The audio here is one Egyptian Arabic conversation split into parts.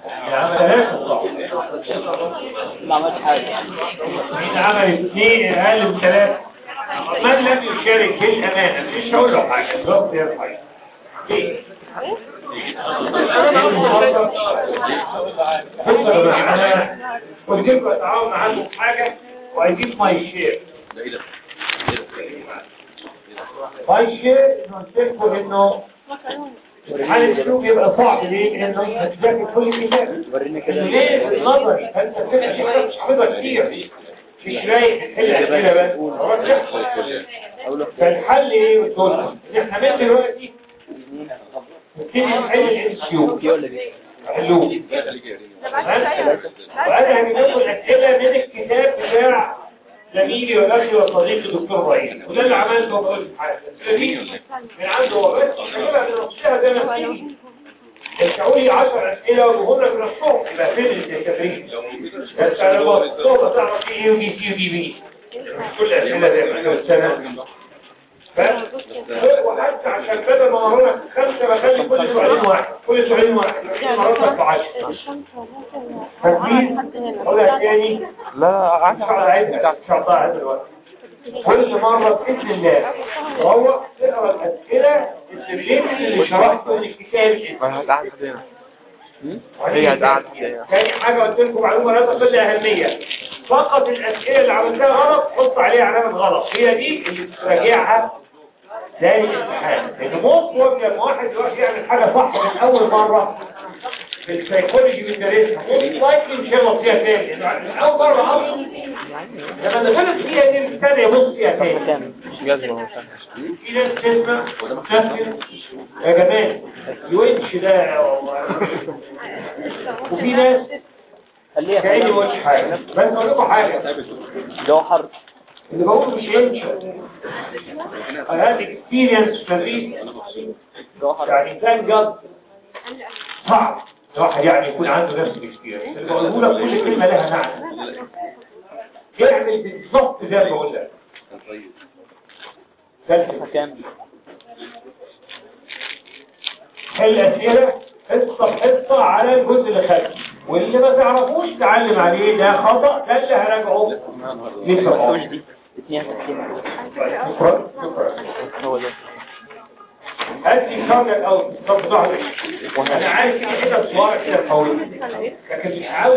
ما عملهاش ما عملش حاجة مين عمل اثنين اقل من ثلاثة من لم يشارك بالامانة مش هقول له حاجة بالظبط يرفع ليه؟ بصوا يا جماعة انا قلت لكم اتعاون معاكم في حاجة وهجيب ماي شير ماي شير قلت لكم انه امتحان الاسلوب يبقى صعب ليه؟ لانه هتذاكر كل كتاب وريني كده ليه نظري فانت بتبقى شيء مش حافظها كتير مش رايق تحل اسئله بس اقول له فالحل ايه والدول احنا من دلوقتي نبتدي نحل الام كيو في ولا بي حلوه وانا هجيب لكم الاسئله من الكتاب بتاع زميلي واخي وصديقي دكتور رئيس وده اللي عملته بقول حاجه الاسئله من عنده هو بس هجيبها من نصها زي ما تيجي ارجعوا لي 10 اسئله واجيبهم لك من الصبح يبقى فين التدريب بس انا بصوبه تعرف ايه يو بي سي يو بي بي كل الاسئله زي ما احنا السنه بس وحتى عشان بدل ما مرة خمسة بخلي كل سؤالين واحد كل سؤالين واحد يبقى مراتك بعشرة تكوين أقولها تاني لا إن شاء الله عايز إن شاء الله عايز الوقت كل مرة بإذن الله هو تقرا الأسئلة اللي اللي شرحته من الكتاب هتقعد هنا هي هتقعد هنا تاني حاجة قلت لكم معلومة لا تقل أهمية فقط الأسئلة اللي عملتها غلط حط عليها علامة غلط هي دي اللي تراجعها تاني الامتحان لأن موت وقت لما واحد دلوقتي يعمل حاجة صح من أول مرة في السيكولوجي بيدرسها موت لايكلي مش هيغلط فيها تاني لأنه من أول مرة أصلا لما دخلت فيها دي الثانية يبص فيها تاني كام جزمة مثلا في ناس تسمع تسمع يا جماعة الونش ده يا والله. وفي ناس خليها كأني ما قلتش حاجة بس أقول لكم حاجة جوهر اللي بقوله مش ينشر هذه اكسبيرينس تدريس جوهر يعني كان جد صعب الواحد يعني يكون عنده نفس الاكسبيرينس اللي بقوله لك كل كلمة لها معنى اعمل بالظبط زي ما بقول لك فلسفة كام حل أسئلة حصة حصة على الجزء اللي خلفه واللي ما تعرفوش تعلم عليه ده خطأ ده اللي هراجعه لسه مش دي 62 شكرا شكرا هو ده هدي شرجة الأول طب ضعف أنا عارف إن حتة صغيرة كده قوية لكن مش عاوز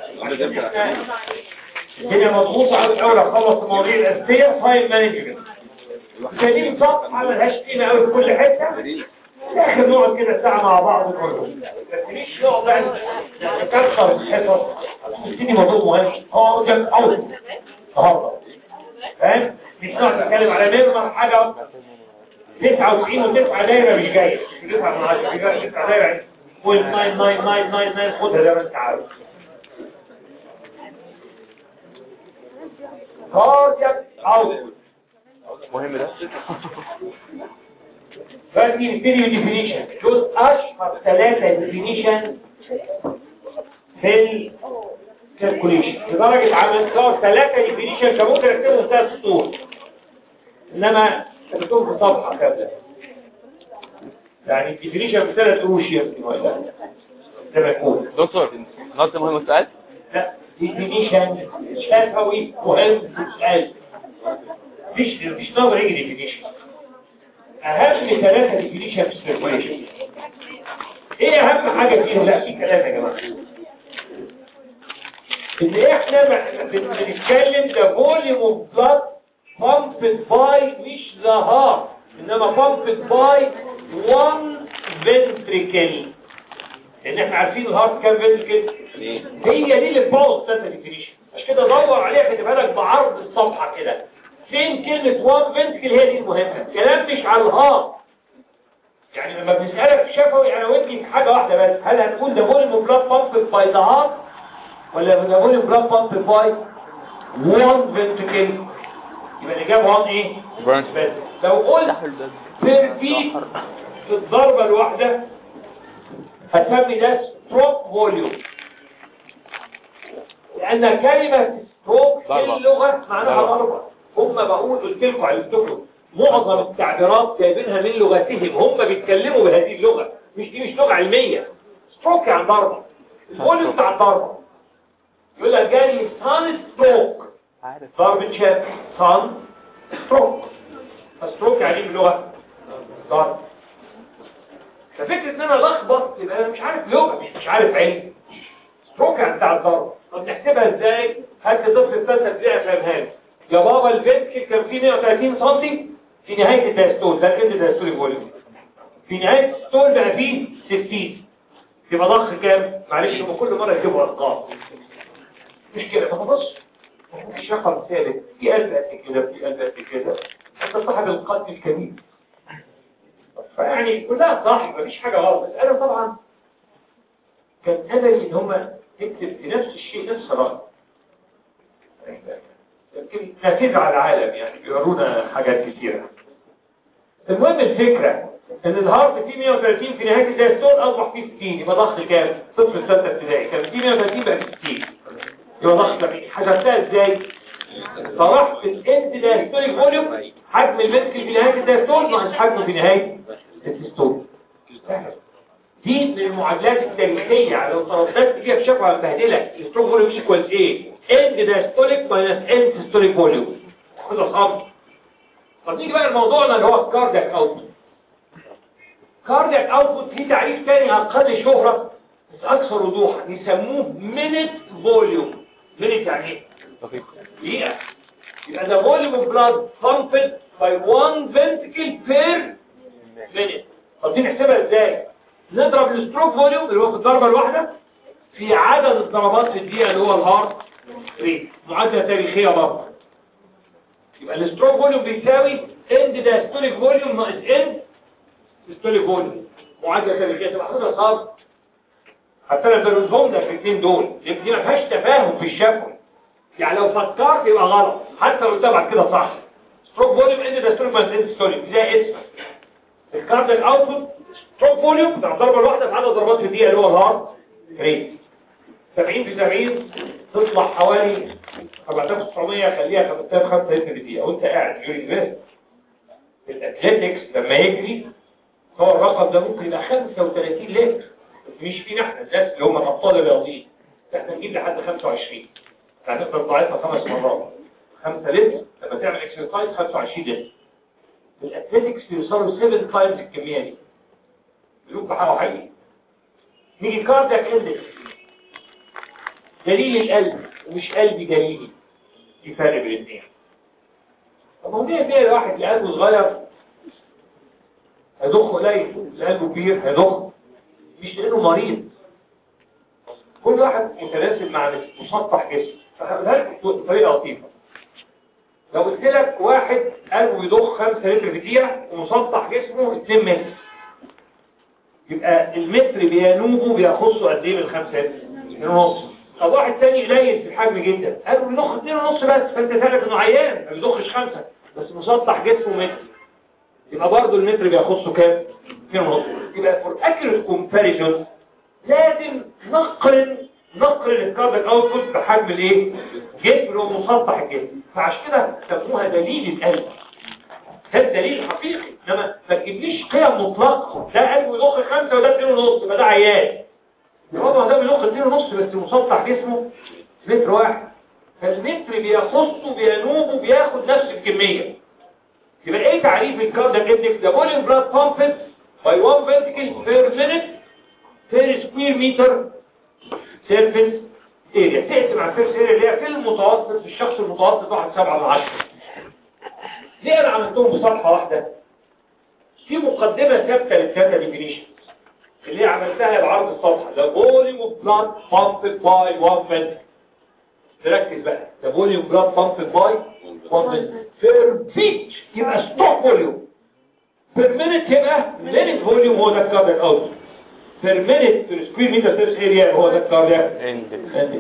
الدنيا مضغوطة عاوز أول أخلص المواضيع الأساسية فايل مانجمنت جايين صف على ملهاش قيمة أوي في كل حتة في الآخر نقعد كده ساعة مع بعض كله بس مش نقعد بقى نكسر الحصص تديني موضوع مهم هو جنب أول النهارده فاهم؟ مش نقعد نتكلم على ميرمر حاجة 99 وتسعة دايرة مش جاية مش 9 من 10 مش جاية 9 دايرة قول 99999 خدها زي ما انت عاوز كاردياك اوت مهم ده فدي الفيديو ديفينيشن دول اشهر ثلاثة ديفينيشن في الكالكوليشن لدرجة عملت ثلاثة ديفينيشن كان ممكن اكتبهم ثلاث سطور انما كتبتهم في صفحة كاملة يعني الديفينيشن بثلاث قروش يمكن ولا زي ما يكون دكتور نقطة مهمة سؤال لا ديفينيشن شفوي مهم سؤال مش مش نظر يجي ديفينيشن اهم ثلاثة ديفينيشن في السيركوليشن ايه اهم حاجة فيهم لا في كلام يا جماعة ان احنا ب- بن- بنتكلم ده فوليوم اوف بلاد pumped باي مش ذا هارت انما pumped باي one ventricle لان احنا عارفين الهارت كام ventricle هي دي اللي بوظ داتا ديفينيشن عشان كده دور عليها كاتبها لك بعرض الصفحه كده فين كلمه وان فنتكل هي دي المهمه الكلام مش على الهارت يعني لما بنسالك شفوي انا ودي في حاجه واحده بس هل هتقول ده فوليوم بلاد بامب باي ذا هارت ولا ده فوليوم بلاد بامب باي وان فنتكل يبقى الاجابه وان ايه برانش بس لو قلت افتحوا الباب بير بيت في الضربة الواحدة هتسمي ده ستروك فوليوم لأن كلمة ستروك في ضربة. اللغة معناها ضربة. ضربة هم بقول قلت لكم علمتكم معظم التعبيرات جايبينها من لغتهم هم بيتكلموا بهذه اللغة مش دي مش لغة علمية ستروك يعني ضربة الفوليوم بتاع الضربة يقول لك جالي سان ستروك عارف ضربة شاب سان ستروك ستروك يعني ايه باللغة ضرب ففكرة ان انا لخبط يبقى انا مش عارف لغة مش, مش عارف علم ستروك يعني بتاع الضرب طب نحسبها ازاي هات لي طفل الثالثة ابتدائي افهمها لي يا بابا الفنتكل كان فيه 130 سم في نهاية الدايستول ده الكند دايستولي فوليوم في نهاية الستول بقى فيه 60 يبقى ضخ كام معلش هم كل مرة يجيبوا ارقام مش كده طب بص مش رقم ثابت في قلب قد كده في قلب قد كده انت صاحب القلب الكبير فيعني كلها صح مفيش حاجة غلط بس انا طبعا كان املي ان هم تكتب في نفس الشيء نفس الرقم يمكن نافذة على العالم يعني بيورونا حاجات كتيرة المهم الفكرة ان الهارت فيه 130 في نهاية الدايستول اصبح فيه 60 يبقى ضغط كام؟ صفر الثالثة ابتدائي كان فيه 130 بقى فيه 60 يبقى ضغط كام؟ حسبتها ازاي؟ فرحت الاند دايستوليك فوليوم حجم المنكل في نهاية الدايستول ناقص حجمه في نهاية الدايستول دي من المعادلات التاريخية على لو ترددت فيها بشكل هتبهدلك الستروك فوليوم ايكوالز ايه؟ اند دايستوليك ماينس اند سيستوليك فوليوم خد الخط طب نيجي بقى لموضوعنا اللي هو الكاردياك اوتبوت كاردياك اوتبوت فيه تعريف تاني اقل شهرة بس اكثر وضوحا يسموه مينيت فوليوم مينيت يعني ايه؟ دقيقة يبقى ده فوليوم اوف بلاد pumped by one ventricle per minute طب دي نحسبها ازاي؟ نضرب الستروك فوليوم اللي هو في الضربة الواحدة في عدد الضربات في الدقيقة اللي هو الهارت ريت معادلة تاريخية برضه يبقى الستروك فوليوم بيساوي اند دايستوليك فوليوم ناقص اند دايستوليك فوليوم معادلة تاريخية تبقى حاجة صعبة حتى انا برزهم لك الاثنين دول لان دي ما فيهاش تفاهم في الشفوي يعني لو فكرت يبقى غلط حتى لو تبعت كده صح ستروك فوليوم اند دايستوليك ناقص اند دايستوليك زي اسمك الكارديال اوتبوت ستروك فوليوم بتاع الضربة الواحدة في عدد ضربات في الدقيقة اللي هو الهارت ريت 70 في 70 تطلع حوالي 4900 خليها 5500 لتر في الدقيقة وانت قاعد يوري فيست الاتليتكس لما يجري هو الرقم ده ممكن يبقى 35 لتر مش فينا احنا الناس اللي هم الابطال الرياضيين احنا نجيب لحد 25 يعني نقدر ضاعفها خمس مرات 5 لتر لما تعمل اكسرسايز 25 لتر الاتليتكس بيوصلوا 7 تايمز الكمية دي بيقولوا بحاجة حقيقي نيجي كاردياك اندكس دليل القلب ومش قلبي دليلي في فرق بين الاثنين طب هو ليه فيها الواحد اللي قلبه صغير هيضخ قليل اللي قلبه كبير هيضخ مش لانه مريض كل واحد متناسب مع مسطح جسمه فهقولها لك بطريقه لطيفه لو قلت لك واحد قلبه يضخ 5 لتر في الدقيقه ومسطح جسمه 2 متر يبقى المتر بينوبه بيخصه قد ايه من 5 لتر؟ 2 ونص طب واحد تاني قليل في الحجم جدا قالوا بيضخ 2 ونص بس فانت تعرف انه عيان ما بيضخش 5 بس مسطح جسمه متر يبقى برضه المتر بيخصه كام 2 ونص يبقى فور اكيوريت كومباريزون لازم نقرن نقرن الكاربون اوتبوت بحجم الايه جسم اللي هو مسطح الجسم فعشان كده سموها دليل القلب ده الدليل حقيقي انما ما تجيبليش قيم مطلقه ده قلبه يضخ 5 وده 2 ونص يبقى ده عيان يبقى ده بيضخ 2 ونص بس مسطح جسمه متر واحد فالمتر بيخصه بينوبه بياخد نفس الكمية يبقى ايه تعريف الكاردياك اندكس ده فوليوم بلاد بامبد باي 1 فنتكل بير مينيت بير سكوير متر سيرفيس اريا تقسم على السيرفيس اريا اللي هي في المتوسط في الشخص المتوسط 1.7 من 10 ليه انا عملتهم بصفحه واحده في مقدمه ثابته للثلاثه ديفينيشن اللي هي عملتها بعرض الصفحه ده فوليوم اوف بلاد بامبد باي 1 فنتكل نركز بقى ده فوليوم بلاد بامبد باي 1 فنتكل بير بيت يبقى ستوب فوليوم بير مينيت يبقى مينيت فوليوم هو ده الكاردياك اوت بير مينيت بير سكوير متر سيرفيس اريا هو ده الكاردياك اندكس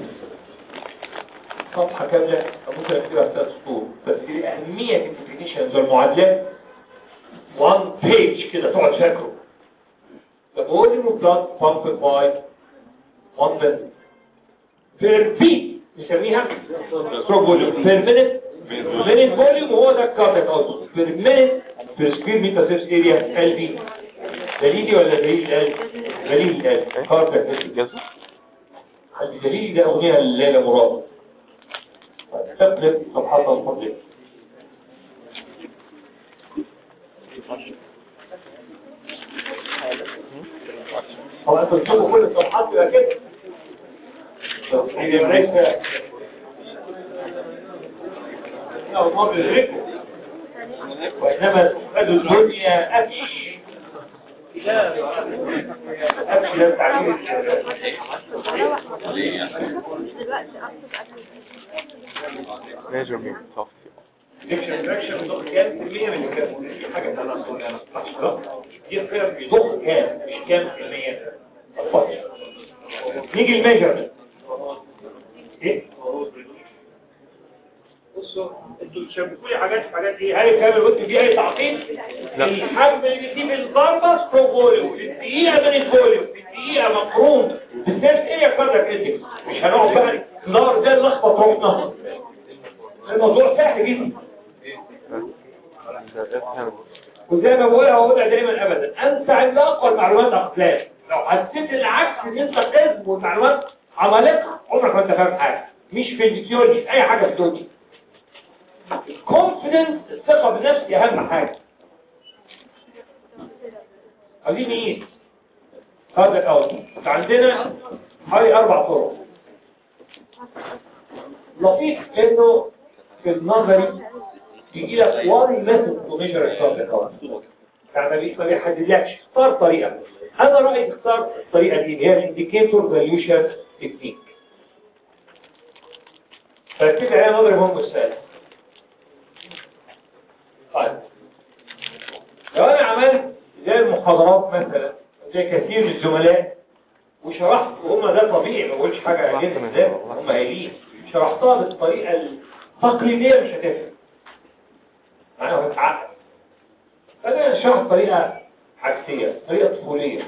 صفحة كاملة ممكن اكتبها في ثلاث سطور بس دي أهمية في الديفينيشنز والمعادلات وان بيج كده تقعد فاكره The volume of blood pumped by one minute per beat نسميها stroke volume per minute minute volume هو ده الكاردياك اوتبوت per minute per square meter surface area LV دليلي ولا دليل القلب؟ دليل القلب كاردياك جزء الجليل ده أغنية الليلة مراد تقلب صفحات الفضل هو أنتوا تشوفوا كل الصفحات يبقى كده إذا ليس أو ما بيدركوا وإنما تفقد الدنيا أبي أبي لا تعليم ميجر مين صف ديكشن ديكشن بيضخ كام في المية من الكلام دي حاجة تانية دي القيم بيضخ كام مش كام في المية الفضل نيجي الميجر ايه بصوا انتوا بتشبكوا لي حاجات في حاجات ايه هل الكلام اللي قلت فيه اي تعقيد لا. الحجم اللي بيجيب الضربه سترو فوليوم في الدقيقه من الفوليوم في الدقيقه مقرون بالذات ايه يا كاردك اندكس مش هنقعد بقى ندور ازاي نلخبط روحنا الموضوع سهل جدا افهم وزي ما بقولها واقولها دايما ابدا انت عملاق والمعلومات اقلام لو حسيت العكس ان انت قسم والمعلومات عمالقه عمرك ما انت فاهم حاجه مش في الفيزيولوجي في اي حاجه في الدنيا الكونفدنس الثقه بالنفس دي اهم حاجه عايزين ايه هذا الاول عندنا حوالي اربع طرق لطيف انه في النظري يجي لك واري ميثود تو ميجر الشرط يعني ما بي- ما بيحددلكش اختار طريقه انا رايي تختار الطريقه دي اللي هي الانديكيتور فاليوشن تكنيك فركز عليها نظري مهم السؤال طيب لو انا عملت زي المحاضرات مثلا زي كثير من الزملاء وشرحت وهم ده طبيعي ما بقولش حاجه جدا هم قايلين شرحتها بالطريقه التقليديه مش هتفرق انا هتعقد فانا شرح طريقه عكسيه طريقه طفوليه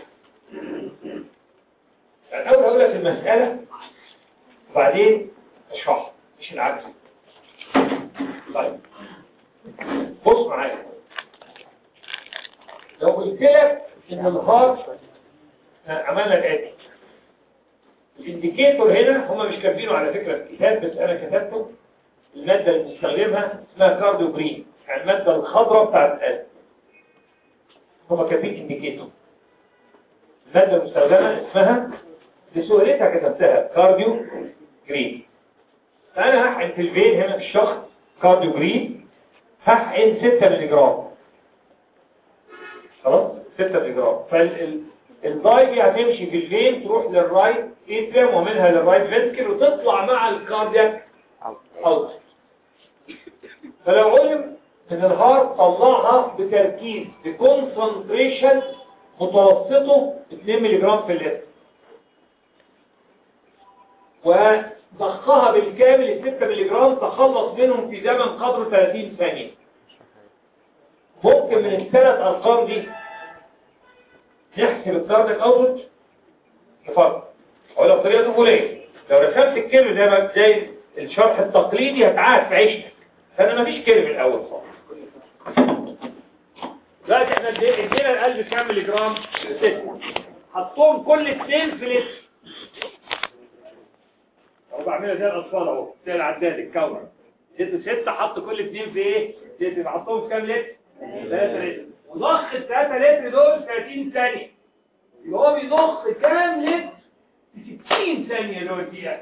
يعني اول اقول لك المساله وبعدين اشرحها مش العكس طيب بص معايا لو قلت لك ان الهارت عملنا الاتي الانديكيتور هنا هم مش كاتبينه على فكره في الكتاب بس انا كتبته الماده اللي بنستخدمها اسمها كارديو جرين يعني الماده الخضراء بتاعت القلب هم كاتبين انديكيتور الماده المستخدمه اسمها بسهولتها كتبتها كارديو جرين فانا هحقن في الفين هنا في الشخص كارديو جرين هحقن 6 مللي جرام خلاص 6 مللي جرام فالداي دي هتمشي في الفين تروح للرايت اتريم ومنها للرايت فينتكل وتطلع مع الكاردياك اوت فلو علم ان الهارت طلعها بتركيز بكونسنتريشن متوسطه 2 مللي جرام في اللتر وضخها بالكامل ال 6 مللي جرام تخلص منهم في زمن قدره 30 ثانية ممكن من الثلاث ارقام دي نحسب الكاردياك اوتبوت نفرق اقول لك طريقه طفوليه لو رسمت الكيرف زي ما زي الشرح التقليدي هتعاد في عيشتك فانا مفيش كيرف الاول خالص دلوقتي احنا ادينا ادينا القلب كام ملي جرام 6 حطهم كل اثنين في لتر اهو بعملها زي الاطفال اهو زي العداد الكور اديته 6 حط كل اثنين في ايه؟ لتر حطهم في كام لتر؟ 3 لتر وضخ ال 3 لتر دول 30 ثانيه يبقى هو بيضخ كام لتر؟ في 60 ثانيه اللي هو الدقيقه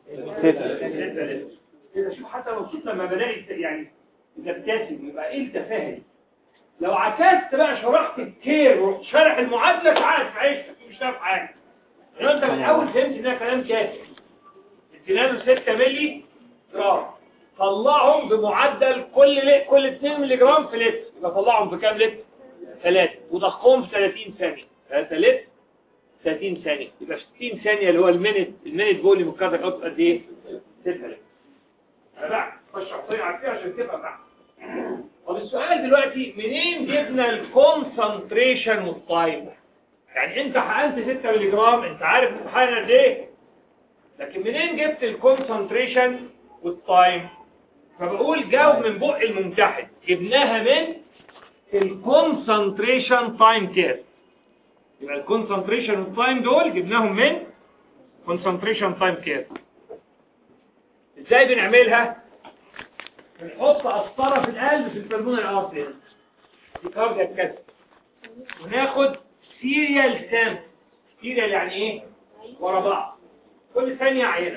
كده شوف حتى مبسوط لما بلاقي يعني نبتسم يبقى ايه التفاهم لو عكست بقى شرحت الكير ورحت شارح المعادله تعال في عيشتك مش فاهم حاجه لو انت من الاول فهمت انها كلام كافي ادينا له 6 مللي جرام طلعهم بمعدل كل ل... كل 2 مللي جرام في لتر يبقى طلعهم بكام لتر؟ 3 وضخهم في 30 ثانيه 3 لتر 30 ثانيه يبقى في 60 ثانيه اللي هو المينت المينت فوليوم الكاردياك اوت قد ايه؟ 6 لتر انا بقى بشرح طريقه عكسيه عشان تبقى معاك طب السؤال دلوقتي منين جبنا الكونسنتريشن والتايم يعني انت حقنت 6 مللي جرام انت عارف الامتحان قد ايه لكن منين جبت الكونسنتريشن والتايم فبقول جاوب من بق الممتحن جبناها من الكونسنتريشن تايم كير يبقى الكونسنتريشن والتايم دول جبناهم من concentration time كير ازاي بنعملها بنحط قسطره في القلب في البلمونري ارتري دي كاردياك كده وناخد سيريال سام سيريال يعني ايه ورا بعض كل ثانيه عينه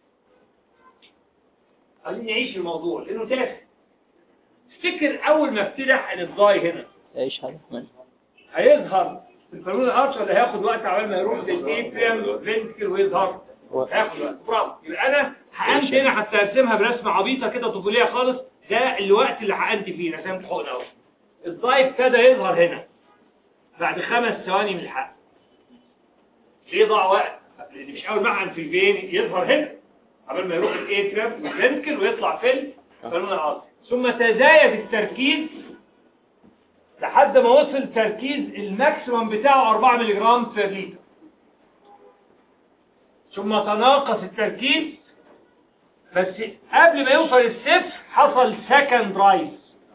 عايزين نعيش الموضوع لانه تافه افتكر اول ما افتتح الضاي هنا ايش هذا من هيظهر في البالون الارش ولا هياخد وقت عبال ما يروح للاتريم فينتكل ويظهر هياخد وقت برافو يبقى انا حقنت هنا حتى ارسمها برسمه عبيطه كده طفوليه خالص ده الوقت اللي حقنت فيه رسمت حقن اهو الضاي ابتدى يظهر هنا بعد خمس ثواني من الحقن ليه ضاع وقت لان مش اول ما احقن في الفين يظهر هنا قبل ما يروح الاتريم والفينتكل ويطلع في البالون الارش ثم تزايد التركيز لحد ما وصل تركيز الماكسيمم بتاعه 4 ملغ بير لتر ثم تناقص التركيز بس قبل ما يوصل الصفر حصل سكند رايز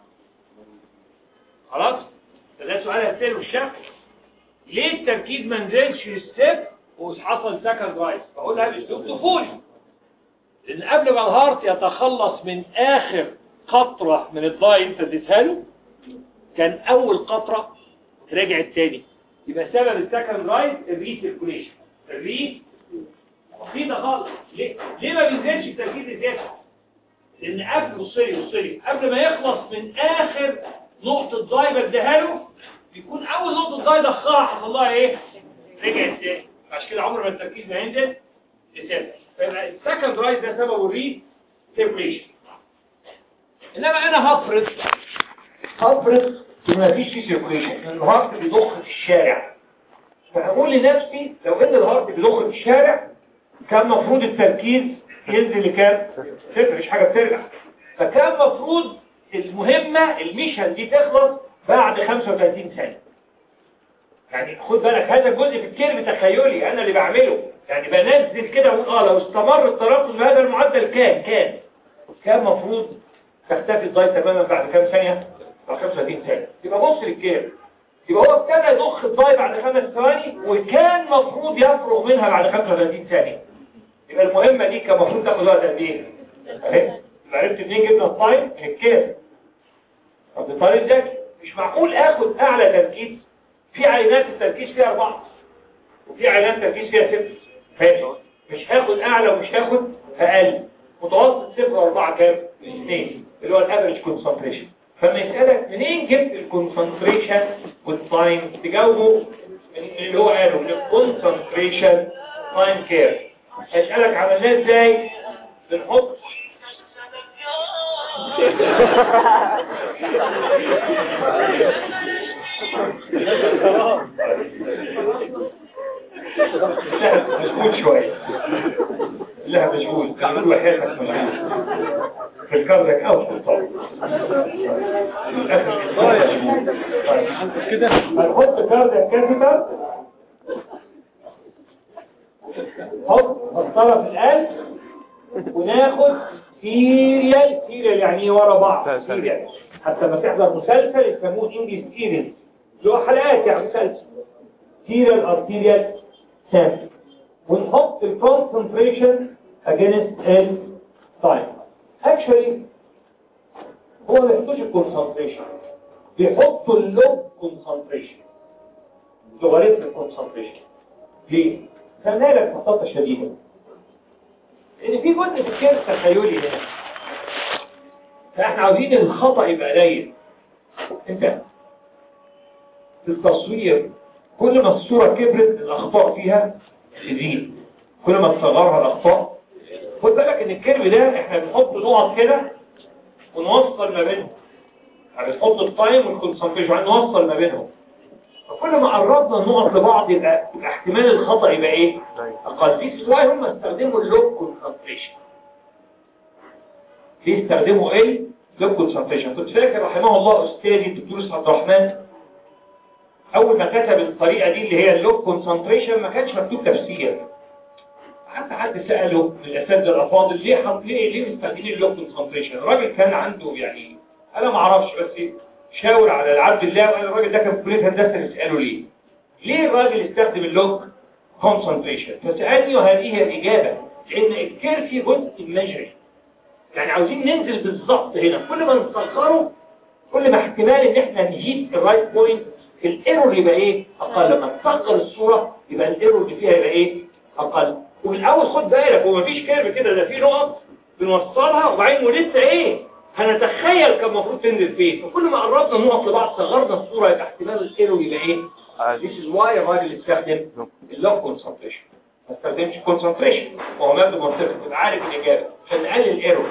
خلاص ده سؤال هتسأله الشكل ليه التركيز ما نزلش للصفر وحصل سكند رايز بقول لها باسلوب طفولي لان قبل ما الهارت يتخلص من اخر قطره من الضاي انت اديتها له كان اول قطرة رجعت تاني يبقى سبب السكند رايز الريسيركوليشن الري بسيطة خالص ليه؟ ليه ما بينزلش التركيز الزيادة؟ لان قبل بصي بصي قبل ما يخلص من اخر نقطة ضاي بديها له بيكون اول نقطة ضاي ضخها حصل لها ايه؟ رجعت تاني عشان كده عمر ما التركيز ما ينزل لسبب فيبقى السكند رايز ده سببه الري سيركوليشن انما انا هفرض هفرض ان مفيش فيه سيركوليشن ان الهارت بيضخ في الشارع فهقول لنفسي لو ان الهارت بيضخ في الشارع كان مفروض التركيز ينزل لكام؟ صفر مش حاجه بترجع فكان مفروض المهمه الميشن دي تخلص بعد 35 ثانيه يعني خد بالك هذا جزء في الكيرف تخيلي انا اللي بعمله يعني بنزل كده واقول اه لو استمر التنفس بهذا المعدل كان كان كان مفروض تختفي الضاي تماما بعد كام ثانيه؟ بعد 35 ثانيه يبقى بص للكيرف يبقى هو ابتدى يضخ الضاي بعد خمس ثواني وكان مفروض يفرغ منها بعد 35 ثانيه يبقى المهمه دي كان المفروض تاخد وقت قد ايه؟ اهي عرفت منين جبنا التايم؟ من الكيرف طب ده طريق ذكي مش معقول اخد اعلى تركيز في عينات التركيز فيها اربعه وفي عينات تركيز فيها ست فاهم مش هاخد اعلى ومش هاخد اقل متوسط صفر واربعه كام؟ اثنين اللي هو الافريج كونسنتريشن فما يسألك منين جبت الكونسنتريشن والتايم تجاوبه من اللي هو قاله من الكونسنتريشن تايم كير هيسألك عملناه ازاي بنحط لا مشغول شوية لا مشغول مشغول وحياتك مشغول في الكاردك او في الطاولة كده هنحط كاردك كاثيتر حط مسطرة في القلب وناخد سيريال سيريال يعني ايه ورا بعض سيريال حتى ما تحضر مسلسل يسموه انجليز سيريال اللي هو حلقات يعني مسلسل سيريال ارتيريال سامبل ونحط الكونسنتريشن against التايم actually هو ما بيحطوش الكونسنتريشن بيحطوا اللوب كونسنتريشن لوغاريتم الكونسنتريشن ليه؟ خلينا لك ببساطه شديده ان في جزء في الكيرف تخيلي هنا فاحنا عاوزين الخطا يبقى قليل انت في التصوير كل ما الصوره كبرت الاخطاء فيها تزيد كل ما تصغرها الاخطاء خد بالك ان الكيرف ده احنا بنحط نقط كده ونوصل ما بينهم يعني بنحط التايم والكونسنتريشن نوصل ما بينهم فكل ما قربنا النقط لبعض يبقى, يبقى احتمال الخطأ يبقى ايه اقل دي سواي هم استخدموا اللوب كونسنتريشن ليه استخدموا ايه لوب كونسنتريشن كنت فاكر رحمه الله استاذي الدكتور عبد الرحمن اول ما كتب الطريقه دي اللي هي اللوب كونسنتريشن ما كانش مكتوب تفسير حتى حد سأله من الأساتذة الأفاضل ليه حط ليه ليه مستخدمين اللوب كونسنتريشن الراجل كان عنده يعني أنا ما أعرفش بس شاور على العبد الله وقال الراجل ده كان في كلية هندسة نسأله ليه ليه الراجل استخدم اللوب concentration فسألني وهذه هي الإجابة لأن الكير فيه جزء مجري يعني عاوزين ننزل بالظبط هنا كل ما نصغره كل ما احتمال ان احنا نجيب الرايت بوينت الايرور يبقى ايه اقل لما تصغر الصورة يبقى الايرور اللي فيها يبقى ايه اقل ومن الاول خد بالك هو مفيش كيرف كده ده في نقط بنوصلها وبعدين ولسه ايه هنتخيل كان المفروض تنزل فين فكل ما قربنا النقط لبعض صغرنا الصورة يبقى احتمال الايرور يبقى ايه This is why الراجل استخدم اللوك كونسنتريشن ما استخدمش كونسنتريشن وهو مبدأ منطقي تبقى عارف الإجابة عشان نقلل الايرور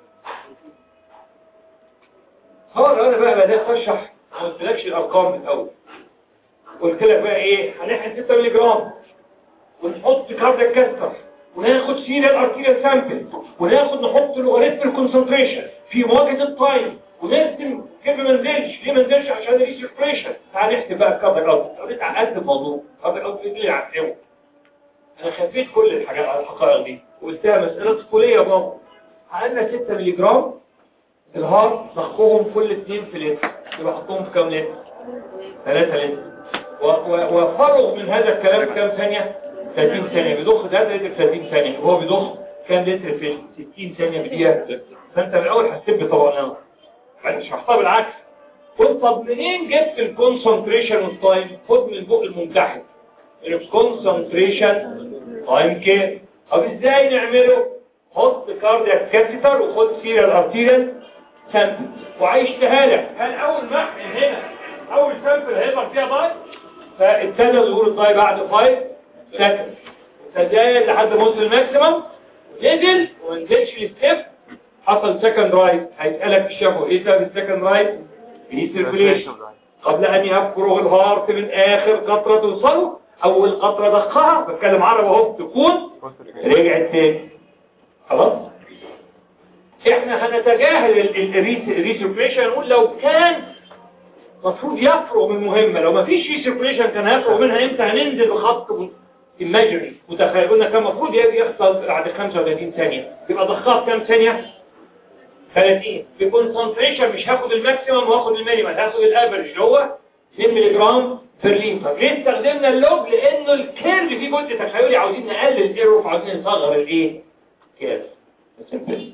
هو لو انا بقى بدأت اشرح ما قلتلكش الارقام من الاول قلت لك بقى ايه هنحقن 6 مللي جرام ونحط كاردياك كاستر وناخد سيريال ارتيريال سامبل وناخد نحط لوغاريتم الكونسنتريشن في مواجهه التايم ونرسم كيف ما نزلش ليه ما نزلش عشان الريسيركيشن تعال نحسب بقى الكاردياك اوت قريت عقدت الموضوع الكاردياك اوت اللي عقده انا خفيت كل الحاجات على الحقائق دي وقلتها مساله طفوليه برضه عقلنا 6 مللي جرام الهارت ضخهم كل 2 في لتر يبقى حطهم في كام لتر 3 لتر و- و- وفرغ من هذا الكلام كام ثانية 30 ثانية بيضخ 3 لتر في 30 ثانية وهو بيضخ كام لتر في 60 ثانية بدقيقة فانت من الاول حسيت بطبقنا بعد شرحتها بالعكس قلت طب منين جبت الكونسنتريشن والتايم خد من البق الممتحن الكونسنتريشن تايم كير طب ازاي نعمله حط كاردياك كاثيتر وخد سيريال ارتيريال سامبل وعايشتها لك كان اول محن هنا اول سامبل هيظهر فيها ضاي فابتدى ظهور الضاي بعد 5 سكند تزايد لحد ما وصل الماكسيمم نزل وما نزلش الستيب حصل سكند رايت هيسألك في الشفوي ايه سبب السكند رايت؟ في سيركوليشن قبل ان يفرغ الهارت من اخر قطرة توصله اول قطرة ضخها بتكلم عربي اهو تكون رجعت تاني خلاص احنا هنتجاهل الريسيركوليشن نقول لو كان المفروض يفرغ من مهمة لو ما فيش ريسيركوليشن كان هيفرغ منها امتى هننزل بخط imaginary متخيل قلنا كان المفروض يحصل بعد 35 ثانية يبقى ضخات كام ثانية 30 بكونسنتريشن مش هاخد الماكسيمم واخد المينيمم هاخد الافرج اللي هو 2 ملي جرام بير لتر ليه استخدمنا اللوج لانه الكيرف فيه جزء تخيلي عاوزين نقلل الايرور فعاوزين نصغر الايه كيرف سمبل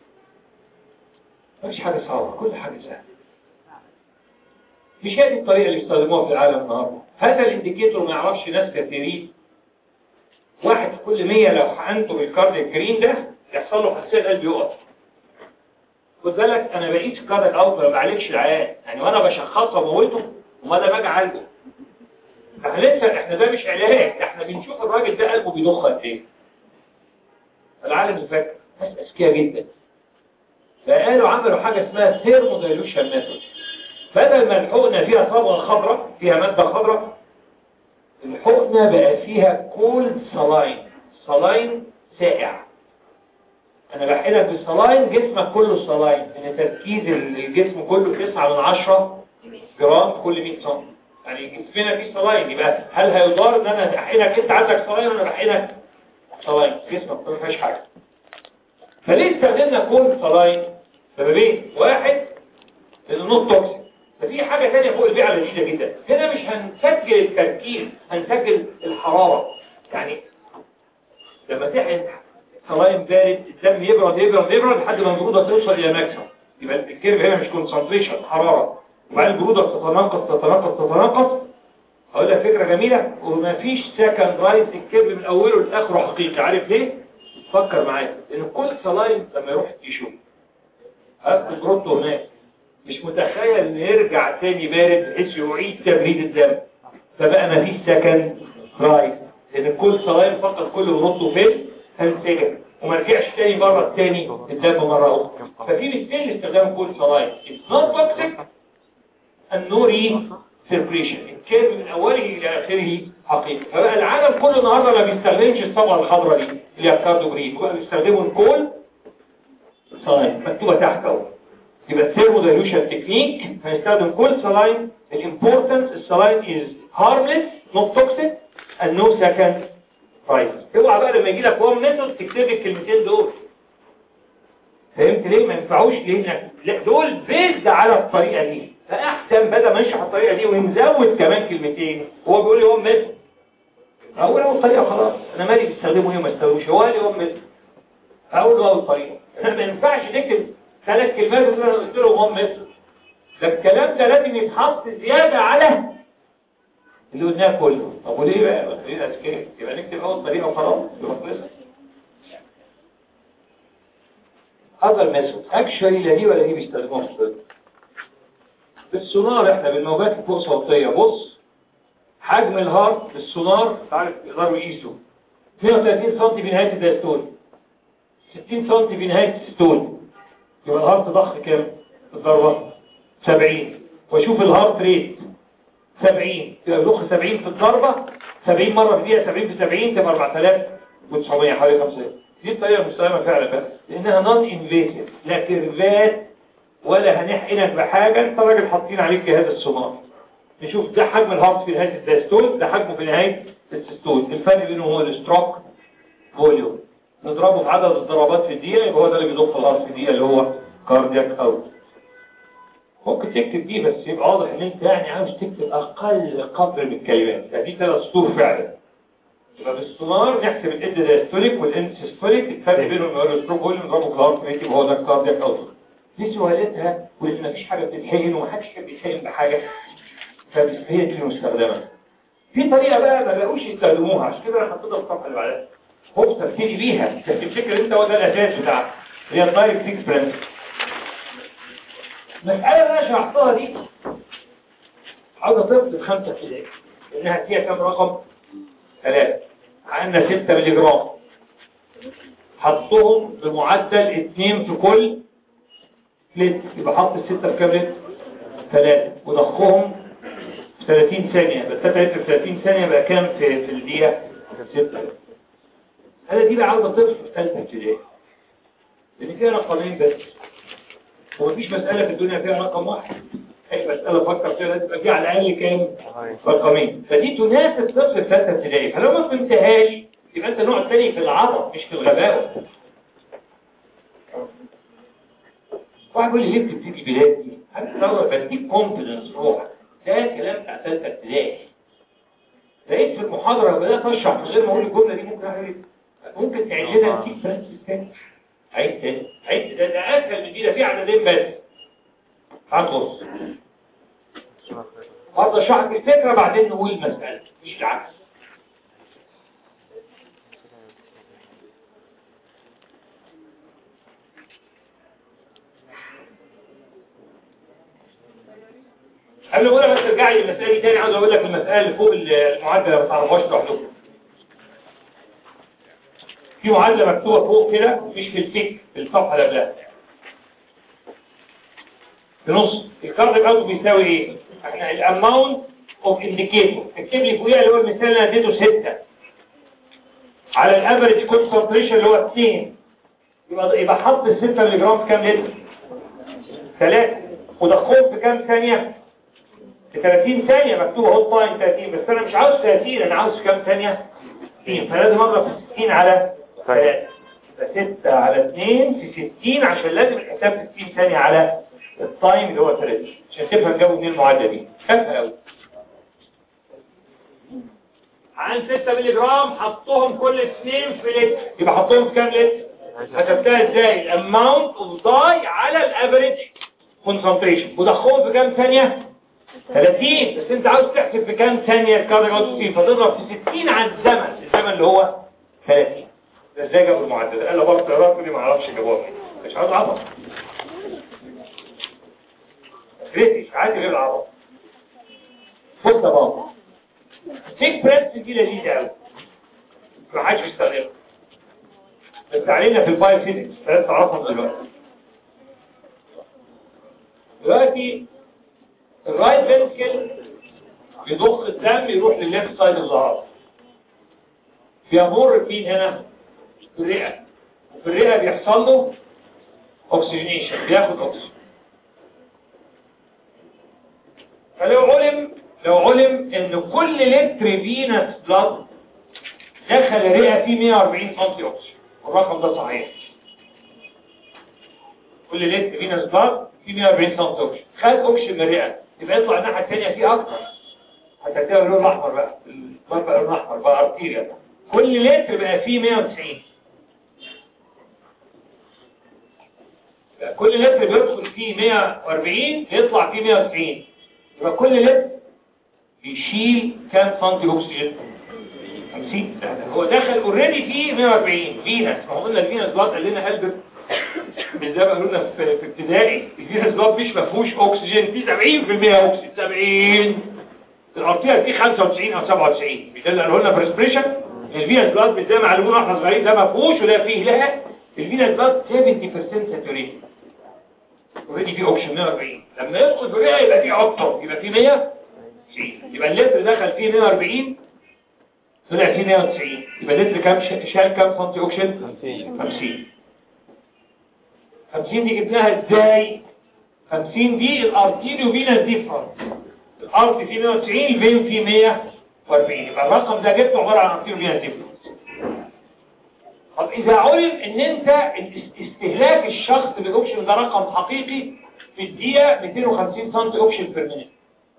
مفيش حاجه صعبه كل حاجه سهله مش هذه الطريقه اللي بيستخدموها في العالم النهارده هذا الانديكيتور ما يعرفش ناس كثيرين واحد في كل 100 لو حقنته بالكاردياك جرين ده يحصل له حساسيه القلب يقف خد بالك انا بقيت الكاردياك اوت ما بعالجش العيان يعني وانا بشخصه وموته وما ده باجي اعالجه احنا لسه احنا ده مش علاج احنا بنشوف الراجل ده قلبه بيضخ قد ايه العالم الفكر ناس اذكياء جدا فقالوا عملوا حاجه اسمها ثيرمو دايلوشن ميثود بدل ما الحقنه فيها صبغه خضراء فيها ماده خضراء الحقنة بقى فيها كولد صلاين صلاين سائع انا بحقنك بالصلاين جسمك كله صلاين ان تركيز الجسم كله 9 من 10 جرام كل 100 سم يعني جسمنا فيه صلاين يبقى هل هيضار ان انا احقنك انت عندك صلاين وانا بحقنك صلاين جسمك ما فيهاش حاجه فليه استخدمنا كولد صلاين سببين واحد لانه نوت توكسيك ففي حاجة تانية فوق البيعة لذيذة جدا هنا مش هنسجل التركيز هنسجل الحرارة يعني لما تحقن صلايم بارد الدم يبرد يبرد يبرد لحد ما البرودة توصل إلى ماكسيمم يبقى الكيرف هنا مش كونسنتريشن حرارة وبعدين البرودة تتناقص تتناقص تتناقص هقول لك فكرة جميلة ومفيش سكند رايز الكيرف من أوله لآخره حقيقي عارف ليه؟ فكر معايا لأن كل صلايم لما يروح يشوف هات بروتو هناك مش متخيل ان يرجع تاني بارد بحيث يعيد تبريد الدم فبقى ما فيش سكن رايز لان كل صلايم فقط كل ورده فين هنسجن وما رجعش تاني مرة تاني الدم مرة اخرى ففي مثال لاستخدام كل صلايم it's not toxic and no recirculation الكيرف من اوله الى اخره حقيقي فبقى العالم كله النهارده ما بيستخدمش الصبغه الخضراء دي اللي هي الكاردو جرين بقى بيستخدموا الكول صلايم مكتوبه تحت اهو يبقى الثيرمو دايلوشن تكنيك هنستخدم كل سلاين الامبورتنس السلاين از harmless not toxic and no second price اوعى بقى لما يجي لك وان ميثود تكتب الكلمتين دول فهمت ليه ما ينفعوش ليه لا دول بيزد على الطريقه دي فاحسن بدل ما نشرح الطريقه دي ونزود كمان كلمتين هو بيقول لي وان ميثود اقول اول طريقه خلاص انا مالي بيستخدمه ايه وما يستخدموش هو لي ام متر اقول له اول طريقه ما ينفعش نكتب ثلاث كلمات اللي انا قلت لهم ام متر ده الكلام ده لازم يتحط زياده على اللي قلناه كله طب وليه بقى ليه الاسكيب يبقى نكتب اول طريقه وخلاص يبقى خلصنا هذا الميثود اكشولي لا دي ولا دي بيستخدموها في الطب بالسونار احنا بالموجات الفوق صوتيه بص حجم الهارت بالسونار تعرف يقدروا يقيسوا 32 سم بنهايه الدايستول 60 سم بنهايه الستول يبقى الهارت ضخ كام الضربه 70 واشوف الهارت ريت 70 يبقى بيضخ 70 في الضربه 70 مره في دقيقه 70 في 70 تبقى 4900 حوالي 5 دي الطريقه المستخدمه فعلا بقى لانها نون انفيسيف لا كيرفات ولا هنحقنك بحاجه انت راجل حاطين عليك جهاز السونار نشوف ده حجم الهارت في نهايه الدايستول ده حجمه في نهايه السيستول الفرق بينهم هو الستروك فوليوم نضربه في عدد الضربات في الدقيقه يبقى هو ده اللي بيضخ الهارت في الدقيقه اللي هو كاردياك اوت ممكن تكتب دي بس يبقى واضح ان انت يعني عاوز تكتب اقل قدر من الكلمات يعني دي ثلاث سطور فعلا يبقى بالسونار نحسب الاند دايستوليك والاند سيستوليك الفرق بينهم هو الستروك فوليوم نضربه في الهارت ريت يبقى هو ده الكاردياك اوت دي سهولتها وان مفيش حاجه بتتحقن ومحدش كان بيتحقن بحاجه فهي دي المستخدمه في طريقه بقى ما بقوش يستخدموها عشان كده انا حطيتها في الصفحه اللي بعدها خد تبتدي بيها بس الفكره انت هو ده الاساس بتاعها هي الدايركت فيكس برنس المساله اللي انا شرحتها دي عاوزه طفل خمسه ابتدائي انها فيها كام رقم؟ ثلاثه عندنا 6 مللي جرام حطهم بمعدل 2 في كل لتر يبقى حط الستة في كام لتر؟ ثلاثة وضخهم في 30 ثانية بس 3 لتر في 30 ثانية بقى كام في, في الدقيقة؟ 6 لتر هذا دي بقى عاوزة طفل في ثالثة ابتدائي لأن فيها رقمين بس ومفيش مسألة في الدنيا فيها رقم واحد أي مسألة فكر فيها لازم يبقى فيها على الأقل كام؟ رقمين فدي تناسب طفل في ثالثة ابتدائي فلو ما فهمتهاش يبقى أنت نوع تاني في العبط مش في الغباوة واحد يقول لي ليه بتبتدي بلاد دي؟ هتتصور بديك كونفدنس روح ده كلام بتاع ثالثه ابتدائي لقيت في المحاضره بدات اشرح من غير ما اقول الجمله دي ممكن اعمل ايه؟ ممكن تعجبها تجيب فرنسي تاني عيد تاني عيد ده ده اسهل من دي ده في عددين بس تعال بص برضه اشرح لك الفكره بعدين نقول المساله مش العكس قبل ما اقول لك ترجع لي المساله دي تاني عاوز اقول لك المساله اللي فوق المعادله ما تعرفهاش لوحدكم في معادله مكتوبه فوق كده مش في الفيك في الصفحه اللي قبلها في نص الكارد اوت بيساوي ايه احنا الاماونت اوف انديكيتور اكتب لي فوقيها اللي هو المثال اللي انا اديته 6 على الافريج كونسنتريشن اللي هو 2 يبقى يبقى حط ال 6 مللي جرام في كام لتر 3 وضخهم في كام ثانيه في 30 ثانية مكتوبة هوت تايم 30 بس أنا مش عاوز 30 أنا عاوز كام ثانية؟ 60 فلازم أضرب في 60 على 3 6 على 2 في 60 عشان لازم الحساب 60 ثانية على التايم اللي هو 30 عشان تفهم جابوا منين المعادلة دي خفها قوي عن 6 مللي جرام حطهم كل 2 في لتر يبقى حطهم في كام لتر؟ حسبتها ازاي؟ الاماونت اوف داي على الافريج كونسنتريشن وضخهم في كام ثانية؟ 30 بس انت عاوز تحسب في كام ثانية الكارد اوت فتضرب في 60 على الزمن الزمن اللي هو 30 ده ازاي جابوا المعدل قال له برضه الرقم دي ما اعرفش جابوها مش عاوز عبط ريتش عادي غير العبط بص يا بابا تيك بريس دي لذيذه قوي ما حدش بيستخدمها بس علينا في البايو فيزيكس لازم تعرفهم دلوقتي دلوقتي الرايت فنتكل يضخ الدم يروح للليفت سايد الظهر بيمر فين هنا في الرئه وفي الرئه بيحصل له اوكسجينيشن بياخد اكسجين فلو علم لو علم ان كل لتر فينس بلاد دخل الرئه فيه 140 سم اكسجين والرقم ده صحيح كل لتر فينس بلاد فيه 140 سم اكسجين خد اكسجين من الرئه يبقى يطلع الناحيه الثانيه فيه اكتر هتكتبها باللون الاحمر بقى المرفق اللون الاحمر بقى ارتيريا كل لتر بقى فيه 190 يبقى كل لتر بيدخل فيه 140 يطلع فيه 190 يبقى كل لتر بيشيل كام سنتي اكسجين 50 هو دخل اوريدي فيه 140 فينس ما هو قلنا الفينس بلاد قال لنا قلب مش زي ما قالوا لنا في في ابتدائي الفينس بلاد مش ما فيهوش اكسجين فيه 70% اكسجين 70 الارتيه دي 95 او 97 مش ده اللي قالوا لنا بريسبريشن الفينس بلاد مش زي ما علمونا احنا صغيرين ده ما فيهوش وده فيه لا الفينس بلاد 70% ساتوريتد اوريدي فيه اوكسجين 140 لما يدخل في الرئه يبقى فيه اكتر يبقى فيه 100 يبقى اللتر دخل فيه 140 طلع فيه 190 يبقى اللتر كام ش- شال كام سنتي اوكسجين 50 50 دي جبناها ازاي 50 دي الارتيريو فينس ديفرنس الارض فيه 190 الفين فيه 140 يبقى الرقم ده جبته عباره عن ارتيريو فينس ديفرنس طب اذا علم ان انت الاس- استهلاك الشخص للاوكسجين ده رقم حقيقي في الدقيقه 250 سم اوكسجين بير مينيت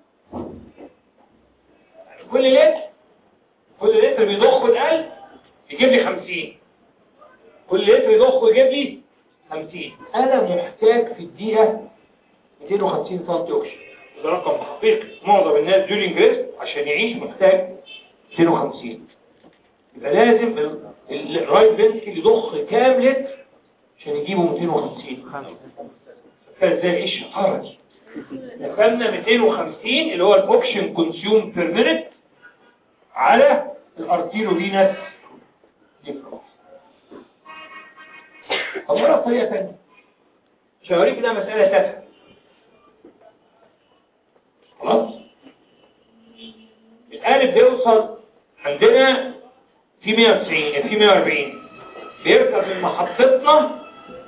يعني كل لتر كل لتر بيضخه القلب يجيب لي 50 كل لتر يضخه يجيب لي 50 انا محتاج في الدقيقه 250 سم اوكسجين ده رقم حقيقي معظم الناس ديورينج ريست عشان يعيش محتاج 250 يبقى لازم ال- ال- الرايت فينتكل يضخ كام لتر عشان يجيبه 250 فازاي ايه الشطاره دي دخلنا 250 اللي هو الاوكشن كونسيوم بير مينيت على الارتيرو فينس ديفرنس أمرها بطريقة تانية مش هوريك ده مسألة تافهة خلاص القالب بيوصل عندنا في 190 في 140 بيركب من محطتنا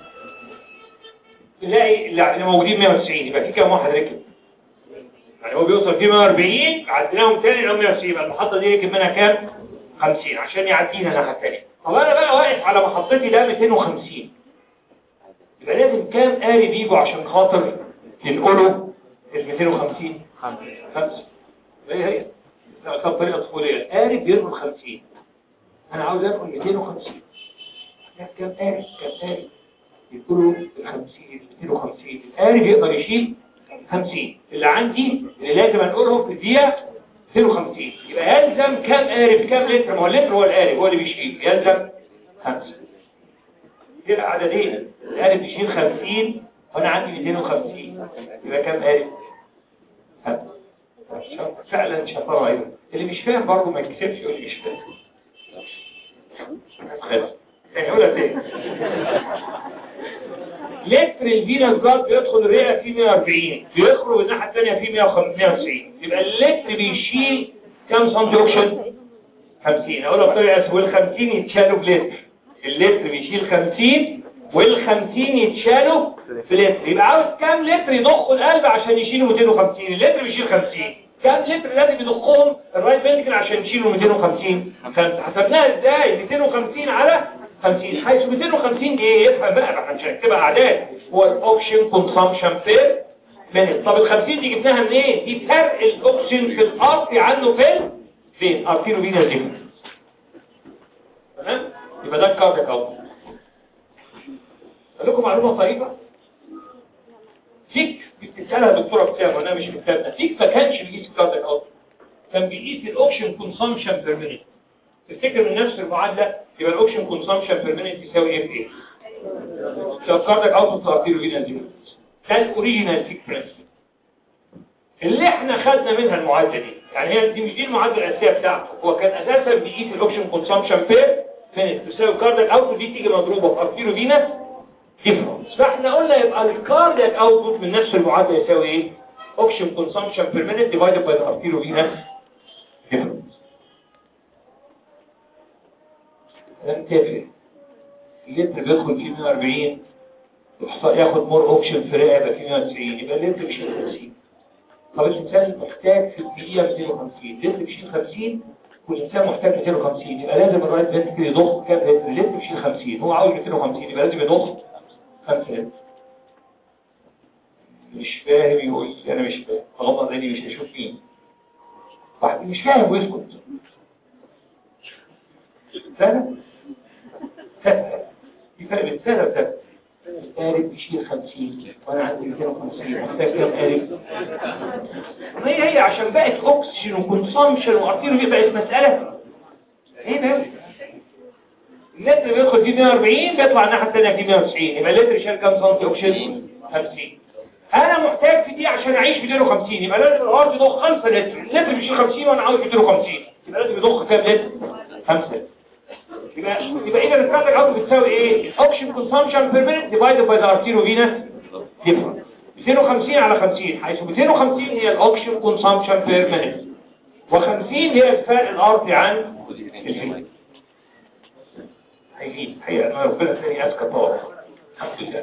تلاقي اللي موجودين 190 يبقى في كام واحد ركب يعني هو بيوصل في 140 عديناهم تاني لهم 190 يبقى المحطة دي ركب منها كام 50 عشان يعدينا الناحية التانية طب انا بقى واقف على محطتي ده 250 يبقى لازم كام قارب يجوا عشان خاطر ينقلوا ال 250 خمسة هي هي لا، طب طريقة طفولية قارب يرموا 50 انا عاوز انقل 250 كام كام قارب كام قارب يقولوا ال 50 250 القارب يقدر يشيل 50 اللي عندي اللي لازم انقلهم في الدقيقة 250 يبقى يلزم كام قارب كام لتر ما هو اللتر هو القارب هو اللي بيشيل يلزم 5 كده عددين القارب يشيل 50 وانا عندي 250 يبقى كام قارب؟ خمسة. شاطر. فعلا شطاره ايوه اللي مش فاهم برضه ما يكسبش يقول لي مش فاهم خلاص يعني قولها تاني لتر الفينس بلاد بيدخل الرئه فيه 140 بيخرج الناحيه الثانيه فيه 190 يبقى اللتر بيشيل كام سم اوكسجين 50 اقول لك طلع وال 50 يتشالوا بلتر اللتر بيشيل 50 وال 50 يتشالوا بلتر يبقى عاوز كام لتر يضخوا القلب عشان يشيلوا 250 اللتر بيشيل 50 كام لتر لازم يضخهم الرايت فنتكل عشان يشيلوا 250 خمسة. حسبناها ازاي 250 على 50 حيث 250 دي ايه يفهم بقى احنا مش هنكتبها اعداد هو الاوكسجين كونسامشن بير مينيت طب ال 50 دي جبناها منين دي فرق الاوكسجين في الارض عنه فين فين ارتيرو فينا ديفرنس تمام يبقى ده الكاردياك اوت اقول لكم معلومه طريفه فيك بتسالها الدكتوره بتاعه وانا مش في كتابنا فيك ما كانش بيقيس الكاردياك اوت كان بيقيس الاوكسجين كونسامشن بير مينيت تفتكر من نفس المعادله يبقى الاوكسجين كونسامشن بير مينيت يساوي ايه في ايه لو الكاردياك اوت ارتيرو فينا ديفرنس ده الاوريجينال فيك برنسبل اللي احنا خدنا منها المعادله دي يعني هي دي مش دي المعادله الاساسيه بتاعته هو كان اساسا بيقيس الاوكسجين كونسامشن بير مينيت تساوي كاردياك اوت دي تيجي مضروبه في ارتيرو فينس ديفرنس فاحنا قلنا يبقى الكاردياك اوتبوت من نفس المعادله يساوي ايه اوكسجين كونسامشن بير مينيت ديفايدد باي الارتيرو فينس ديفرنس كلام تافه اللتر بيدخل فيه 140 يحصل- ياخد مور اوكسجين في رئه يبقى فيه 190 يبقى اللتر بيشيل 50 طب الانسان محتاج في الدقيقه 250 لتر بيشيل 50 والانسان محتاج 250 يبقى لازم الرايت فنتكل يضخ كام لتر اللتر بيشيل 50 هو عاوز 250 يبقى لازم يضخ 5 لتر مش فاهم يقول لي انا مش فاهم غلط عيني مش هشوف مين واحد مش فاهم ويسكت سنة في فرق بين سنة وسنة قارب يشيل 50 وانا عندي 250 محتاج كام قارب هي هي عشان بقت اوكسجين وكونسامشن وارتيرو بقت مسألة ايه ده اللتر بيدخل فيه 140 بيطلع الناحية الثانية فيه 190 يبقى اللتر شال كام سنتي اوكسجين 50 انا محتاج في دي عشان اعيش 250 يبقى لازم الهارد يضخ 5 لتر اللتر بيشيل 50 وانا عاوز 250 يبقى لازم يضخ كام لتر 5 يبقى يبقى اذا الكارتك اوت بتساوي ايه الاوكسجين كونسامشن بير مينيت ديفايدد باي ذا ارتيرو فينس ديفرنس 250 على 50 حيث 250 هي الاوكسجين كونسامشن بير مينيت و50 هي الفرق الارضي عن الفينس هيجي حقيقة ربنا ثاني أذكى طاقة الحمد لله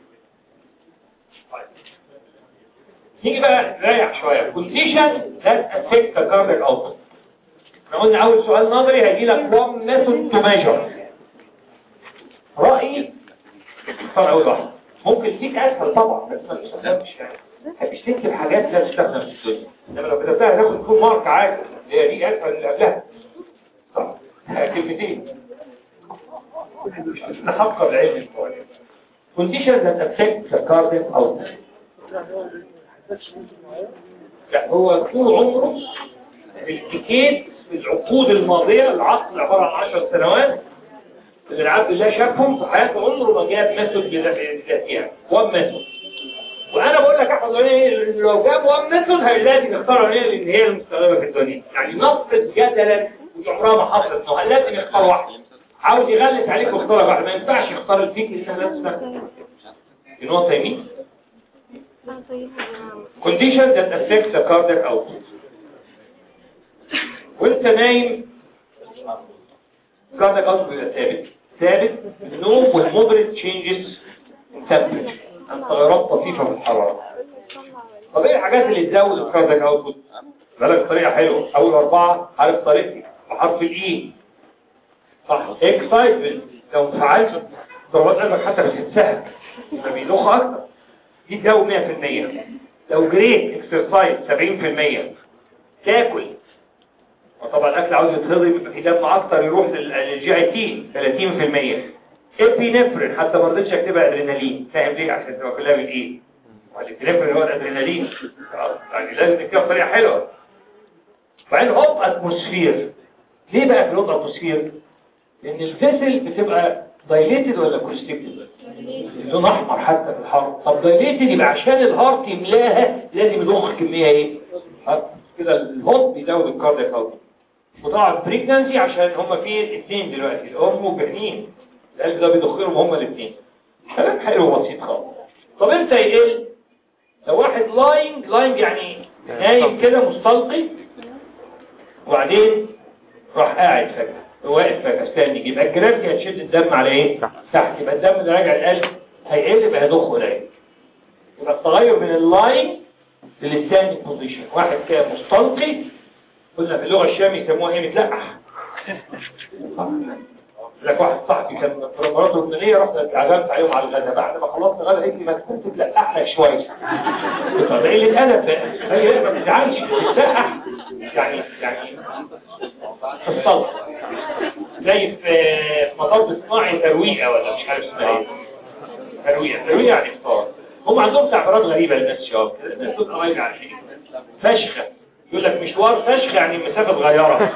نيجي بقى نريح شوية condition that affect the cardiac output احنا قلنا أول سؤال نظري هيجي لك one method to measure رأيي اختار أول واحد ممكن فيك أسهل طبعا بس ما تستخدمش يعني مش تكتب حاجات لا تستخدم في الدنيا انما لو كتبتها هتاخد فول مارك عادي هي دي أسهل اللي قبلها صح كلمتين نحقق العلم conditions that affect the cardiac output لا هو طول عمره التكيت في العقود الماضية العقد عبارة عن 10 سنوات اللي العبد الله شافهم في حياته عمره ما جاب ميثود بذاتها وان ميثود وانا بقول لك احفظ ايه لو جاب وان ميثود هيلاقي يختار ايه لان هي المستخدمه في الدنيا يعني نفرض جدلا ودي عمرها ما حصلت انه لازم يختار واحده عاوز يغلس عليك واختار واحده ما ينفعش يختار الفيك اللي احنا لازم ان هو تيمين conditions that affect the cardiac output وانت نايم cardiac output بيبقى ثابت ثابت النوم والمودريت changes in temperature تغيرات طفيفة في الحرارة طب ايه الحاجات اللي تزود الكاردياك اوتبوت بالك طريقة حلوة اول اربعة عارف طريقتي بحرف الاي صح اكسايتمنت لو فعلت ضربات قلبك حتى مش هتسهل يبقى بيضخ اكتر دي تزود 100% لو جريت اكسرسايز 70% تاكل وطبعا الاكل عاوز يتهضم يبقى في دم اكتر يروح للجي اي تي 30% ابينفرين حتى ما رضيتش اكتبها ادرينالين فاهم ليه عشان تبقى كلها بالايه والابينفرين هو الادرينالين يعني لازم تكتبها بطريقه حلوه وبعدين هوب اتموسفير ليه بقى في الهوب اتموسفير لان الفيسل بتبقى دايليتد ولا كونستريكتد لون احمر حتى في الحر طب دايليتد يبقى عشان الهارت يملاها لازم يضخ كميه ايه كده الهوب بيزود الكاردياك اوت وطبعا بريجنانسي عشان هما في اثنين دلوقتي الام والجنين القلب ده بيضخهم هما الاثنين كلام حلو وبسيط خالص طب انت يقل لو واحد لاينج لاينج يعني نايم كده مستلقي وبعدين راح قاعد فجأة واقف فجأة استني يبقى الجرافيتي هتشد الدم على ايه؟ تحت يبقى الدم اللي راجع القلب هيقل يبقى هيضخ قليل يبقى التغير من اللاين للستاندنج بوزيشن واحد كده مستلقي قلنا في اللغة الشامية يسموها ايه متلقح لك واحد صاحبي كان في مراته اللبنانية رحت عزمت عليهم على الغداء بعد ما خلصنا الغداء قالت لي ما تكون تتلقح لك شوية طب ايه اللي اتقلب بقى؟ هي لا ما بتزعلش تتلقح يعني يعني في الصلح زي في مطب صناعي ترويقة ولا مش عارف اسمها ايه ترويقة ترويقة يعني افطار هم عندهم تعبيرات غريبة للناس شباب كده الناس تبقى رايجة عارفين فشخة يقول لك مشوار فشخ يعني مسافة صغيرة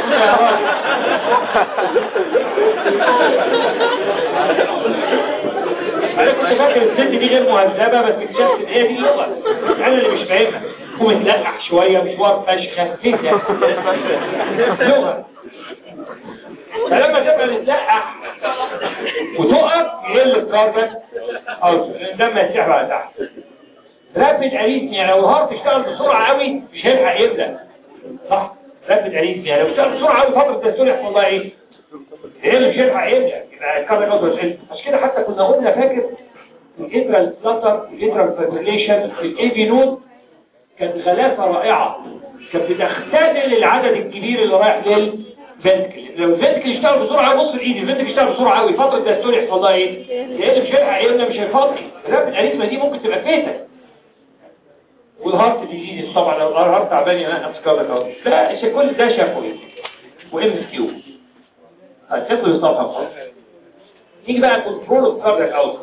انا كنت فاكر الست دي غير مهذبة بس اكتشفت ان هي دي اللغة انا اللي مش فاهمها ومتلقح شوية مشوار فشخة ايه ده لغة فلما تبقى متلقح وتقف يقل الكاربك او الدم يسيح بقى تحت رابد اريثميا لو الهارت اشتغل بسرعة قوي مش هيلحق يبدأ صح رابد اريثميا لو اشتغل بسرعة قوي فترة التسويل يحصل لها ايه هي اللي مش هيلحق يبدأ يبقى الكاربك اوتو عشان كده حتى كنا قلنا فاكر الانترال فلاتر الانترال فابريليشن في الاي في نود كانت غلاسة رائعة كانت بتختزل العدد الكبير اللي رايح للفنتكل لو الفنتكل يشتغل بسرعة يبص الايد الفنتكل يشتغل بسرعة قوي فترة التسويل يحصل لها ايه هي اللي مش هيلحق يبدأ مش هيفضي رابد اريثميا دي ممكن تبقى فيتك والهارت ديزيز طبعا لو الهارت تعبان يبقى نفس كارد اهو لا شيء كل ده شافوي وام اس كيو هتاخد الصفحه خالص نيجي بقى كنترول اوف كاردياك اوت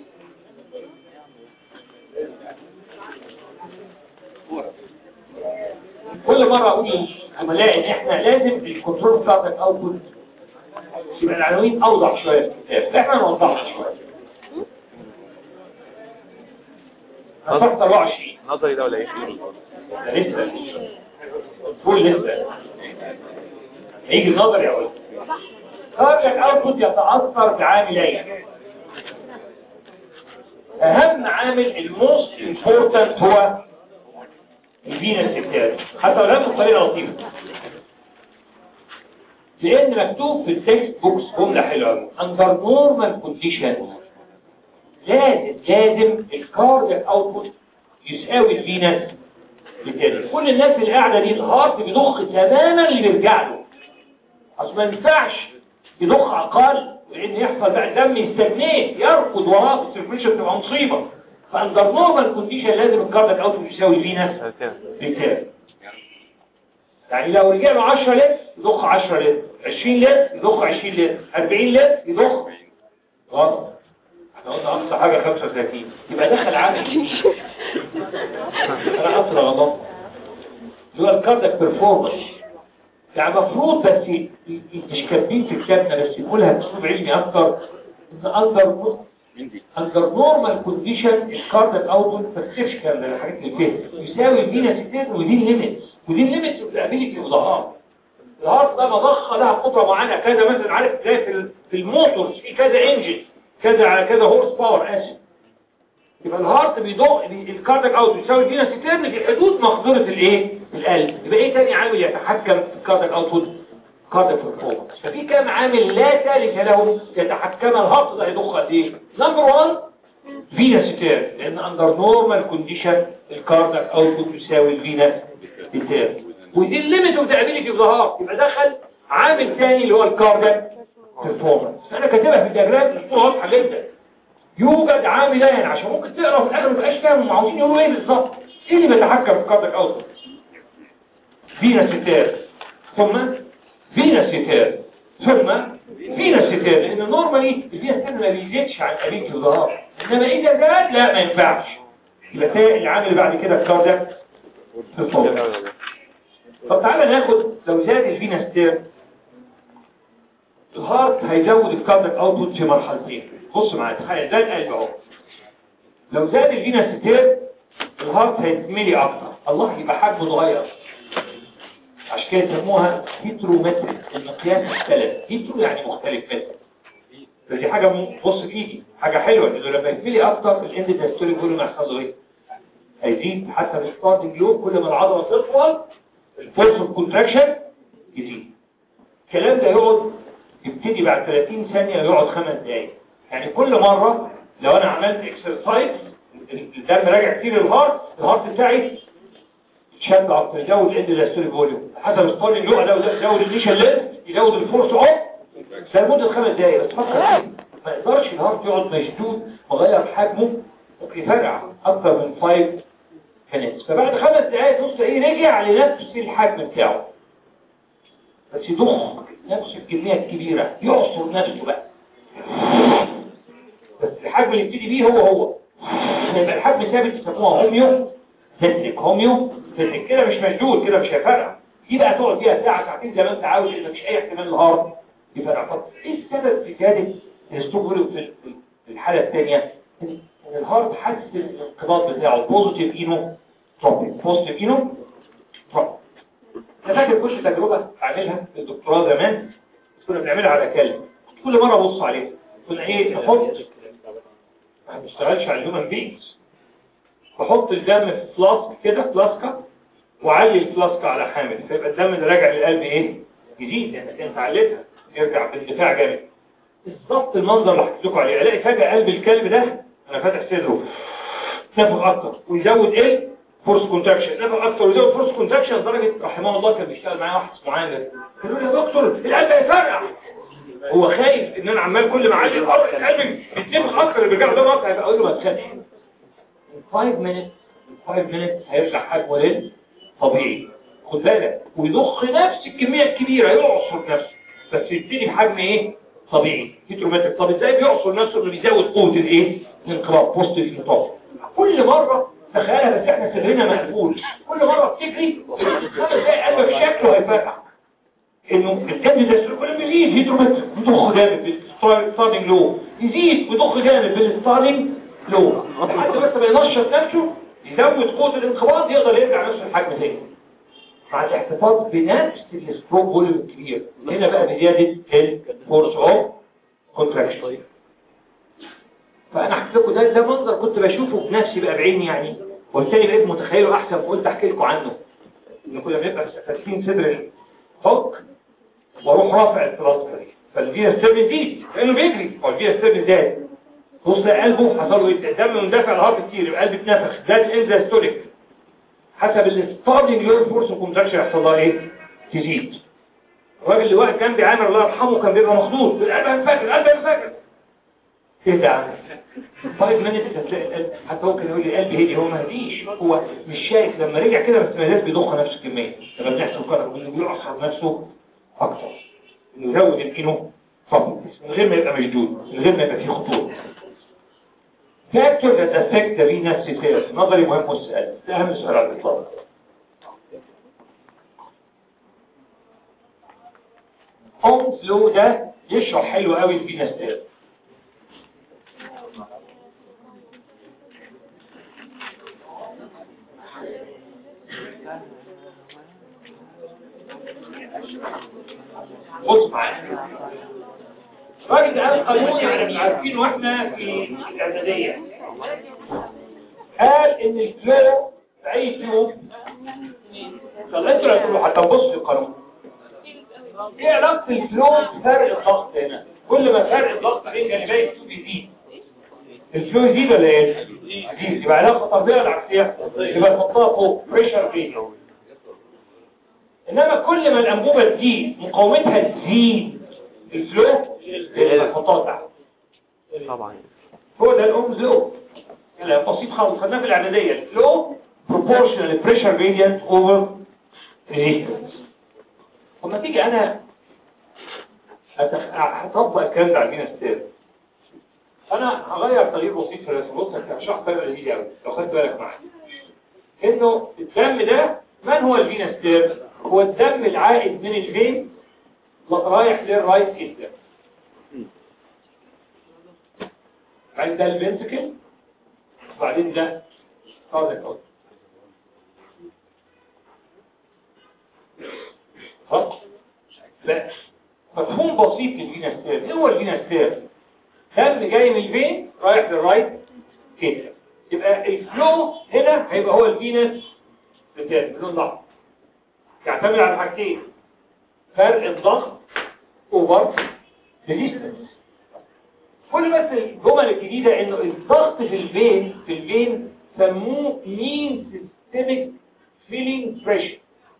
كل مرة اقول لما الاقي ان احنا لازم الكنترول بتاعتك اوتبوت يبقى العناوين اوضح شوية في الكتاب احنا نوضحها شوية صفحة 24 نظري ده ولا ايه ده لسه كل لسه هيجي النظر يا ولد كاردياك اوتبوت يتأثر بعاملين اهم عامل الموست امبورتنت هو الفينس بتاعه حتى لو لم بطريقه لطيفه لان مكتوب في التكست بوكس جمله حلوه قوي اندر نورمال كونديشن لازم لازم الكاردياك اوتبوت يساوي الفينس بتاعه كل الناس اللي قاعده دي الهارت بيضخ تماما اللي بيرجع له اصل ما ينفعش يضخ اقل لان يحصل بقى الدم يستجنيه يركض وراه السيركيشن بتبقى مصيبه فاندر نورمال كونديشن لازم الكاردياك اوتبوت يساوي الفينس بتاعه يعني لو رجع له 10 لتر يضخ 10 لتر 20 لتر يضخ 20 لتر 40 لتر يضخ غلط احنا قلنا اقصى حاجه 35 يبقى دخل عامل جديد انا اصلا غلط اللي هو الكاردياك بيرفورمانس يعني المفروض بس ي- ي- مش كاتبين في كتابنا بس يقولها باسلوب علمي اكتر ان اندر اندر نورمال كونديشن الكاردياك اوتبوت ما تكتبش الكلام ده الحاجات اللي فيها يساوي الفينا ستين ودي الليميتس ودي الليميتس بتقابلك وظهار الهارت ده مضخه لها قدره معينه كذا مثلا عارف زي في ال- في الموتور في كذا انجن كذا على كذا هورس باور اسف يبقى الهارت بيضخ الكاردياك اوت يساوي الفينا ستين في حدود مقدره الايه القلب يبقى ايه تاني عامل يتحكم في الكاردياك اوتبوت كاردياك بيرفورمانس ففي كام عامل لا ثالث له يتحكم الهارت ده يضخ قد ايه نمبر 1 فينا ستير لان اندر نورمال كونديشن الكاردياك اوتبوت يساوي الفينا ستير ودي الليميت اوف ذا ابيليتي اوف ذا هارت يبقى دخل عامل ثاني اللي هو الكاردياك بيرفورمانس انا كاتبها في الدياجرام الصوره واضحه جدا يوجد عاملين عشان ممكن تقرا في الاخر ما تبقاش فاهم هم عاوزين يقولوا ايه بالظبط ايه اللي بيتحكم في الكاردياك اوتبوت فينا ستير ثم فينا ستير ثم فينا ستير لان نورمالي الفينا ستير ما بيزيدش عن ابيليتي اوف ذا هارت انما اذا زاد لا ما ينفعش يبقى تاني العامل اللي بعد كده الكاردياك بيرفورمانس طب تعالى ناخد لو زاد الفينا ستير الهارت هيزود الكاردياك اوتبوت في مرحلتين بص معايا تخيل ده القلب اهو لو زاد الفينا ستير الهارت هيتملي اكتر الله يبقى حجمه صغير عشان كده يسموها هيترومتريك المقياس مختلف هيترو يعني مختلف مثل فدي حاجه م- بص في ايدي حاجه حلوه انه لما يتملي اكتر الاند دايستولي فوليوم هيحصل له ايه هيزيد حتى في الستارتنج لوب كل ما العضله تطول الفورس اوف كونتراكشن يزيد الكلام ده يقعد يبتدي بعد 30 ثانيه يقعد خمس دقايق يعني كل مره لو انا عملت اكسرسايز الدم راجع كتير للهارت الهارت بتاعي يتشد اكتر يزود الاند دايستولي فوليوم حسب الستارتنج لوب ده يزود النيشال لينث يزود الفورس اوف ده لمده خمس دقايق بس فكر فيه ما يقدرش الهارت يقعد مشدود مغير حجمه ممكن يفرقع اكتر من 5 كانت فبعد خمس دقايق تبص ايه رجع لنفس الحجم بتاعه بس يضخ نفس الكمية الكبيرة يعصر نفسه بقى بس الحجم اللي يبتدي بيه هو هو لما يبقى الحجم ثابت يسموها هوميو فيزيك هوميو فيزيك كده مش مشدود كده مش هيفرقع دي بقى تقعد فيها ساعة ساعتين زي ما انت عاوز لان مفيش اي احتمال الهارد يفرقع طب ايه السبب في زيادة الاستوكولو في في الحالة الثانية ان الهارد حس الانقباض بتاعه بوزيتيف اينو تروبيك بوزيتيف اينو تروبيك انا فاكر كل تجربة اعملها في الدكتوراه زمان كنا بنعملها على كلب كل مرة ابص عليه كنا ايه نحط ما بنشتغلش على الهيومن بينجز بحط الدم في فلاسك كده فلاسكة وعلي الفلاسكة على حامل فيبقى الدم اللي راجع للقلب ايه يزيد لانك انت عليتها يرجع باندفاع جامد بالظبط المنظر اللي حكيت لكم عليه الاقي فجأة قلب الكلب ده انا فاتح صدره نفخ اكتر ويزود ايه فورس كونتراكشن نفخ اكتر ويزود فورس كونتراكشن لدرجه رحمه الله كان بيشتغل معايا واحد اسمه عامر قالوا لي يا دكتور القلب هيفرقع هو خايف ان انا عمال كل ما اعلي الارض القلب بيتنفخ اكتر اللي بيرجع ده اكتر هيبقى اقول له ما تخافش 5 minutes 5 minutes هيرجع حجمه للطبيعي خد بالك ويضخ نفس الكميه الكبيره يعصر نفسه بس يبتدي بحجم ايه طبيعي هيدرومتريك طب ازاي بيعصر نفسه انه بيزود قوه الايه الانقباض بوست الانقباض كل مره تخيلها بس احنا صدرنا مقفول كل مره بتجري خمس دقايق قلبك شكله هيفتح انه الكبد ده كل ما يزيد هيدرومتريك يضخ جامد بالستارنج لو يزيد ويضخ جامد بالستارنج لو لحد بس ما ينشط نفسه يزود قوه الانقباض يقدر يرجع نفس الحجم تاني مع الاحتفاظ بنفس الستروك فوليوم الكبير هنا بقى بزياده الفورس اوف كونتراكشن فانا حكيت لكم ده ده منظر كنت بشوفه بنفسي بقى بعيني يعني وبالتالي بقيت متخيله احسن فقلت احكي لكم عنه ان كنا بنبقى فاتحين صدر الحك واروح رافع البلاستر فالفيا ستيرن يزيد لانه بيجري هو الفيا ستيرن زاد بص قلبه حصل له ايه الدم مندفع الهارت كتير يبقى القلب اتنفخ زاد انزاستوليك حسب الستارنج لور فورس كونتراكشن يحصل لها ايه تزيد الراجل اللي واقف جنبي عامر الله يرحمه كان بيبقى مخضوض القلب انا فاكر القلب انا فاكر ايه ده يا عم طيب من انت هتلاقي القلب حتى هو كان يقول لي قلبي هدي هو ما هديش هو مش شايف لما رجع كده بس ما زال بيضخ نفس الكميه لما بنحسب كده انه بيعصر نفسه اكتر انه يزود يمكنه فقط من غير ما يبقى مشدود من غير ما يبقى فيه خطوره فاكتور that affect the venous system نظري مهم والسؤال ده اهم سؤال على الاطلاق هوم فلو ده يشرح حلو قوي الفينس system بص معايا الراجل ده قال قانون يعني مش عارفين واحنا في الاعداديه قال ان الفلو في اي فلو خليته لا تقولوا حتى نبص في القانون ايه علاقه الفلو بفرق الضغط هنا كل ما فرق الضغط بين جانبي الفلو بيزيد الفلو يزيد ولا ايه؟ يزيد يبقى علاقه طرديه ولا عكسيه؟ يبقى نحطها فوق بريشر فين انما كل ما الانبوبه تزيد مقاومتها تزيد الفلو الخطوط تحت طبعا هو ده الأم لو لا بسيط خالص خدناه في الإعدادية لو proportional pressure gradient over resistance لما تيجي أنا أتخ- هطبق الكلام ده على الفينس تيرم أنا هغير تغيير بسيط في الرسم بص هشرح طريقة لذيذة أوي لو خدت بالك معايا إنه الدم ده من هو الفينس تيرم؟ هو الدم العائد من الفين رايح للرايت اتر بعدين ده الفنتكل وبعدين ده كاردياك اوت خلاص لا مفهوم بسيط للفيناستير ايه هو الفيناستير دم جاي من الفين رايح للرايت كده يبقى الفلو هنا هيبقى هو الفينس بتاعي بدون ضغط يعتمد على حاجتين فرق الضغط اوفر ريزيستنس كل بس الجمل الجديدة انه الضغط في الفين في الفين سموه مين سيستميك فيلينج بريشر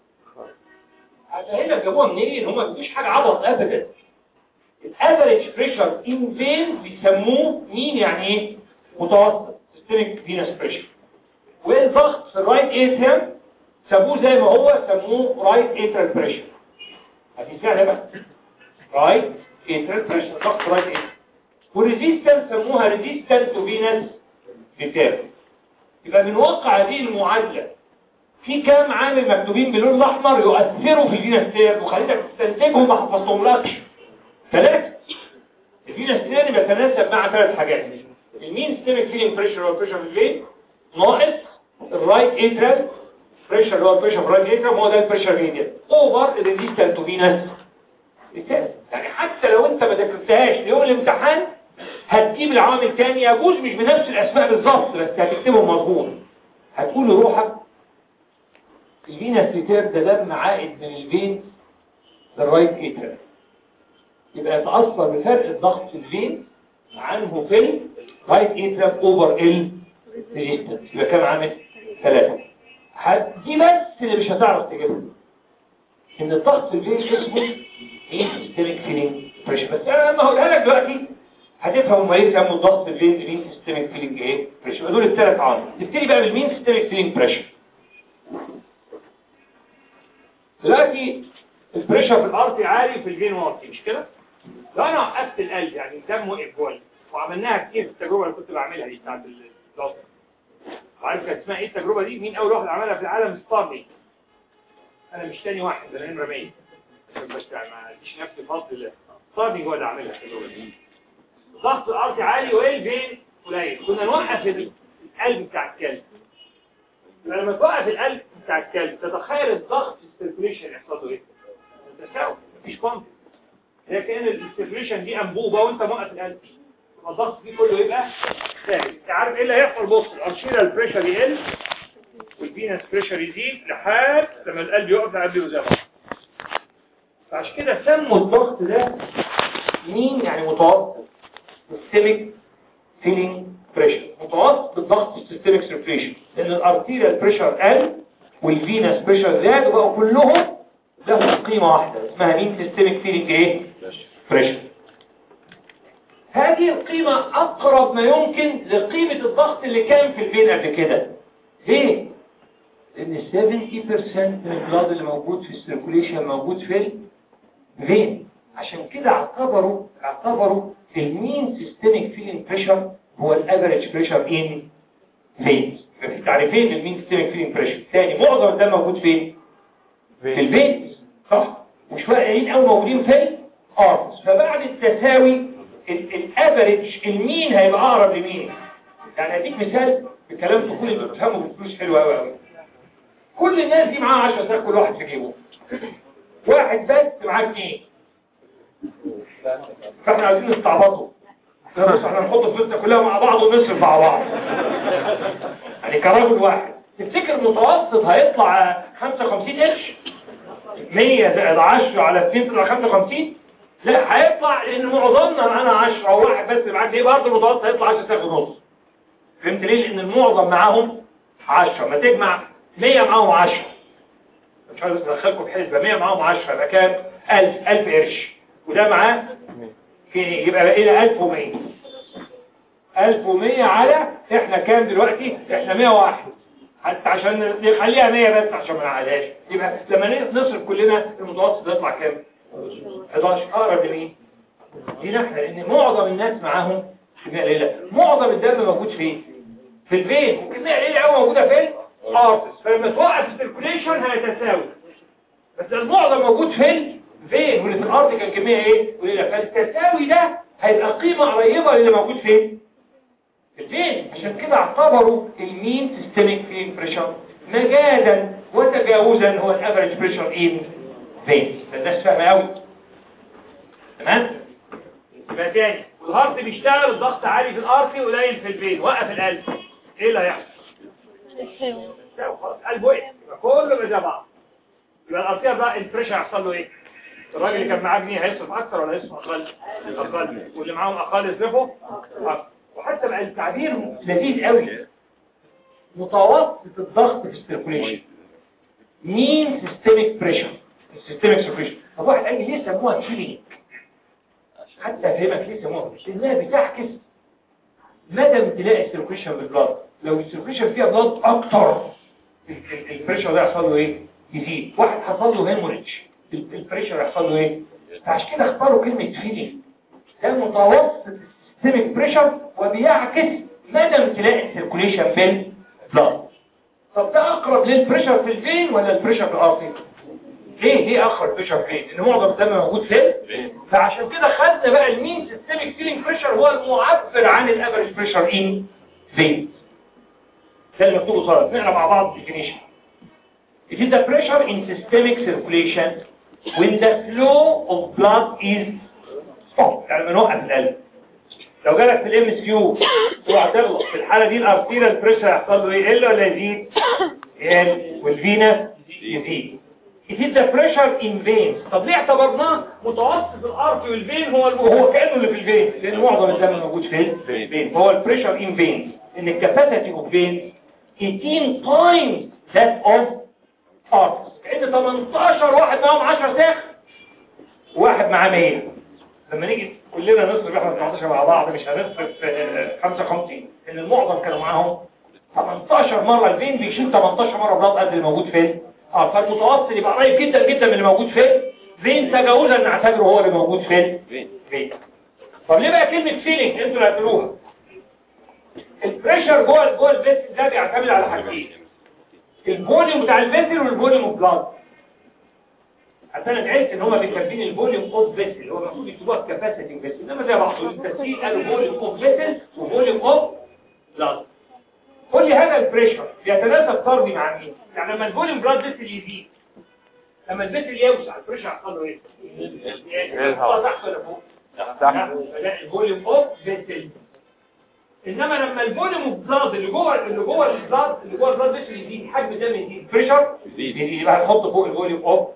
هنا جابوها منين هم مفيش حاجة عبط ابدا الافريج بريشر ان فين بيسموه مين يعني ايه متوسط سيستميك فينس بريشر والضغط في الرايت اتريم سموه زي ما هو سموه رايت اتريال بريشر هتسمعنا بقى رايت اتريال بريشر ضغط رايت اتريال والريزيستنس سموها ريزيستنس تو فينس ريتيرن يبقى من واقع هذه المعادله في كام عامل مكتوبين باللون الاحمر يؤثروا في الفينس تيرن وخليتك تستنتجهم ما حفظتهملكش ثلاثه الفينس تيرن بيتناسب مع ثلاث حاجات المين ستيمك فيلينج بريشر هو بريشر في الفين ناقص الرايت اترال بريشر هو بريشر في الرايت اترال هو ده البريشر ميديا اوفر ريزيستنس تو فينس ريتيرن يعني حتى لو انت ما ذاكرتهاش ليوم الامتحان هتجيب العوامل تاني يجوز مش بنفس الاسماء بالظبط بس هتكتبهم مظبوط هتقول لروحك الفينس ريتير ده دم عائد من الفين للرايت اترال يبقى يتأثر بفرق الضغط في الفين عنه في الرايت اترال اوفر ال ريزيستنس يبقى كام عامل؟ ثلاثة دي بس اللي مش هتعرف تجيبها ان الضغط في الفين اسمه ايه سيستميك فيلينج بريشر بس انا لما هقولها لك دلوقتي هتفهم هم ليه سموا الضغط الفين مين سيستميك فيلينج ايه بريشر دول الثلاث عوامل نبتدي بقى بالمين سيستميك فيلينج بريشر دلوقتي البريشر في الارض عالي في الفين واطي مش كده لو انا وقفت القلب يعني الدم وقف جوه وعملناها كتير في التجربه اللي كنت بعملها دي بتاعت الضغط عارف كانت اسمها ايه التجربه دي مين اول واحد عملها في العالم ستارلي انا مش تاني واحد ده انا نمره 100 بس ما اديش نفسي فضل ستارلي هو اللي عاملها التجربه دي ضغط الارض عالي والفين قليل كنا نوقف القلب بتاع الكلب لما توقف القلب بتاع الكلب تتخيل الضغط السيركوليشن يحصل له ايه تساوي مفيش بامب هي كان السيركوليشن دي انبوبه وانت موقف القلب الضغط فيه كله يبقى ثابت انت عارف ايه اللي هيحصل بص الارشيرال بريشر يقل والفينس بريشر يزيد لحد لما القلب يقف القلب يزيد فعشان كده سموا الضغط ده مين يعني متوسط سيستميك فيلينج بريشر متوسط بالضغط السيستميك سيركيشن لان الارتيريال بريشر قل والفينس بريشر زاد وبقوا كلهم لهم قيمه واحده اسمها مين سيستميك فيلينج ايه بريشر هذه القيمة أقرب ما يمكن لقيمة الضغط اللي كان في الفين قبل كده ليه؟ لأن 70% من البلاد اللي موجود في السيركوليشن موجود في الفين عشان كده اعتبروا اعتبروا المين سيستميك فيلينج بريشر هو الافريج بريشر ان فين في تعريفين للمين سيستميك فيلينج بريشر ثاني معظم الدم موجود فين؟ في الفين صح وشوية قليلين قوي موجودين في الارتس فبعد التساوي الافريج المين هيبقى اقرب لمين يعني اديك مثال بكلام طفولي انتوا بتفهموا بفلوس حلوه قوي قوي كل الناس دي معاها 10 سنه كل واحد في جيبه واحد بس معاه اثنين فاحنا عايزين نستعبطه بس احنا نحط فلوسنا كلها مع بعض ونصرف مع بعض يعني كراجل واحد تفتكر المتوسط هيطلع 55 قرش 100 زائد 10 على 2 تطلع 55 لا هيطلع لان معظمنا معانا 10 او واحد بس معاك ايه برضه المتوسط هيطلع 10 ساعه ونص فهمت ليه لان المعظم معاهم 10 ما تجمع 100 معاهم 10 مش عايز ادخلكم في حسبه 100 معاهم 10 يبقى كام 1000 1000 قرش وده معاه يبقى بقينا 1100 1100 على احنا كام دلوقتي احنا 101 حتى عشان نخليها 100 بس عشان ما نعقدهاش يبقى لما نصرف كلنا المتوسط يطلع كام 11 اقرب لمين دي احنا لان معظم الناس معاهم كميه قليله معظم الدم موجود فين في الفين وكميه قليله قوي موجوده فين ارتس فلما توقف السيركوليشن هيتساوي بس المعظم موجود فين فين واللي في الارض كان كميه ايه قليله فالتساوي ده هيبقى قيمه قريبه للي موجود فين في الفين عشان كده اعتبروا المين سيستميك فين بريشر مجازا وتجاوزا هو الافريج بريشر ان فين فالناس فاهمه قوي تمام يبقى تاني والهارت بيشتغل الضغط عالي في الارتي وقليل في الفين وقف القلب ايه اللي هيحصل يساوي خلاص قلب وقف يبقى كله بقى زي بعض يبقى الارتيه بقى البريشر هيحصل له ايه الراجل اللي كان معاه جنيه هيصرف اكتر ولا هيصرف اقل اقل واللي معاهم اقل يصرفوا اكتر وحتى بقى التعبير لذيذ قوي متوسط الضغط في السيركوليشن مين سيستميك بريشر السيستميك سيركوليشن طب واحد قال لي ليه سموها كلينيك حتى افهمك ليه سموها لانها بتعكس مدى امتلاء السيركوليشن بالبلاد لو السيركوليشن فيها بلاد اكتر البريشر ده يحصل له ايه يزيد واحد حصل له هيموريدج البريشر يحصل له ايه فعشان كده اختاروا كلمه فيلينج ده متوسط السيستميك بريشر وبيعكس مدى امتلاء السيركوليشن بالبلاد طب ده اقرب للبريشر في الفين ولا البريشر في الارتي ليه ليه اخر بريشر فين ان معظم الدم موجود فين فعشان كده خدنا بقى المين سيستميك فيلينج بريشر هو المعبر عن الافريج بريشر ان فين ده اللي مكتوب قصاد نقرا مع بعض definition It is the pressure in systemic circulation when the flow of blood is stopped يعني بنوقف القلب لو جالك في الام اس كيو اوعى تغلط في الحاله دي الارتيريال بريشر هيحصل له ايه يقل ولا يزيد؟ يقل والفينا يزيد It is the pressure in veins طب ليه اعتبرناه متوسط الارتي والفين هو هو كانه اللي في الفين لان معظم الدم موجود في الفين هو البريشر ان فين ان الكاباسيتي اوف فين 18 times that of arteries كأن 18 واحد معاهم 10 ساخ واحد معاه 100 لما نيجي كلنا نصرف احنا 19 مع بعض مش هنصرف آه، 55 ان المعظم كانوا معاهم 18 مرة الفين بيشيل 18 مرة بلاد قد اللي موجود فين اه فالمتوسط يبقى قريب جدا جدا من اللي موجود فين فين تجاوزا نعتبره هو اللي موجود فين فين طب ليه بقى كلمة فيلينج انتوا اللي هتقولوها البريشر جوه جوه الفيسل ده بيعتمد على حاجتين الفوليوم بتاع الفيسل والفوليوم اوف بلاد حتى انا عرفت ان هما بيكتبين الفوليوم اوف فيسل اللي هو المفروض يكتبوها كاباسيتي فيسل انما زي بعض التسجيل قالوا فوليوم اوف فيسل وفوليوم اوف بلاد قول لي هذا البريشر بيتناسب طردي مع مين؟ يعني لما الفوليوم بلاد فيسل يزيد لما الفيسل يوسع البريشر هيحصل له ايه؟ يطلع تحت ولا فوق؟ تحت. لا الفوليوم اوف فيسل انما لما الفوليوم اوف بلاد اللي جوه اللي جوه البلاد اللي جوه البلاد فيسل يزيد حجم الدم يزيد بريشر يزيد يبقى هتحط فوق الفوليوم اوف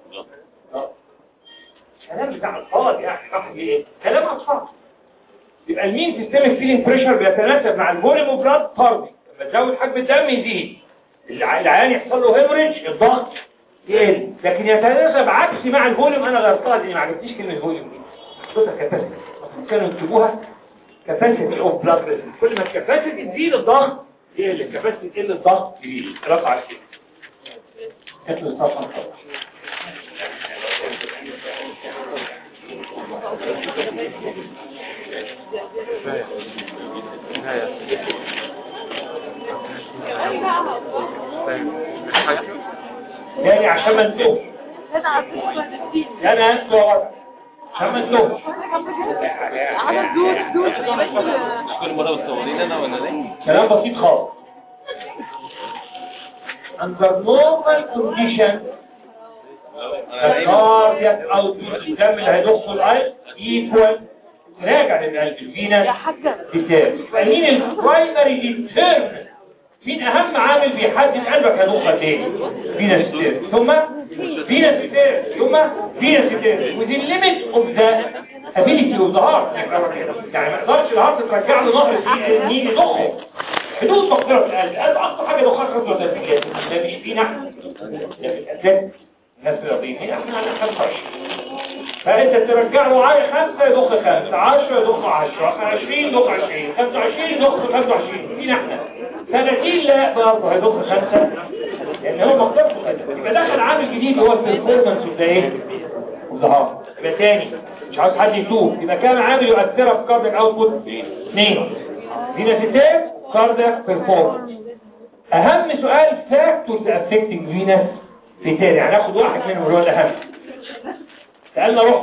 كلام بتاع اطفال يا اخي راح ايه كلام اطفال يبقى المين سيستمك فيلينج بريشر بيتناسب مع الفوليوم اوف بلاد فردي لما تزود حجم الدم يزيد الع- العيان يحصل له هيموريج الضغط يقل لكن يتناسب عكسي مع الفوليوم انا غيرتها دي ما عجبتنيش كلمه فوليوم دي صوتها كاباسيتي كانوا يكتبوها كاباسيتي اوف بلاد بريشر كل ما الكاباسيتي تزيد الضغط يقل الكاباسيتي تقل الضغط يزيد رفع على كده هات لي الصفحه كفاية كفاية كفاية حاجة يعني عشان ما نتوه يعني انتوا ورا. عشان ما نتوه عدد دول دول كل مرة بتصورين انا ولا ليه؟ كلام بسيط خالص under normal condition the cardiac output الدم اللي هيضخه القلب equal راجع للقلب الفينس يا حاجة بتاعي يبقى مين البرايمري ديترمن مين اهم عامل بيحدد قلبك هيضخ قد ايه فينس بتاعي ثم فينس بتاعي ثم فينس بتاعي ودي الليميت اوف ذا ability of the heart يعني ما يقدرش الهارت ترجع له نهر النيل يضخه حدود مقدرة القلب القلب أكتر حاجة ضخها 35 ده مش فينا احنا ده في الأساس الناس الرياضيين احنا على 25 فانت ترجع له عاي خمسة يضخ خمسة 10 يضخ 10 20 يضخ 20 25 يضخ 25 فينا احنا 30 لا برضه هيضخ خمسة لان هو مقدرته كده يبقى دخل عامل جديد هو البرفورمانس اوف ذا ايه؟ اوف ذا هارت يبقى تاني مش عاوز حد يتوه يبقى كام عامل يؤثر في كاردياك اوتبوت؟ اثنين فيناسيتات كاردياك بيرفورمانس اهم سؤال فاكتورز افكتنج فينس فيتال يعني ناخد واحد منهم اللي هو الاهم سألنا روح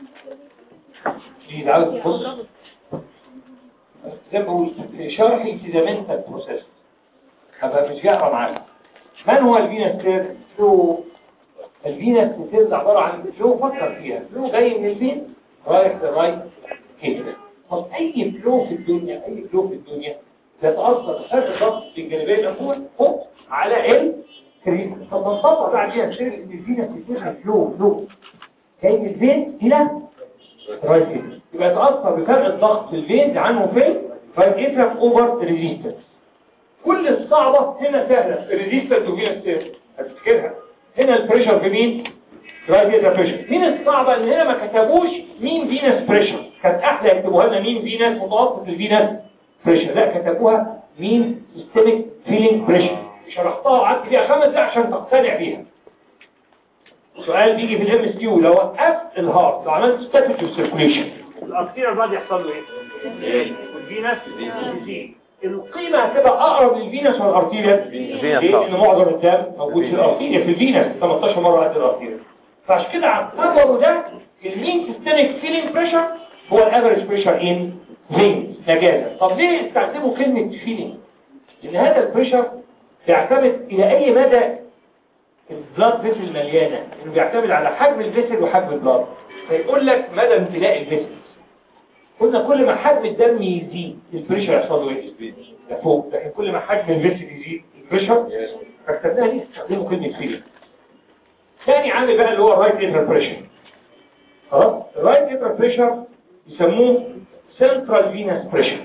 دي عاوز بص زي ما بقول شرحي التزامنتال بروسيس هبقى مش جاهرة معاك من هو الفينس تير فلو الفينس تير ده عبارة عن فلو فكر فيها فلو جاي من الفين رايح للرايت كده طب اي فلو في الدنيا اي فلو في الدنيا يتأثر بفرق الضغط الجانبية الأخوة فوق على ال كريم طب نطبق بقى عليها السر ان الفينس تير فلو فلو جاي من الفين هنا رايت كده يبقى يتأثر بفرق الضغط في الفين عنه فين رايت اترك اوفر ريزيستنس كل الصعبة هنا سهلة الريزيستنس وفينس تير هتفتكرها هنا البريشر في مين رايت اترك بريشر مين الصعبة ان هنا ما كتبوش مين فينس بريشر كانت احلى يكتبوها لنا مين فينس متوسط الفينس بريشر لا كتبوها مين سيستميك فيلينج بريشر شرحتها وقعدت فيها خمس دقايق عشان تقتنع بيها سؤال بيجي في الام اس كيو لو وقفت الهارت لو عملت ستاتيك سيركوليشن الارتيريال بعد يحصل له ايه والفينس يزيد القيمه هتبقى اقرب للفينس ولا الارتيريال الفينس ليه؟ طبعا. لان معظم الدم موجود في الارتيريال في الفينس 18 مره قد الارتيريال فعشان كده اعتبروا ده المين سيستميك فيلينج بريشر هو الافريج بريشر ان فين مجازا طب ليه استخدموا كلمه فيلينج ان هذا البريشر بيعتمد الى اي مدى البلاد فيسل مليانه انه بيعتمد على حجم الفيسل وحجم البلاد فيقول لك مدى امتلاء الفيسل قلنا كل ما حجم الدم يزيد البريشر يحصل له ايه لفوق لكن كل ما حجم الفيسل يزيد البريشر فاكتبناها دي استخدموا كلمه فيلينج ثاني عامل بقى اللي هو الرايت انتر بريشر خلاص الرايت انتر بريشر يسموه سنترال فينس بريشر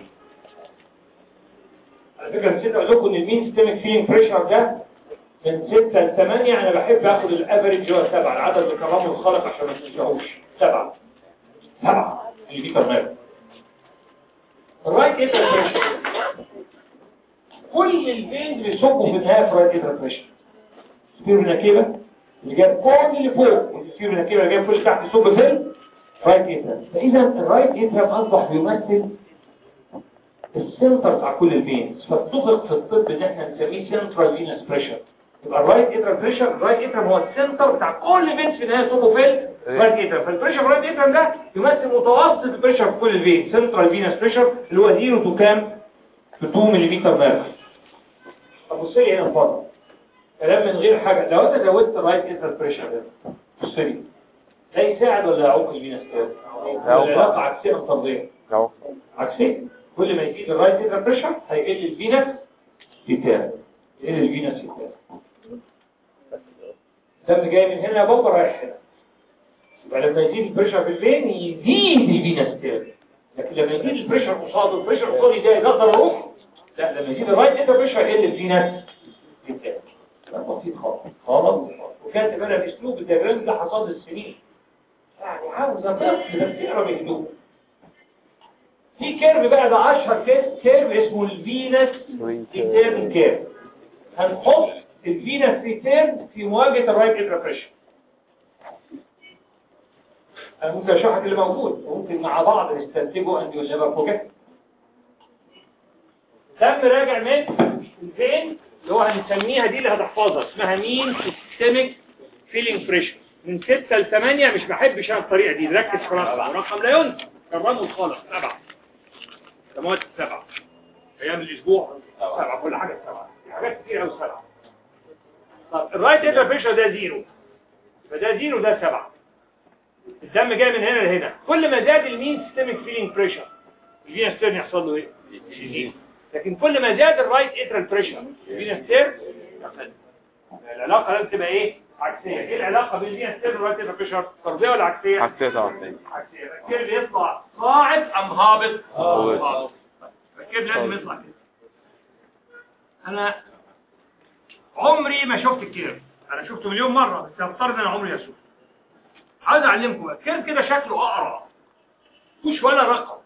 على فكره نسيت اقول لكم ان المين سيستميك فيلينج بريشر ده من 6 ل 8 انا بحب اخد الافريج هو 7 العدد اللي كرمه الخلق عشان ما تنساهوش 7 7 مليمتر ميركوري الرايت اترال بريشر كل الفينز بيصبوا في النهايه في الرايت اترال بريشر سبيرو نكيبه اللي جاب كل اللي فوق والسبيرو نكيبه اللي جاب كل تحت يصب في الرايت اترال فاذا الرايت اترال اصبح بيمثل السنتر بتاع كل الفينز فاتفق في الطب ان احنا نسميه سنترال فينس بريشر يبقى الرايت اترال بريشر الرايت اترال هو السنتر بتاع كل فينز في النهايه يصبوا في الرايت اترال فالبريشر الرايت اترال ده يمثل متوسط البريشر في كل الفين سنترال فينس بريشر اللي هو 0 تو كام تو 2 ملم ميركوري طب بص لي هنا فاضل كلام من غير حاجه لو انت زودت الرايت اترال بريشر ده بص لي ده يساعد ولا يعوق الفينس كام العلاقه عكسيه طرديه اهو عكسيه كل ما يزيد الرايت اترال بريشر هيقل الفينس يتاب يقل الفينس يتاب الدم جاي من هنا يا بابا رايح هنا يبقى لما يزيد البريشر في الفين يزيد الفينس تاب لكن لما يزيد البريشر قصاده البريشر قصادي ده يقدر اروح لا لما يزيد الرايت اترال بريشر يقل الفينس يتاب ده بسيط خالص خالص وكانت انا باسلوب الدياجرام ده حصاد السنين يعني عاوز طفل بس يقرا بهدوء في كيرف بقى ده اشهر كيرف كيرف اسمه الفينس ريتيرن كيرف هنحط الفينس ريتيرن في مواجهه الرايت اترال بريشر انا ممكن اشرح اللي موجود وممكن مع بعض نستنتجه اند يوزيفر بروجكت دم راجع من الفين اللي هو هنسميها دي اللي هتحفظها اسمها مين سيستميك فيلينج بريشر من 6 ل 8 مش بحبش انا الطريقه دي ركز في رقم رقم لا ينسى كرمه خالص سبعه سماوات سبعه ايام الاسبوع سبعه كل حاجه سبعه في حاجات كتير قوي سبعه طب الرايت اتر بريشر ده زيرو فده زيرو ده سبعه الدم جاي من هنا لهنا كل ما زاد المين سيستميك فيلينج بريشر الفينا ستيرن يحصل له ايه يزيد لكن كل ما زاد الرايت اترال بريشر الفينا ستيرن يقل العلاقه لازم تبقى ايه عكسيه ايه العلاقه بين الفينا ستيرن والرايت اترال بريشر طرديه ولا عكسيه عكسية طبعا عكسيه الكيرف يطلع صاعد ام هابط هابط. هابط. الكيرف لازم يطلع كده انا عمري ما شفت الكيرف انا شفته مليون مره بس هفترض ان انا عمري اشوفه عايز اعلمكم بقى كيرف كده شكله اقرع مش ولا رقم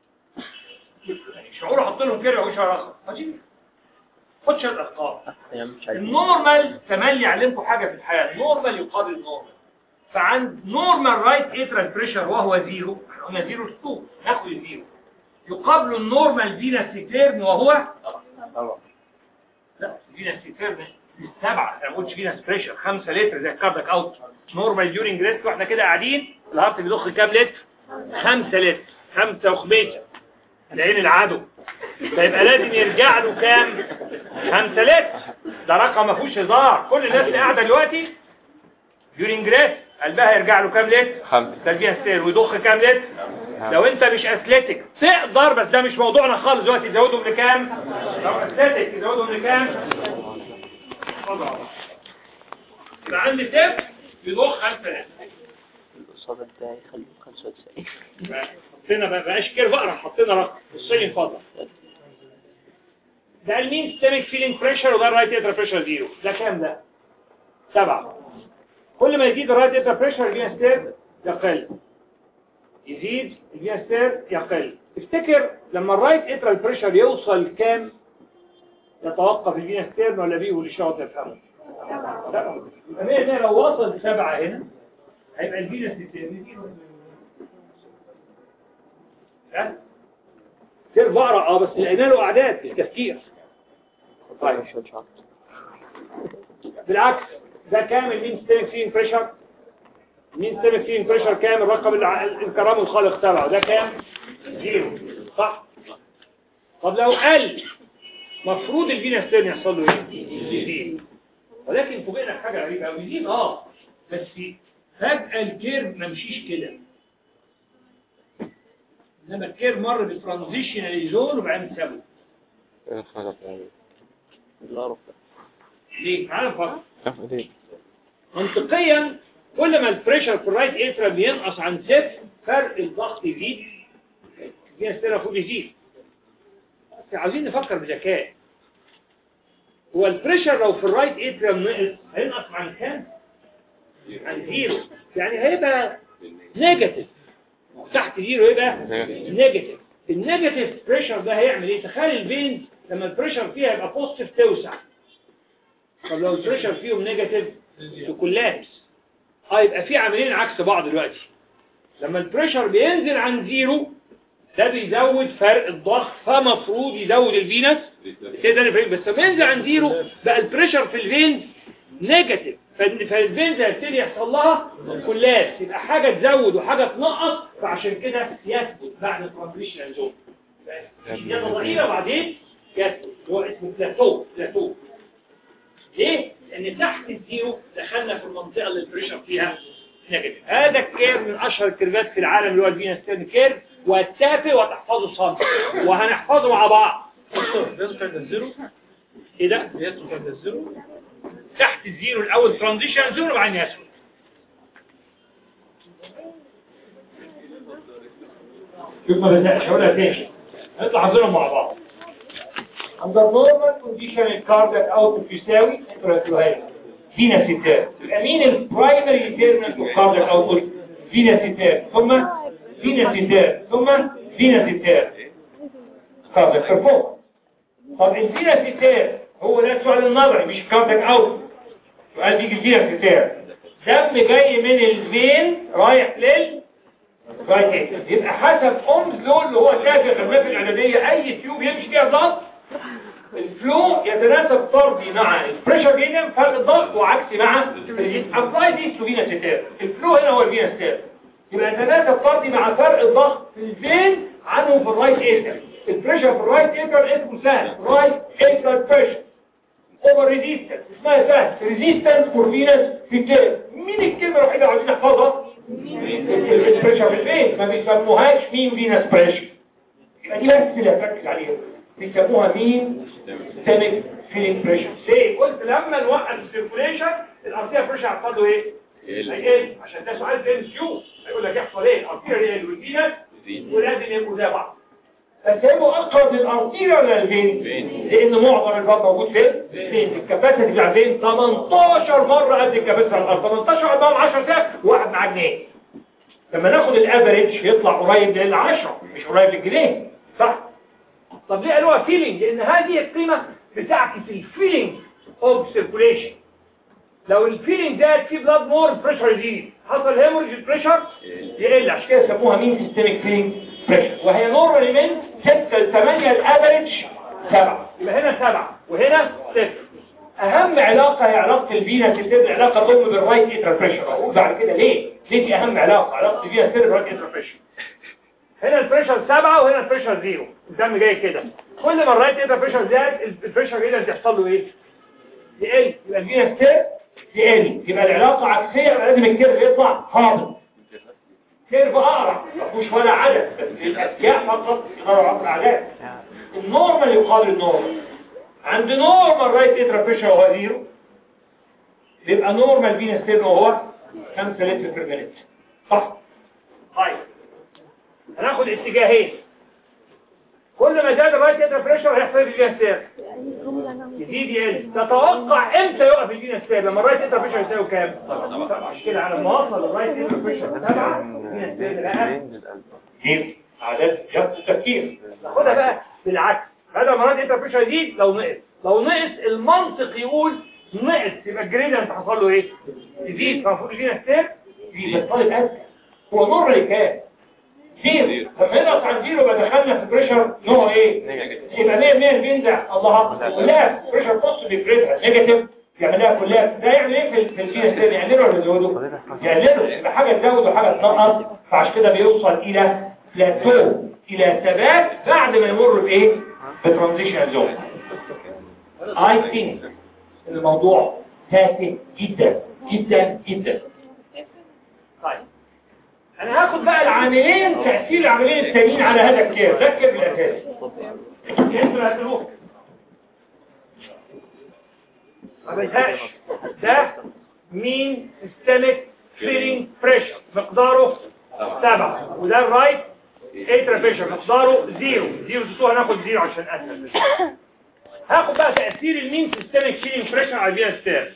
يعني شعور احط لهم كيرف مش ولا رقم عجيب خد شويه ارقام ايام مش عايز النورمال كمان يعلمكم حاجة في الحياة النورمال يقابل النورمال فعند نورمال رايت اترال بريشر وهو زيرو احنا قلنا زيرو ستو ناخد الزيرو يقابل النورمال فينس سيتيرن وهو طبعا لا فينس سيتيرن سبعة انا ما قلتش فينس بريشر 5 لتر زي الكاردك اوت نورمال ديورنج ريست واحنا كده قاعدين الهارت بيضخ كام لتر 5 لتر 5 وخميسة العين العدو فيبقى لازم يرجع له كام 5 لتر ده رقم ما فيهوش هزار كل الناس اللي قاعده دلوقتي ديورنج ريست قلبها يرجع له كام لتر خمسة تربيه ستير ويضخ كام لتر لو انت مش اثليتيك تقدر بس ده مش موضوعنا خالص دلوقتي تزودهم لكام لو اثليتيك تزودهم لكام اتفضل. يبقى عندي تب يضخ 5 لتر القصادة ده يخليه 95 حطينا ما بقاش كيرف اقرا حطينا رقم الصين فاضل ده المين سيستميك فيلينج بريشر وده الرايت اتر بريشر زيرو ده كام ده سبعة كل ما يزيد الرايت اتر بريشر الفينا ستير يقل يزيد الفينا ستير يقل افتكر لما الرايت اتر بريشر يوصل كام يتوقف الفينا ستير ولا بيه واللي شاطر يفهمه سبعة يبقى هنا لو وصل سبعة هنا هيبقى الفينا ستير يزيد ها سير بقرا اه بس لقينا له اعداد في التفكير طيب شوت شوت بالعكس ده كام المين ستيرنج فين بريشر مين ستيرنج فين بريشر كام الرقم اللي ع- الكرام الخالق تبعه ده كام زيرو صح طب لو قل مفروض الفينا ستيرن يحصل له ايه يزيد ولكن فوجئنا بحاجه غريبه قوي يزيد اه بس فجاه الكيرف ما مشيش كده انما الكيرف مر بترانزيشنال زون وبعدين سابه ايه الخلق يعني القرف ده ليه؟ تعالى نفكر شوف ايه منطقيا كل ما البريشر في الرايت اترا بينقص عن صفر فرق الضغط يزيد في ناس تانية المفروض يزيد بس عاوزين نفكر بذكاء هو البريشر لو في الرايت اترا نقص هينقص عن كام؟ عن زيرو يعني هيبقى نيجاتيف تحت زيرو يبقى نيجاتيف النيجاتيف بريشر ده هيعمل ايه تخيل الفينز لما البريشر فيها يبقى بوزيتيف توسع طب لو البريشر فيهم نيجاتيف تكولابس اه يبقى في عاملين عكس بعض دلوقتي لما البريشر بينزل عن زيرو ده بيزود فرق الضغط فمفروض يزود الفينس كده انا فاهم بس لما ينزل عن زيرو بقى البريشر في الفينز نيجاتيف فال- فالفينز هيبتدي يحصل لها كولابس يبقى حاجه تزود وحاجه تنقص فعشان كده يثبت بعد الترانزيشن زون زياده ضئيله وبعدين يثبت هو اسمه بلاتو بلاتو ليه؟ لان تحت الزيرو دخلنا في المنطقه اللي البريشر فيها نيجاتيف هذا الكيرف من اشهر الكيرفات في العالم اللي هو الفينس تيرن كيرف وهتتابع وتحفظه صم وهنحفظه مع بعض يصبح عند الزيرو ايه ده؟ يصبح عند الزيرو تحت الزيرو الاول ترانزيشن زون وبعدين يسود شوف ما بدأش هقولها تاني نطلع عندنا مع بعض under normal condition الكاردياك اوت يساوي انتوا هتقولوها لي فينا ستات يبقى مين البرايمري ديترمنت اوف كاردياك اوت فينا ستات ثم فينا ستات ثم فينا ستات كاردياك فوق طب الفينا ستات هو ده السؤال النظري مش كاردياك اوت سؤال بيجي فينا ستات دم جاي من الفين رايح لل رايح يبقى حسب اومز لو اللي هو شايف الخدمات الاعداديه اي تيوب يمشي فيها ضغط الفلو يتناسب طردي مع البريشر جدا فرق الضغط وعكسي مع ابلاي دي فينا ستات الفلو هنا هو الفينا ستات يبقى يتناسب طردي مع فرق الضغط في الفين عنه في الرايت ايتر البريشر في الرايت ايتر اسمه سهل رايت ايتر بريشر اوفر ريزيستنس اسمها سهل ريزيستنس فور فينس ستات مين الكلمه الوحيده اللي عايزين نحفظها؟ البريشر في الفين ما بيسموهاش مين فينس بريشر يبقى دي بس اللي هتركز عليها بيسموها مين سيستميك فيلينج بريشر ليه قلت لما نوقف السيركوليشن الارتيه بريشر هتفضل ايه هيقل عشان ده سؤال في ام سيو هيقول لك يحصل ايه الارتيه يقل والفينس ولازم يبقوا زي بعض بس هيبقوا اقرب للارتيه ولا الفين لان معظم الفضل موجود فين فين الكباسيتي بتاع الفين 18 مره قد الكباسيتي على الارض 18 قدام 10 ساعات واحد مع جنيه لما ناخد الافريج يطلع قريب لل 10 مش قريب للجنيه صح طب ليه قالوها فيلينج لان هذه القيمه بتعكس الفيلينج اوف سيركوليشن لو الفيلينج زاد في بلاد مور بريشر يزيد حصل هيموريج البريشر يقل عشان كده سموها مين سيستميك فيلينج بريشر وهي نورمالي من 6 ل 8 الافريج 7 يبقى هنا 7 وهنا 6 اهم علاقه هي علاقه الفينا سيستم علاقه ضم بالرايت اتر بريشر اقول بعد كده ليه ليه دي اهم علاقه علاقه الفينا سيستم بالرايت اتر بريشر هنا البريشر 7 وهنا البريشر 0 الدم جاي كده كل ما الرايت اتر بريشر زاد البريشر هنا بيحصل له ايه يقل يبقى الفينا سيستم يقل يبقى العلاقه عكسيه يبقى لازم الكيرف يطلع هابط كيرف اقرع ما فيهوش ولا عدد بس الاذكياء فقط يقدروا عبر اعداد النورمال يقابل النورمال عند نورمال رايت اتر بريشر هو زيرو يبقى نورمال فينا ستيرن هو 5 لتر بير مينيت صح طيب هناخد اتجاهين كل ما زاد الرايت اتر بريشر هيحصل في الفينا ستيرن يزيد يقل تتوقع امتى يقف الفينا ستيرن لما الرايت اتر بريشر يساوي كام عشان كده على ما وصل الرايت اتر بريشر 7 الفينا ستيرن بقى دي عدد جبت التفكير ناخدها بقى بالعكس بدل ما الرايت اتر بريشر يزيد لو نقص لو نقص المنطق يقول نقص يبقى الجريدينت حصل له ايه يزيد فالمفروض يجينا ستيب يبقى طالب اذكى هو نور كام زيرو لما ينقص عن زيرو يبقى دخلنا في بريشر نوع ايه يبقى 100 100 بينزع الله اكبر كلها بريشر بص بيفردها نيجاتيف يعملها كلها ده يعمل ايه في في الفينا ستيب يقلله ولا يزوده يقلله يبقى حاجه تزود وحاجه تنقص فعشان كده بيوصل الى بلاتو الى ثبات بعد ما يمر بايه بترانزيشن زون I think ان الموضوع تافه جدا جدا جدا طيب انا هاخد بقى العاملين تأثير العاملين التانيين على هذا الكير ده الكير الاساسي انتوا هتقولوه ما بيهاش ده مين سيستميك فيلينج بريشر مقداره سبعة وده الرايت اتر بريشر مقداره زيرو زيرو تسوه هناخد زيرو عشان اسهل بس. هاخد بقى تأثير المين سيستميك فيلينج بريشر على الفينا ستير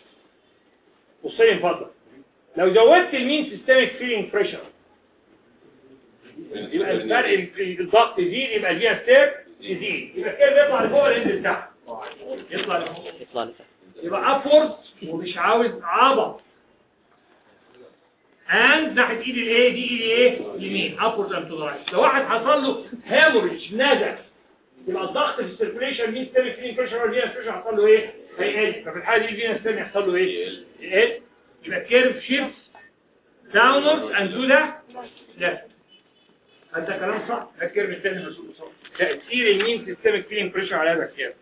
بص لي اتفضل لو زودت المين سيستميك فيلينج بريشر يبقى الفرق في الضغط يزيد يبقى الفينا ستير يزيد يبقى كده بيطلع لفوق ولا ينزل تحت يطلع لفوق يطلع لك يبقى ابورد ومش عاوز عبط اند ناحيه ايد الايه دي ايد ايه اليمين ابورد اند تو لو واحد حصل له هاموريج نزل يبقى الضغط في السيركيليشن مين ستيريك فين بريشر ولا فينا بريشر حصل له ايه هيقل ففي الحاله دي الفينا ستيرن يحصل له ايه يقل يبقى كيرف شيفت داونورد اند تو ده لا هذا كلام صح ده الكيرف الثاني مسؤول صح تاثير المين سيستميك فيلينج بريشر على هذا الكيرف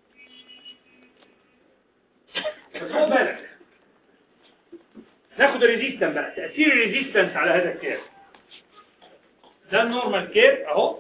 بس خد بالك ناخد الريزيستنس بقى تأثير الريزيستنس على هذا الكير ده النورمال كير اهو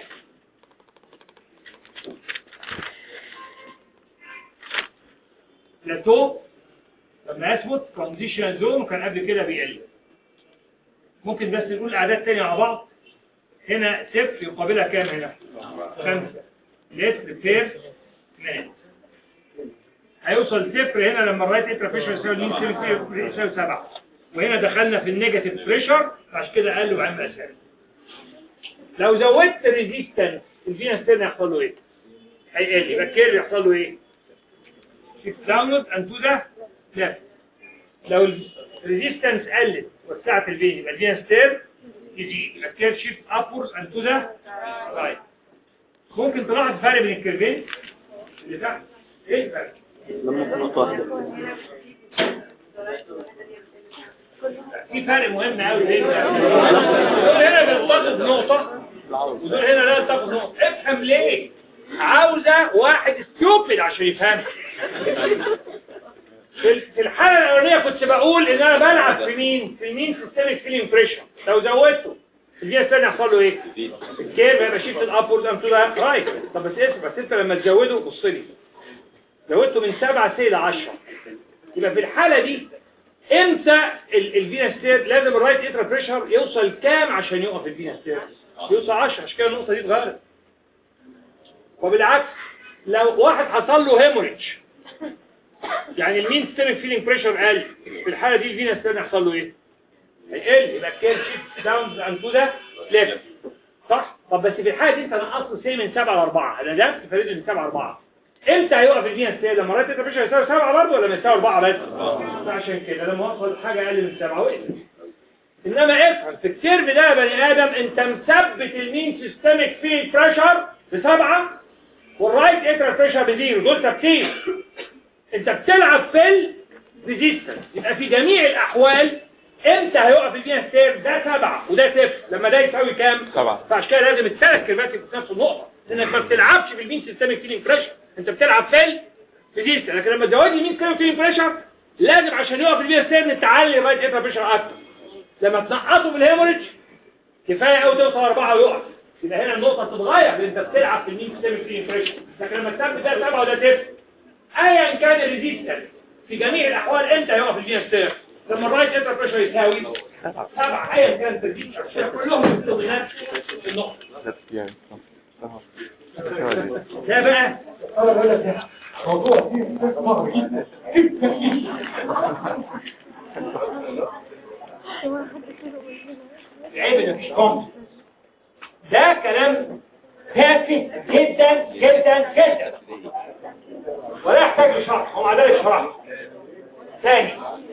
بلاتو لما يثبت ترانزيشن زون وكان قبل كده بيقل ممكن بس نقول اعداد تانية مع بعض هنا صفر يقابلها كام هنا خمسة لتر بير مان هيوصل صفر هنا لما الرايت اترا بريشر يساوي مين صفر يساوي سبعة وهنا دخلنا في النيجاتيف بريشر عشان كده قال له عم اسهل لو زودت الريزيستنس الفينا ستيرن يحصل له ايه؟ هيقل يبقى الكير يحصل له ايه؟ شيفت داونورد اند تو ذا ليفت لو الريزيستنس قلت وسعت الفين يبقى الفينا ستيرن يزيد يبقى الكير شيفت ابورز اند تو ذا رايت ممكن تلاحظ فرق بين الكيرفين اللي تحت ايه الفرق؟ لما نقطة واحدة في فرق مهم قوي بين دول هنا بيلتقط نقطة ودول هنا لا يلتقط نقطة افهم ليه عاوزة واحد ستوبد عشان يفهم في في الحالة الأولانية كنت بقول إن أنا بلعب في مين في مين سيستميك فيلينج بريشر لو زودته الدقيقة الثانية يحصل له إيه؟ الكيرف هيبقى شيفت الأبورد أم تو ذا رايت طب بس اسمع بس أنت لما تزوده بص لي زودته من 7 سي ل 10 يبقى في الحالة دي امتى الفينا ستير لازم الرايت اترا بريشر يوصل كام عشان يقف الفينا ستير يوصل 10 عشان كده النقطة دي اتغيرت وبالعكس لو واحد حصل له هيموريج يعني المين ستيرنج فيلينج بريشر قل في الحالة دي الفينا ستير يحصل له ايه هيقل يبقى كان شيفت داون اند تو ذا ليفت صح طب بس في الحالة دي انت نقصت سي من 7 ل 4 انا ده فريد من 7 ل 4 امتى هيقف الفينا ستير لما رايت اترا بريشر يساوي 7 برضه ولا من 7 ل 4 بس عشان كده لما وصل حاجة اقل من 7 وقف انما افهم في الكيرف ده يا بني ادم انت مثبت المين سيستميك فيه بريشر بسبعة والرايت اترا بريشر بزيرو دول ثابتين انت بتلعب في الريزيستنس يبقى في جميع الاحوال امتى هيقف الفينا ستير ده سبعة وده صفر لما ده يساوي كام سبعة. فعشان كده لازم الثلاث كيرفات يبقوا في نفس النقطة لانك ما بتلعبش في المين سيستميك فيلينج بريشر انت بتلعب في الريزيستنس لكن لما تزود المين سيستميك فيلينج بريشر لازم عشان يقف الفينا ستير تعلي الرايت اترا بريشر اكتر لما تنقصه بالهيموريج كفايه قوي توصل أربعة ويقف يبقى هنا النقطة تتغير لأن أنت بتلعب في المين سيستم في الانفريشن لكن لما تثبت ده سبعة وده صفر أيا كان الريزيستنس في جميع الأحوال أنت هيقف المين ستير لما الرايت انتر بريشر يساوي سبعة أيا كانت الريزيستنس عشان كلهم يصلوا بنفس النقطة يعني ده بقى أنا بقول لك ده موضوع فيه ضخم جدا عيب ان مفيش كونت ده كلام تافه جدا جدا جدا ولا يحتاج لشرح هو عدالة شرح ثاني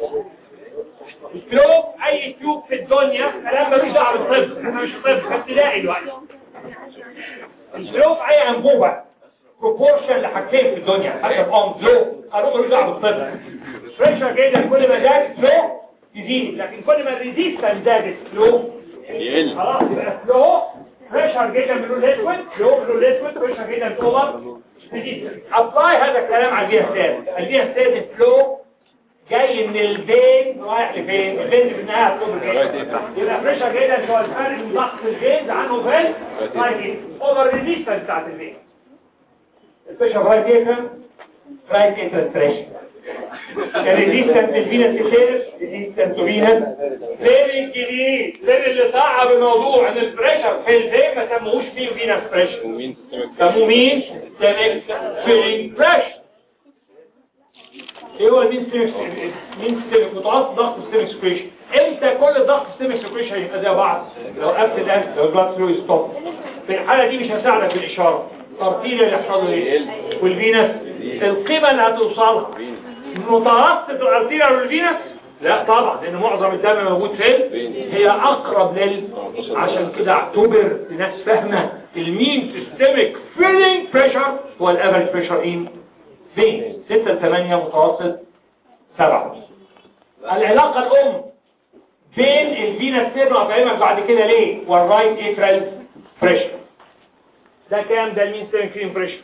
الكلوب اي تيوب في الدنيا كلام ملوش دعوه بالطب احنا مش طب في ابتدائي دلوقتي الكلوب اي انبوبه بروبورشن لحاجتين في الدنيا حسب ام فلو قالوا ملوش دعوه بالطب بريشر جدا كل ما زاد فلو يزيد لكن كل ما الريزيستنس زادت فلو يقل خلاص يبقى فلو بريشر جدا بنقول الاسود فلو بنقول الاسود بريشر جدا اوفر ابلاي هذا الكلام على البي اس ام البي اس ام فلو جاي من الفين رايح لفين الفين في النهايه هتكون الفين يبقى بريشر جدا هو الفرق من ضغط الفين عنه فين رايت اوفر ريزيستنس بتاعت الفين البريشر رايت جدا رايت جدا بريشر الريزيستنس الفينس كتير ريزيستنس فينس فين الجديد فين اللي صعب الموضوع ان البريشر في الفين ما سموهوش فيه فينس بريشر ومين سيستمك سموه مين سيستميك فيلينج بريشر ايه هو المين سيستميك مين سيستميك متوسط ضغط سيستميك بريشر انت انت كل الضغط السيستميك سيركيشن هيبقى زي بعض لو قفت القلب لو البلاد فلو ستوب في الحاله دي مش هساعدك بالاشاره الارتيريا اللي يحصل له ايه والفينس القيمه اللي هتوصلها متوسط الارتيريا والفينس لا طبعا لان معظم الدم موجود فين هي اقرب لل عشان كده اعتبر لناس فاهمه المين سيستميك فيلينج بريشر هو الافريج بريشر ان فين 6 ل 8 متوسط 7 العلاقه الام بين الفينا ستيرن وافهمك بعد كده ليه والرايت اترال بريشر ده كام ده المين ستيرن كريم بريشر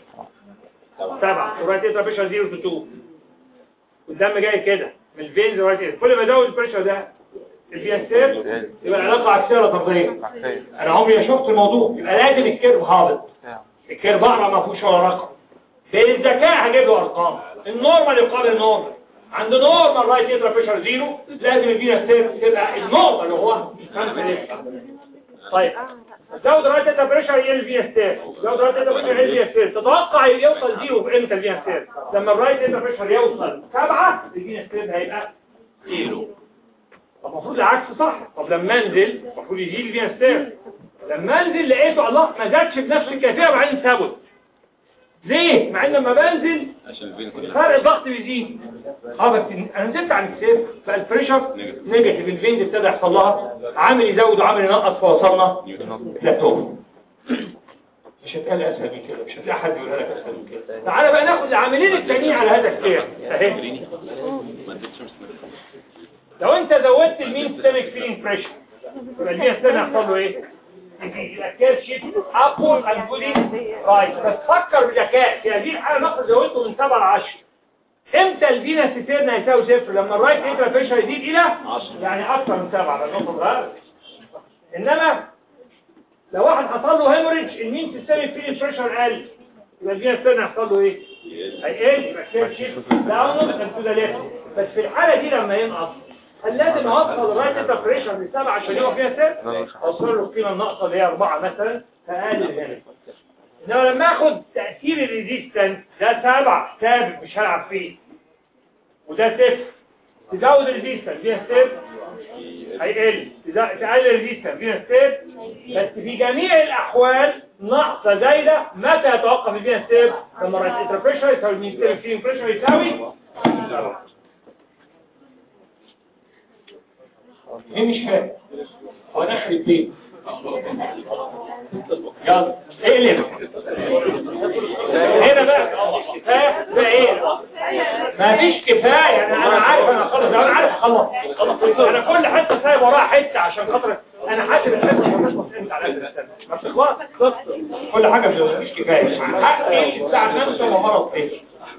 7 والرايت اترال بريشر 0 تو 2 والدم جاي كده من الفينز لغايه كده كل ما ازود البريشر ده الفينا ستيرن يبقى العلاقه عكسيه ولا طرديه انا عمري ما شفت الموضوع يبقى لازم الكيرف هابط الكيرف اقرا ما فيهوش ولا رقم بالذكاء هجيب له ارقام النورمال يقابل النورمال عند نورمال رايت اترال بريشر زيرو لازم الفينا ستيرن تبقى النورمال اللي هو 5 لتر طيب زود رايت اترال بريشر يقل الفينا ستيرن زود رايت اترال بريشر يقل الفينا ستيرن تتوقع يوصل زيرو في امتى الفينا ستيرن لما الرايت اترال بريشر يوصل 7 الفينا ستيرن هيبقى زيرو طب المفروض العكس صح طب لما انزل المفروض يزيد الفينا ستيرن لما انزل لقيته الله ما زادش بنفس الكثافه وبعدين ثبت ليه مع ان لما بنزل عشان الفين كلها فرق الضغط بيزيد اه بس انا نزلت عن السيف فالبريشر نيجاتيف الفين ابتدى يحصل لها عامل يزود وعامل ينقص فوصلنا بلاتو مش هتقال اسهل من كده مش هتلاقي حد يقولها لك اسهل من كده تعالى بقى ناخد العاملين التانيين على هذا السيف اهي ما اديتش مسمار. لو انت زودت المين ستيمك فيلينج بريشر يبقى المين ستيمك هيحصل له ايه يبقى كير شيت ابورد اند جودي رايت بس فكر بذكاء في هذه الحاله ناخد زودته من 7 ل 10 امتى الفينا سيتيرنا يساوي صفر لما الرايت اترا بريشر يزيد الى 10. يعني اكثر من 7 ده نقطه صغيره انما لو واحد حصل له هيموريدج المين سيستمك فيلينج بريشر قل يبقى الفينا سيتيرنا يحصل له ايه هيقل يبقى كير شيت داون اند تو ذا ليفت بس في الحاله دي لما ينقص هل لازم اوصل الرايت اترا بريشر ل 7 عشان يبقى فيها سير اوصل له القيمه الناقصه اللي هي 4 مثلا فاقلل هنا انما لما اخد تاثير الريزيستنس ده 7 ثابت مش هلعب فيه وده صفر تزود الريزيستنس فيها صفر هيقل تز- تقلل الريزيستنس فيها صفر بس في جميع الاحوال ناقصه زايده متى يتوقف الفيها صفر لما الرايت اترا بريشر يساوي المين فيلينج بريشر يساوي 7 ايه مش فاهم هو داخل البيت يلا اقلب هنا بقى كفايه ده ايه ما فيش كفايه انا انا عارف انا خلص انا عارف خلاص انا كل حته سايب وراها حته عشان خاطر انا حاسب الحته ما تخلص امتى على قد السنه ما بتخلص كل حاجه مش كفايه حقي الساعه 5 ومرض ايه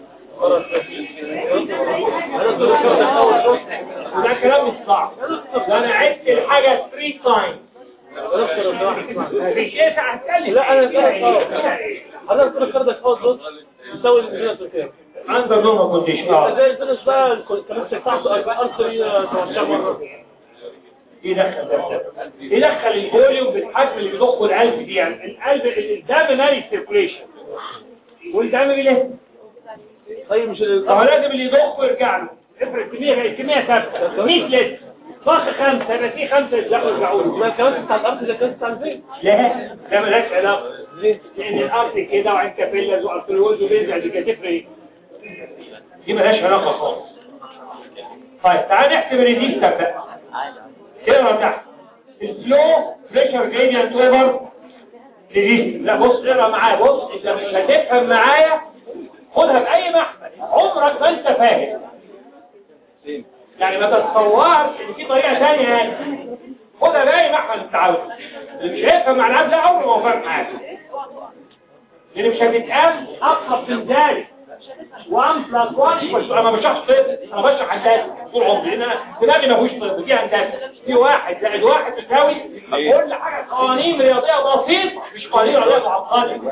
وده كلام مش صعب ده انا عدت الحاجة 3 تايم مفيش ايه هتكلم لا، أنا فيها فاهم. إيه؟ حضرتك كل كردك خالص بص يساوي الفينا تركيا عندك نوم كونديشن زي الفينش بقى الكونكشن بتاعته ارسل 17 مره يدخل ده يدخل الفوليوم بالحجم اللي بيضخه القلب دي يعني القلب الدم مالي سيركوليشن والدم بيلف طيب مش فهو لازم اللي يضخه يرجع له افرق الكميه الكميه ثابته 100 لتر ضخ خمسه يبقى في خمسه يرجعوا يرجعوا له ما الكلام بتاع الارض ده كان بتاع الفين لا ده ملهاش علاقه ليه؟ لان الارض كده وعين كابيلاز وارتريوز وبيزع دي كانت تفرق ايه؟ دي ملهاش علاقه خالص طيب تعال نحسب الريديستر بقى اقرا تحت الفلو بريشر جريدينت اوفر ريديستر لا بص اقرا معايا بص انت مش هتفهم معايا خدها باي محمل عمرك ما انت فاهم يعني ما تتصورش ان في طريقه ثانيه يعني خدها باي محمل انت عاوزه اللي مش هيفهم مع العبد ده عمره ما هو فاهم حاجه لان مش هتتقام ابسط من ذلك 1 بلس 1 equals انا ما بشرحش طب انا بشرح هندسه طول عمري لان انا دماغي ما فيهوش طب دي هندسه في واحد زائد واحد تساوي كل حاجه قوانين رياضيه بسيطه مش قوانين رياضيه معقده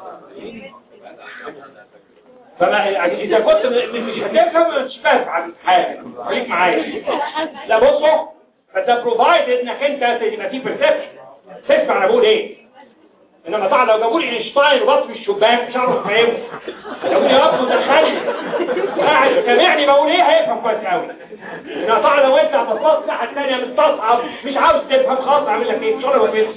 فما يعني اذا كنت م- مش هتفهم مش فاهم عن حاجه خليك معايا لا بصوا فده بروفايد انك انت تبقى في بيرسبشن تسمع انا بقول ايه انما طبعا لو جابوا لي اينشتاين وبط في الشباك مش هعرف افهمه لو جابوا لي رب متخلف قاعد سامعني بقول ايه هيفهم كويس قوي انا طبعا لو انت هتصاص الناحيه الثانيه مستصعب مش عاوز تفهم خلاص اعمل لك ايه شغل ما فهمش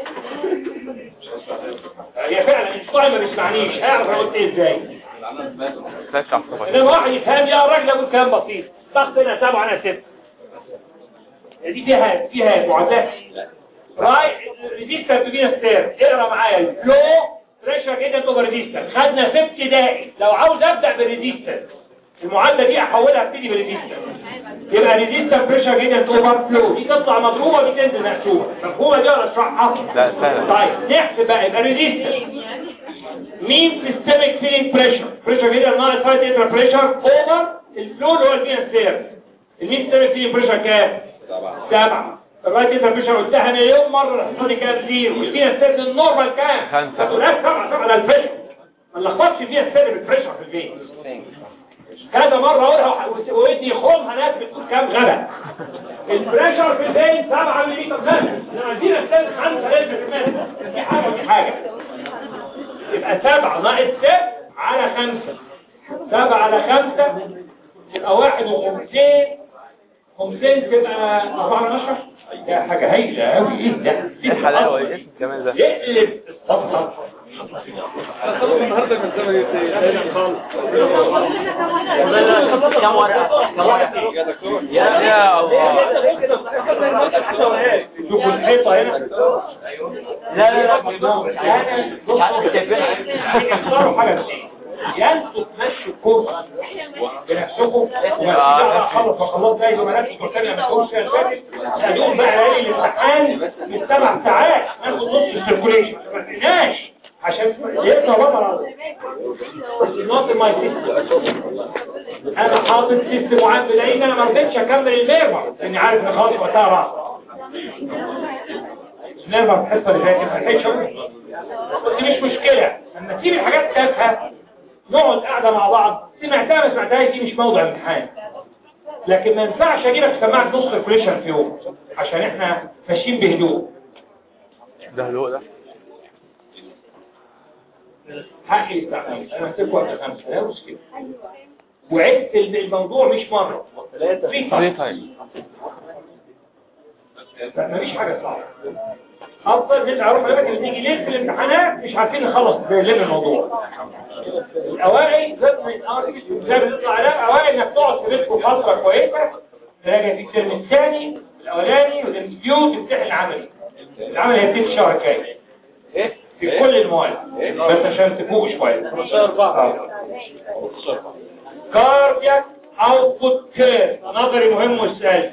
هي فعلا الصايم ما بيسمعنيش اعرف انا قلت ايه ازاي ازيك يا مصطفى انما واحد يفهم يا راجل اقول كلام بسيط ضغط هنا سبعه انا ست دي فيها فيها معادلات راي ريجيستر بينا ستير اقرا معايا الفلو بريشر جدا اوفر ريجيستر خدنا في ابتدائي لو عاوز ابدا بالريجيستر المعادله دي احولها ابتدي بالريجيستر يبقى ريجيستر بريشر جدا اوفر فلو دي تطلع مضروبه دي تنزل مقسومه مفهومه دي ولا اشرحها لا سهلة طيب نحسب بقى يبقى ريجيستر مين سيستميك فيلينج بريشر بريشر جدا ناقص فايت انتر بريشر اوفر الفلو اللي هو الفينا ستير المين سيستميك فيلينج بريشر كام سبعة الرايت انتر بريشر قلتها مليون مرة الحصاني كام زيرو والفينا ستير النورمال كام خمسة. تقول لك سبعة سبعة ده البريشر ما نلخبطش فيها ستير بالبريشر في البيت كذا مرة اقولها ودي خرمها ناس بتقول كام غلط البريشر في البيت 7 ملم بس احنا عايزين ستير 5 لتر في المتر في حاجة ودي حاجة يبقى سبعة ناقص ست على خمسة سبعة على خمسة يبقى واحد وخمسين خمسين تبقى أربعة من عشرة ده حاجة هايلة أوي إيه ده؟ ايه الحلاوة ايه اسم كمان ده يقلب الصفحة النهارده من زمن كم ورقة كم ورقة يا دكتور يا الله شوفوا الحيطة هنا لا لا لا ممنوع مش عارف تتابعها اختاروا حاجة تانية. يا انتوا تمشوا الكورس بنفسكم وما خلص وخلاص زي زملائكم بتوع تانية ما تقولش يا فاتت هدول بقى ليالي الامتحان من سبع ساعات ناخد نص السيركوليشن ما تنساش عشان يبقى بطل النقط ما انا حاطط سيستم معين لان انا ما رضيتش اكمل الميرمر لاني عارف ان خلاص وقتها راح الميرمر في الحصه اللي فاتت ما لحقتش اقول بس مش مشكله لما تجيب الحاجات تافهه نقعد قاعده مع بعض سمعتها ما سمعتهاش دي مش موضوع امتحان لكن ما ينفعش اجيبك سماعه نص سيركوليشن في يوم عشان احنا ماشيين بهدوء ده هدوء ده حقي يستعمل انا مسكت وقت خمسة لا مشكلة وعدت الموضوع مش مرة ثلاثة في ليه طريق طيب مفيش حاجة صعبة أفضل نسعى روح لك اللي تيجي ليه في الامتحانات مش عارفين نخلص بلم الموضوع الأوائل زي ما زي ما تطلع عليها الأوائل إنك تقعد في بيتكم فترة كويسة تراجع في الترم الثاني الأولاني والانترفيو تمتحن العملي العملي هيبتدي الشهر الجاي في كل المواد بس عشان تفوقوا شوية كاردياك اوتبوت كير نظري مهم والسؤال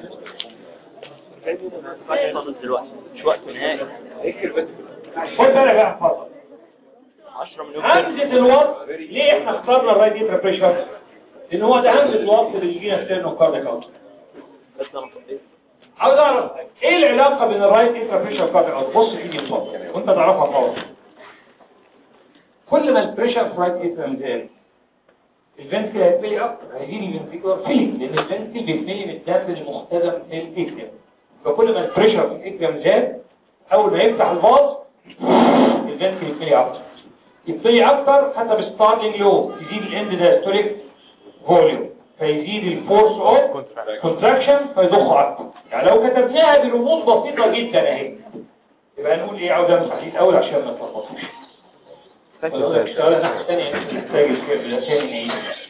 خلص دلوقتي مش وقت نهائي خد بالك بقى اتفضل 10 مليون همزة الوصف ليه احنا اخترنا الرايت ديترا بريشر؟ لان هو ده همزة الوصف اللي يجينا ستيرنو كاردياك اوت بس انا مطفئ عاوز اعرف ايه العلاقة بين الرايت ديترا بريشر والكاردياك اوت بص في دي بالظبط وانت تعرفها فورا كل ما البريشر في الرايت ديترا مزاد الفنتكل هيتملي اكتر هيجيني الفنتكلر فيلينج لان الفنتكل بيتملي من الدم المختزن في الاتريم فكل ما البريشر في الاتريم زاد اول ما يفتح الفاز الفنتكل يتملي اكتر يتملي اكتر حسب ستارتنج لو يزيد الاند دايستوليك فوليوم فيزيد الفورس اوف كونتراكشن فيضخ اكتر يعني لو كتبناها برموز بسيطه جدا اهي يبقى نقول ايه عاوز امسح دي الاول عشان ما تلخبطوش ولا لك اشتغل ناحية تانية محتاج الفكرة تاني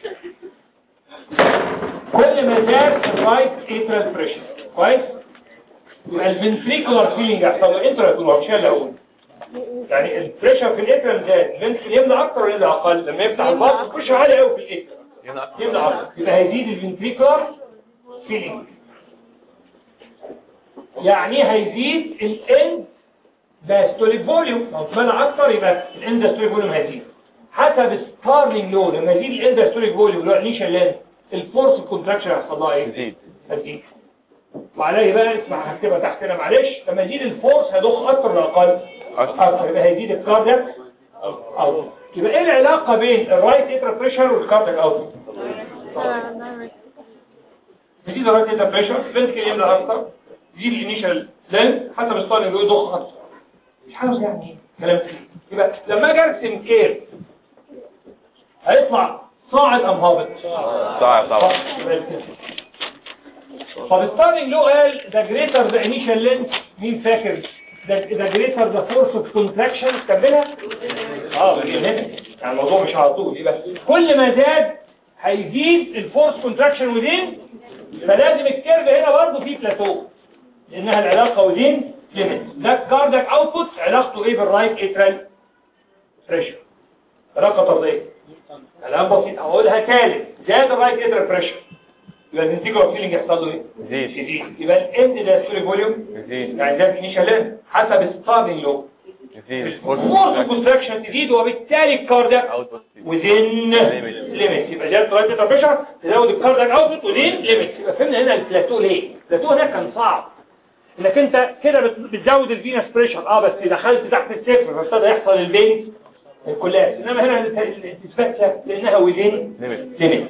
كل ما زاد الرايت اترال بريشر كويس يبقى الفنتريكولار فيلينج يحصل له انترا مش اللي اقول يعني البريشر في الاترال زاد الفنتريكل يملى اكتر ولا يملى اقل لما يفتح الباص البريشر عالي قوي في الاترال يملى اكتر يبقى هيزيد الفنتريكولار فيلينج يعني هيزيد الاند دايستوليك فوليوم لو اتمنى اكتر يبقى الاندستوليك فوليوم هيزيد حسب ستارلينج لو لما يزيد الاندستوليك فوليوم اللي هو الانيشال لين الفورس كونتراكشن هيحصل لها ايه جديد هتزيد وعليه بقى اسمع هكتبها تحتنا معلش لما يزيد الفورس هيضخ اكتر ولا اقل اكتر يبقى هيزيد الكاردياك اوت يبقى ايه العلاقه بين الرايت اترا بريشر والكاردياك اوت يزيد الرايت اترا بريشر الفنتكل يملى اكتر يزيد الانيشال لين حسب ستارلينج لو يضخ اكتر مش عاوز يعني ايه كلام كتير يبقى لما اجي ارسم كير هيطلع صاع صاعد ام هابط صعب طبعا طب ستارلينج لو قال ذا جريتر ذا انيشال لينث مين فاكر ذا جريتر ذا فورس اوف كونتراكشن كملها اه هنا يعني الموضوع مش على طول يبقى كل ما زاد هيزيد الفورس كونتراكشن ودين فلازم الكيرف هنا برضه فيه بلاتو لانها العلاقه ودين ليميت ده الكاردك اوتبوت علاقته ايه بالرايت اترال بريشر علاقه طرديه كلام بسيط اقولها تالت زاد الرايت اترال بريشر يبقى الانتيجرال فيلينج يحصل له ايه؟ يزيد يزيد يبقى الاند ده ستوري فوليوم يزيد يعني ده انيشال لينث حسب ستارلينج لو يزيد الفورس كونتراكشن تزيد وبالتالي الكاردك وذين ليميت يبقى زياده رايت اترال بريشر تزود الكاردك اوتبوت وذين ليميت يبقى فهمنا هنا البلاتو ليه؟ البلاتو هناك كان صعب انك انت كده بت- بتزود الفينس بريشر اه بس دخلت تحت الصفر فابتدى يحصل البين الكولابس انما هنا الاثبات سهل لانها وذين ليميت ليميت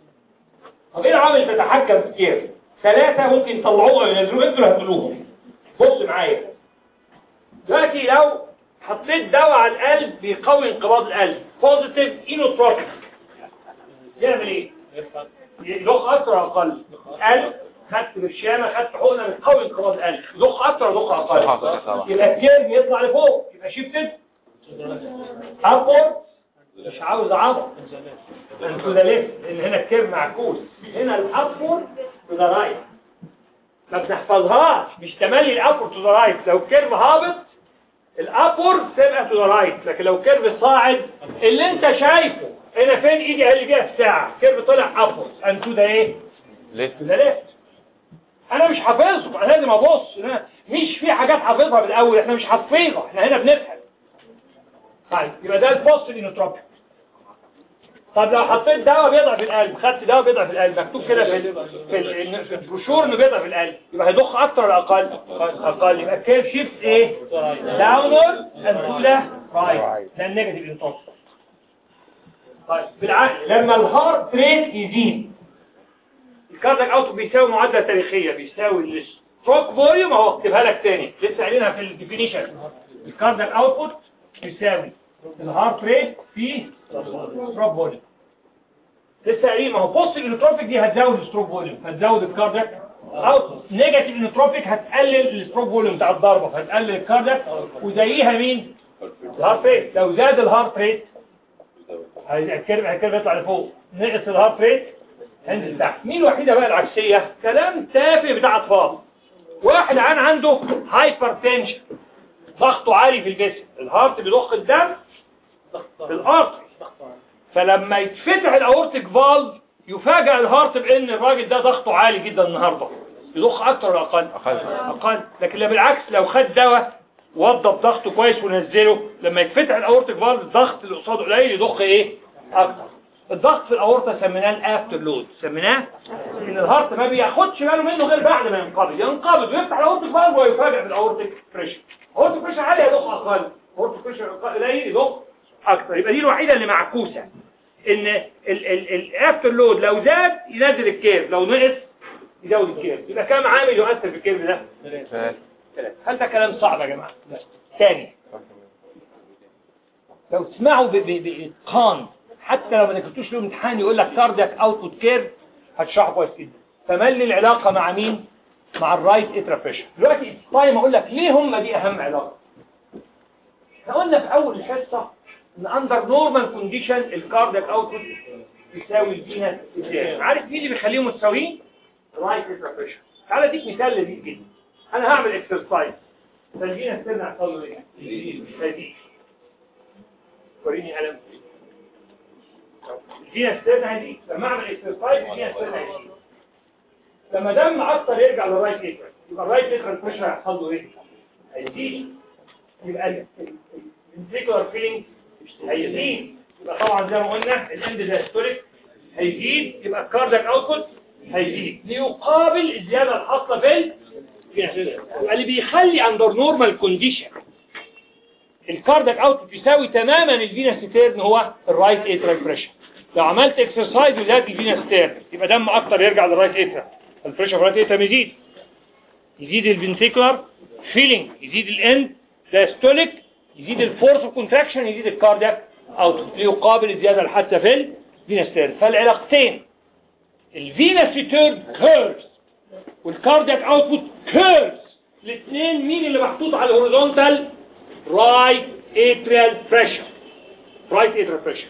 طب ايه العوامل اللي تتحكم في كيف ثلاثة ممكن يطلعوها وينزلوها انتوا اللي هتقولوهم بص معايا دلوقتي لو حطيت دواء على القلب بيقوي انقباض القلب بوزيتيف اينوتروبيك يعمل ايه يضخ اكتر او اقل قلب خدت برشامه خدت حقنه بتقوي انقباض القلب ضخ اكتر ولا ضخ ضخ أكتر اقل طبعا. يبقى الكيرف يطلع لفوق يبقى شيفتد ابورد مش عاوز عضل انتو ده ليه لان هنا الكيرف معكوس هنا الابورد تو ذا رايت ما بنحفظهاش مش تملي الابورد تو ذا رايت لو الكيرف هابط الابورد تبقى تو ذا رايت لكن لو كيرف صاعد اللي انت شايفه هنا فين ايدي اقل بيها في ساعه كيرف طلع ابورد انتو ده ايه ليه تو ذا ليفت انا مش حافظه انا لازم ابص أنا مش في حاجات حافظها بالاول احنا مش حافظها احنا هنا بنفهم طيب يبقى ده البوست الانوتروبيك طب لو حطيت دواء بيضعف القلب خدت دواء بيضعف القلب مكتوب كده في ال- في ال- في البروشور انه بيضعف القلب يبقى هيضخ اكتر ولا اقل اقل يبقى الكيرف شيفت ايه داونورد اند تو ذا رايت ده النيجاتيف انتروبيك طيب بالعكس لما الهارت ريت يزيد الكاردك اوت بيساوي معادله تاريخيه بيساوي الستروك فوليوم اهو اكتبها لك تاني لسه قايلينها في الديفينيشن الكاردك اوتبوت يساوي الهارت ريت في ستروك فوليوم لسه قايلين ما هو بوست الانوتروبيك دي هتزود الستروك فوليوم هتزود الكاردك اوتبوت نيجاتيف انوتروبيك هتقلل الستروك فوليوم بتاع الضربه فهتقلل الكاردك وزيها مين الهارت ريت لو زاد الهارت ريت هيكرم هيكرم يطلع لفوق نقص الهارت ريت هنزل تحت مين الوحيدة بقى العكسية كلام تافه بتاع اطفال واحد عن عنده هايبر تنشن ضغطه عالي في الجسم الهارت بيضخ الدم في الارتري فلما يتفتح الاورتيك فالف يفاجئ الهارت بان الراجل ده ضغطه عالي جدا النهارده يضخ اكتر ولا اقل أقل. اقل لكن لا بالعكس لو خد دواء وضب ضغطه كويس ونزله لما يتفتح الاورتيك فالف الضغط اللي قصاده قليل يضخ ايه اكتر الضغط في الاورطه سميناه الافتر لود سميناه ان الهارت ما بياخدش باله منه غير بعد ما ينقبض ينقبض ويفتح الاورتيك فالف ويفاجئ بالاورتيك بريشر الاورتيك بريشر عالي يضخ اقل الاورتيك بريشر قليل يضخ اكتر يبقى دي الوحيده اللي معكوسه ان الافتر لود لو زاد ينزل الكيرف لو نقص يزود الكيرف يبقى كام عامل يؤثر في الكيرف ده ثلاثة. ثلاثة. هل ده كلام صعب يا جماعه ثاني لو تسمعوا ب- ب- بإتقان حتى لو ما ذاكرتوش له امتحان يقول لك كاردياك اوتبوت كيرف هتشرحه كويس جدا فملي العلاقه مع مين مع الرايت اترا بريشر دلوقتي تايم اقول لك ليه هم دي اهم علاقه احنا قلنا في اول الحصه ان اندر نورمال كونديشن الكاردياك اوتبوت يساوي الفينس ازاي عارف مين اللي بيخليهم متساويين رايت اترا بريشر تعالى اديك مثال لذيذ جدا انا هعمل اكسرسايز فالفينس ترجع يحصل له ايه هدي وريني قلم الفينس ترجع هدي لما اعمل اكسرسايز الفينس ترجع هدي لما دم اكتر يرجع للرايت اترا يبقى الرايت اترا بريشر هيحصل له ايه هيزيد يبقى الفنتريكولار فيلينج هيزيد يبقى طبعا زي ما قلنا الاند دايستوليك هيزيد يبقى الكاردياك اوتبوت هيزيد ليقابل الزياده الحاصله في ال- يبقى اللي بيخلي اندر نورمال كونديشن الكاردياك اوتبوت يساوي تماما الفينس تيرن هو الرايت اترال بريشر لو عملت اكسرسايز وزاد الفينس تيرن يبقى دم اكتر يرجع للرايت اترال البريشر في الرايت اترال يزيد يزيد الفنتيكولار فيلينج يزيد الاند دايستوليك يزيد الفورس اوف كونتراكشن يزيد الكاردياك اوتبوت ليقابل الزياده الحادثه في فينس تيرن فالعلاقتين الفينس ريتيرن كيرفز والكاردياك اوتبوت كيرفز الاثنين مين اللي محطوط على الهوريزونتال رايت اتريال بريشر رايت اتريال بريشر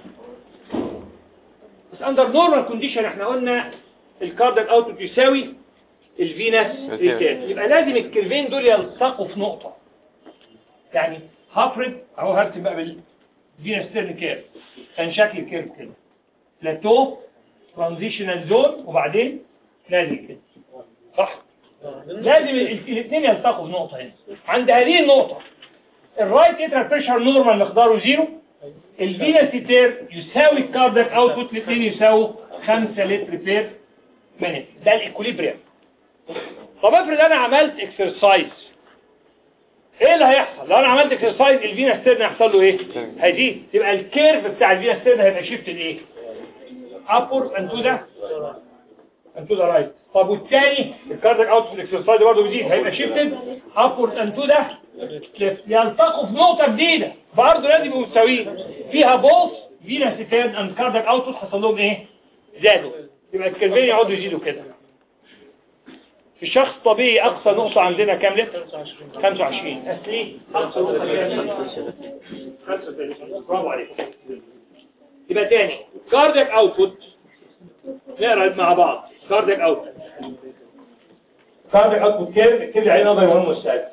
بس اندر نورمال كونديشن احنا قلنا الكاردياك اوتبوت يساوي الفينس ريتيرن يبقى لازم الكيرفين دول يلتقوا في نقطة يعني هفرض اهو هرسم بقى بالفينس تيرن كيرف كان شكل الكيرف كده بلاتو ترانزيشنال زون وبعدين نازل كده صح لازم الاثنين يلتقوا في نقطة هنا عند هذه النقطة الرايت اترال بريشر نورمال مقداره زيرو الفينس تير يساوي الكاردياك اوتبوت الاثنين يساووا 5 لتر بير مينيت ده الايكوليبريم طب افرض انا عملت اكسرسايز ايه اللي هيحصل لو انا عملت اكسرسايز الفينس تيرن هيحصل له ايه هيزيد يبقى الكيرف بتاع الفينس تيرن هيبقى شيفت لايه upward and to the and to the right طب والتاني الكاردياك اوت في الاكسرسايز برضه بيزيد هيبقى شيفتد upward and to the left يلتقوا في نقطة جديدة برضه لازم يبقوا متساويين فيها بوث فينس تيرن اند كاردياك اوت حصل لهم ايه زادوا يبقى الكيرفين يقعدوا يزيدوا كده في الشخص الطبيعي اقصى نقطة عندنا كام لتر 25 اصلي اقصى نقطة كام 35 برافو عليكم يبقى تاني كاردياك اوتبوت نقرا مع بعض كاردياك اوتبوت كاردياك اوتبوت كيرف اكتب لي عليه نظري مهم والسادس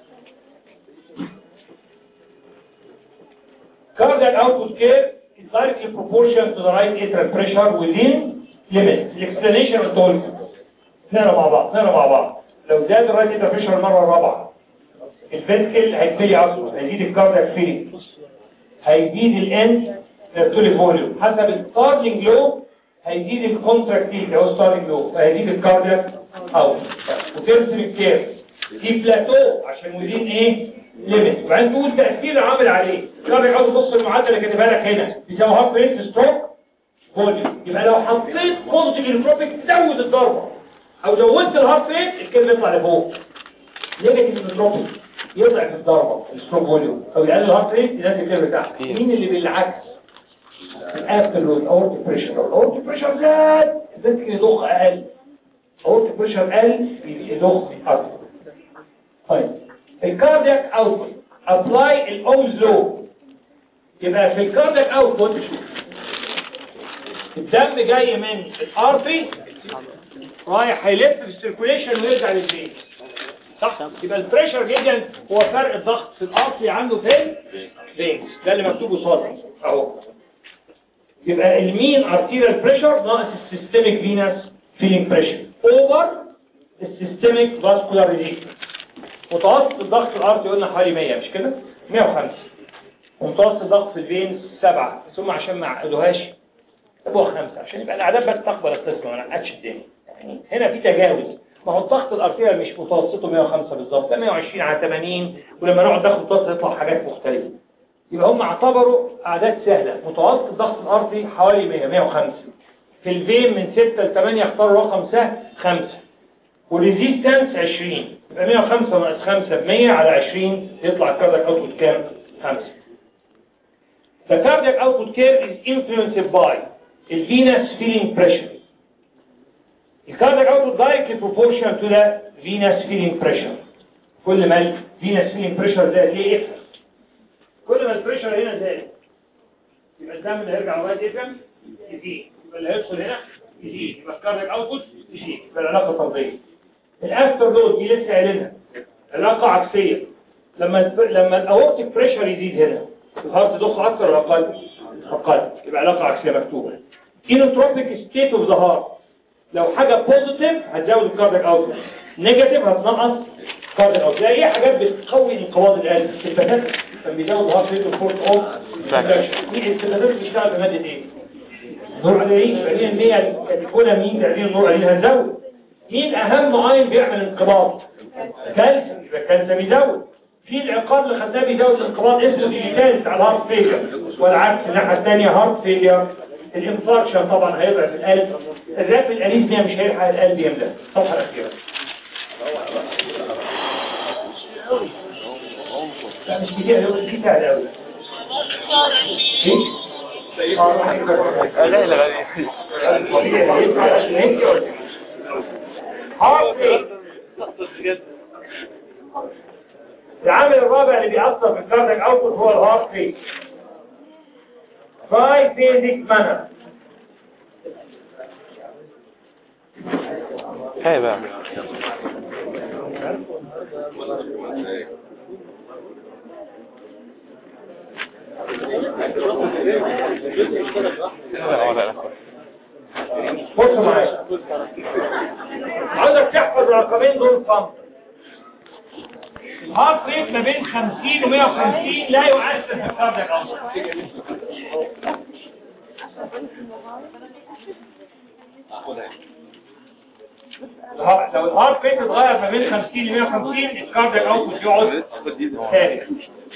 cardiac output care is directly proportional to the right atrial pressure within limits. الاكسبلانيشن قلته لكم. نقرا مع بعض نقرا مع بعض. لو زاد الرايت atrial pressure المره الرابعه الفنتكل هيبتدي عصره هيزيد الكاردياك فيلينج هيزيد الان نيرتولي فوليوم حسب الستارلينج لو هيزيد الكونتراكتيل اللي هو ستارلينج لو فهيزيد الكاردياك اوت وترسم الكيرف في بلاتو عشان ودين ايه ليميت وبعدين تقول تاثير عامل عليه الكاردياك اوت بص المعادله اللي كاتبها لك هنا بيساوي هاف ريت ستروك فوليوم يبقى لو حطيت بوزيتيف انتروبيك زود الضربه او زودت الهارت ريت الكيرف يطلع لفوق نيجاتيف انتروبيك يضعف الضربه الستروك فوليوم او يقلل الهارت ريت ينزل الكيرف تحت مين اللي بالعكس الافterload اورتيك بريشر الاورتيك بريشر زاد الفنتكل يضخ اقل اورتيك بريشر قل يضخ اكتر طيب الكاردياك اوتبوت ابلاي الاومز لو يبقى في الكاردياك اوتبوت الدم جاي من الارتري رايح هيلف في السيركوليشن ويرجع للفين صح يبقى البريشر جدا هو فرق الضغط في الارتري عنده فين فين ده اللي مكتوب قصادي اهو يبقى المين ارتيريال بريشر ناقص السيستميك فينس فيلينج بريشر اوفر السيستميك فاسكولار ريليف متوسط الضغط في الارض قلنا حوالي 100 مش كده 105 ومتوسط الضغط في الفينز 7 ثم عشان ما عقدوهاش ابوها 5 عشان يبقى الاعداد بس تقبل القسمه ما نعقدش الدنيا يعني هنا في تجاوز ما هو الضغط الارتيريال مش متوسطه 105 بالظبط ده 120 على 80 ولما نقعد ناخد ضغط يطلع حاجات مختلفه يبقى هم اعتبروا اعداد سهله متوسط الضغط الارضي حوالي 100 105 في الفين من 6 ل 8 اختاروا رقم سهل 5 والريزيستنس 20 يبقى 105 ناقص 5 ب 100 على 20 يطلع الكاردياك اوتبوت كام 5 The cardiac output care is influenced by the venous filling pressure. The cardiac output directly proportional to the venous filling pressure. كل ما ال venous filling pressure زاد ليه يفهم كل ما البريشر هنا زاد يبقى الدم اللي هيرجع لغايه يفهم يزيد يبقى اللي هيدخل هنا يزيد يبقى الكاردياك اوتبوت يزيد يبقى العلاقه طرديه الافتر لود دي لسه قايلينها علاقه عكسيه لما الب... لما الاورتيك بريشر يزيد هنا الهارت تضخ اكتر ولا اقل اقل يبقى علاقه عكسيه مكتوبه انوتروبيك ستيت اوف ذا هارت لو حاجه بوزيتيف هتزود الكاردياك اوتبوت نيجاتيف هتنقص كاردياك اوتبوت زي اي حاجات بتقوي انقباض القلب السباتات كان بيزود هارت ريت وفورت اوف مين السباتات بتشتغل بماده ايه نور عليه فعليا ان هي الكولامين تعديل النور عليه هنزود مين اهم عين بيعمل انقباض كالسيوم يبقى الكالسيوم بيزود في العقاب اللي خدناه بيزود الانقباض اسمه ديجيتالز على الهارت فيلير والعكس الناحيه الثانيه هارت فيلير الانفاركشن طبعا هيضعف القلب الراب الاريثميا مش هيلحق القلب يملى الصفحه الاخيره لا مش كتير قوي دي سهله قوي اغاني اغاني هارت ريت العامل الرابع اللي بيأثر في الكاردياك اوتبوت هو الهارت ريت تراي بيزك مانر هاي بقى لا لا لا بص معايا عايزك تحفظ الرقمين دول صم الهارت ريت ما بين 50 و 150 لا يؤثر في الكاردياك اوتبوت الها- لو الهارت ريت اتغير ما بين 50 ل 150 الكاردياك اوتبوت يقعد ثابت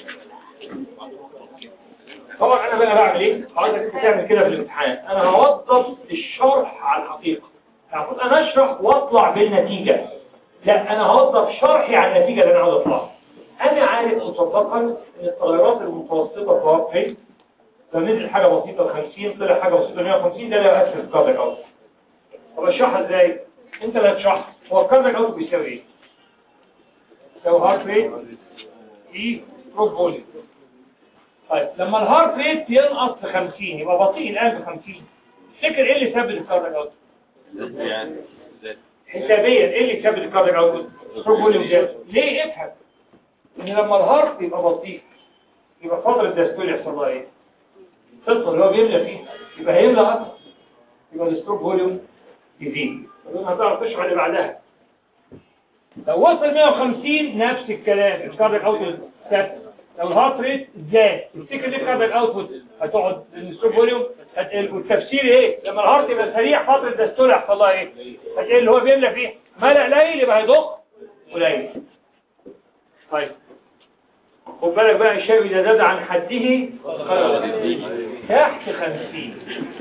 طبعا انا بقى بعمل ايه عايزك انت تعمل كده في الامتحان انا هوظف الشرح على الحقيقه المفروض انا اشرح واطلع بالنتيجه لا انا هوظف شرحي على النتيجه اللي انا عاوز اطلعها انا عارف مسبقا ان التغيرات المتوسطه في الهارت ريت لو نزل حاجه بسيطه 50 طلع حاجه بسيطه 150 ده لا يؤثر في الكاردياك اوت طب اشرحها ازاي انت اللي هتشرح هو الكاردياك اوت بيساوي ايه لو هارت ريت اي ستروك فوليوم طيب لما الهارت ريت ينقص ل 50 يبقى بطيء القلب 50 تفتكر ايه اللي يسبب الكاردياك اوت يعني حسابيا ايه اللي يسبب الكاردياك اوت ستروك فوليوم زاد ليه افهم ان لما الهارت يبقى بطيء يبقى فتره الدستور يحصل لها ايه تدخل اللي هو بيملى فيه يبقى هيملى اكتر يبقى الستروك فوليوم يزيد بعدين هتعرف تشرح اللي بعدها لو وصل 150 نفس الكلام الكاردياك اوتبوت ثابت لو الهارت ريت زاد تفتكر ليه الكاردياك اوتبوت هتقعد الستروك فوليوم هتقل والتفسير ايه لما الهارت يبقى سريع فتره الدستور يحصل لها ايه هتقل هو بيملى فيه ملأ قليل يبقى هيضخ قليل طيب خد بالك بقى الشاي إذا زاد عن حده تحت 50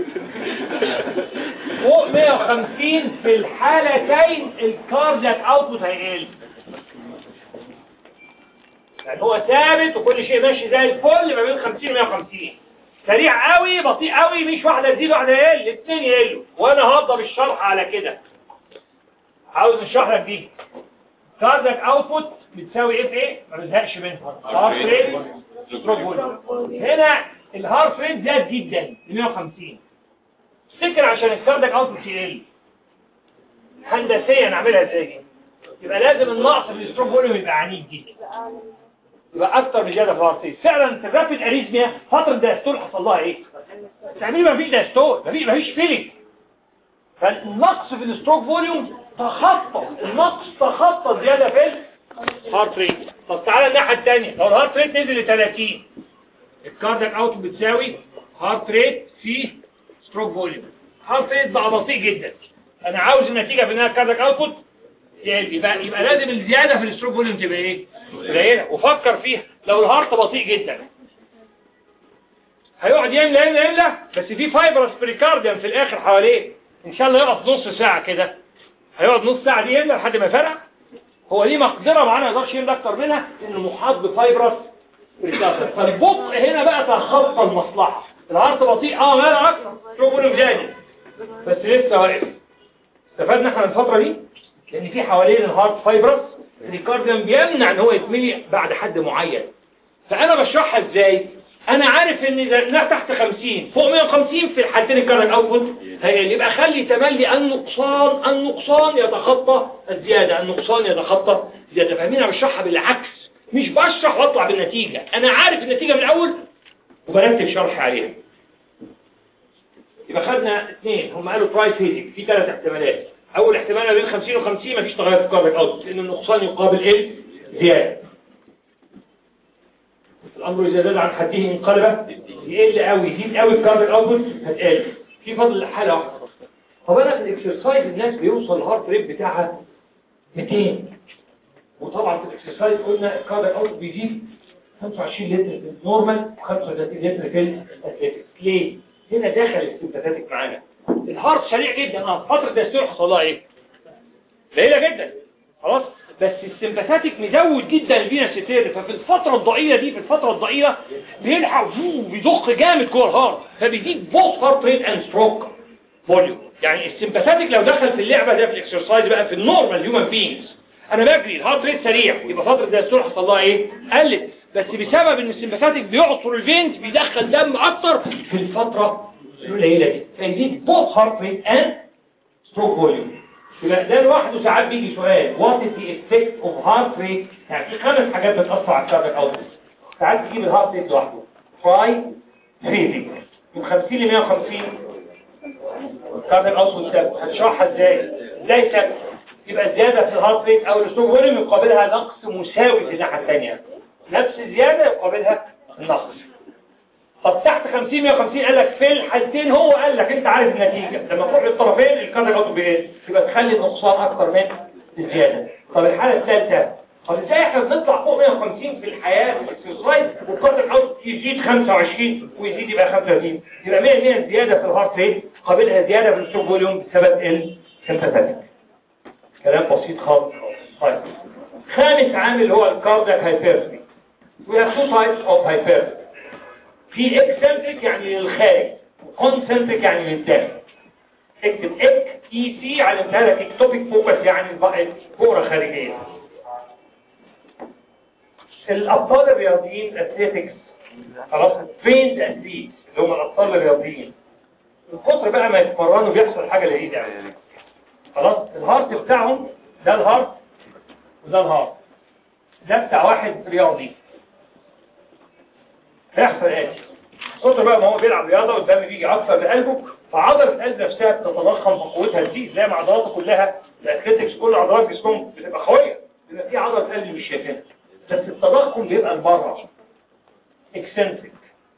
فوق 150 في الحالتين الكاردياك اوتبوت هيقل يعني هو ثابت وكل شيء ماشي زي الفل ما بين 50 و 150 سريع قوي بطيء قوي مش واحده تزيد واحده يقل الاثنين يقلوا وانا هفضل الشرح على كده عاوز نشرح لك دي كاردياك اوتبوت بتساوي ايه في ايه ما بزهقش منها هارت ريت ستروك فوليوم هنا الهارت ريت زاد جدا ل 150 تفتكر عشان الكاردياك اوتبوت يقل هندسيا نعملها ازاي دي يبقى لازم النقص في الستروك فوليوم يبقى عنيف جدا يبقى اكتر من زياده في الهارت ريت فعلا في الرابيد اريزميا فتره داستول حصل لها ايه تقريبا مفيش داستول مفيش مفيش فيلينج فالنقص في الستروك فوليوم تخطى النقص تخطى زياده في الهارت ريت طب تعالى الناحيه الثانيه لو الهارت ريت نزل ل 30 الكاردياك اوت بتساوي هارت ريت في ستروك فوليوم هارت ريت بقى بطيء جدا انا عاوز النتيجه في انها الكاردياك اوتبوت يبقى يبقى لازم الزياده في الستروك فوليوم تبقى ايه قليله وفكر فيها لو الهارت بطيء جدا هيقعد يملى يملى يملى بس في فايبرس بريكارديوم في الاخر حواليه ان شاء الله يقف نص ساعه كده هيقعد نص ساعه دي يملى لحد ما يفرق هو ليه مقدره معانا ما يقدرش يملى اكتر منها انه محاط بفايبرس بريكارديوم فالبطء هنا بقى تخطى المصلحه الهارت بطيء اه ماله اكتر شوفوا فوليوم زادي بس لسه واقف استفدنا احنا من الفتره دي لان في حوالين الهارت فايبرس الريكارديوم بيمنع ان هو يتملي بعد حد معين فانا بشرحها ازاي انا عارف ان اذا إنها تحت 50 فوق 150 في الحالتين الكاردياك اوتبوت هيقل يبقى خلي تملي النقصان النقصان يتخطى الزياده النقصان يتخطى الزياده فاهمين انا بشرحها بالعكس مش بشرح واطلع بالنتيجه انا عارف النتيجه من الاول وبرتب شرحي عليها يبقى خدنا اثنين هم قالوا برايس هيزك في ثلاث احتمالات اول احتمال ما بين 50 و 50 مفيش تغير في الكاربك اوت لان النقصان يقابل ايه زياده الامر اذا زاد عن حده انقلب يقل قوي يزيد قوي الكاربك اوت هتقل في فضل حاله واحده طب انا في الاكسرسايز الناس بيوصل الهارت ريت بتاعها 200 وطبعا في الاكسرسايز قلنا الكاربك اوت بيزيد 25 لتر في النورمال و35 لتر في الاتليتيك ليه؟ هنا دخل السمباتيك معانا الهارت سريع جدا اه فترة دستور حصل لها ايه قليله جدا خلاص بس السمباثاتيك مزود جدا الفينا ستير ففي الفترة الضئيلة دي في الفترة الضئيلة بيلحق فوو بيضخ جامد جوه الهارت فبيزيد بوث هارت ريت اند ستروك فوليوم يعني السمباثاتيك لو دخل في اللعبة ده في الاكسرسايز بقى في النورمال هيومن بينجز انا بجري الهارت ريت سريع يبقى فترة الدستور حصل لها ايه قلت بس بسبب ان السمباثاتيك بيعصر الفينز بيدخل دم اكتر في الفترة القليلة دي فيزيد بوث هارت ريت اند ستروك فوليوم يبقى ده لوحده ساعات بيجي سؤال وات از ذا افكت اوف هارت ريت يعني في خمس حاجات بتاثر على الكاردياك اوتبوت ساعات تجيب الهارت ريت لوحده تراي فريزنج من 50 ل 150 الكاردياك اوتبوت ثابت هتشرحها ازاي ازاي ثابت يبقى زياده في الهارت ريت او الستروك فوليوم يقابلها نقص مساوي في الناحيه الثانيه نفس الزياده يقابلها النقص طب تحت 50 150 قال لك في الحالتين هو قال لك انت عارف النتيجة لما تروح للطرفين الكادر اوتو بيقل يبقى تخلي النقصان اكتر من الزيادة طب الحالة الثالثة طب ازاي احنا بنطلع فوق 150 في الحياة في الاكسرسايز والكادر اوتو يزيد 25 ويزيد يبقى 35 يبقى 100 100 زيادة في الهارت ريت قابلها زيادة في السوق فوليوم بسبب السمباثيك كلام بسيط خالص طيب خامس عامل هو الكاردياك هايبرتروفي We have two types of hypertrophy في اكسنتريك يعني للخارج وكونسنتريك يعني للداخل اكتب اك اي سي علمتها لك اكتوبيك فوكس يعني كوره خارجيه الابطال الرياضيين اثليتكس خلاص تريند اثليت اللي هم الابطال الرياضيين من كتر بقى ما يتمرنوا بيحصل حاجه لذيذه يعني خلاص الهارت بتاعهم ده الهارت وده الهارت ده بتاع واحد رياضي هيحصل ايه كتر بقى ما هو بيلعب رياضه والدم بيجي اكثر لقلبه فعضله القلب نفسها بتتضخم فقوتها تزيد زي ما عضلاته كلها الاثليتكس كل عضلات جسمهم بتبقى قويه بيبقى في عضله قلب مش شايفينها بس التضخم بيبقى لبره اكسنتريك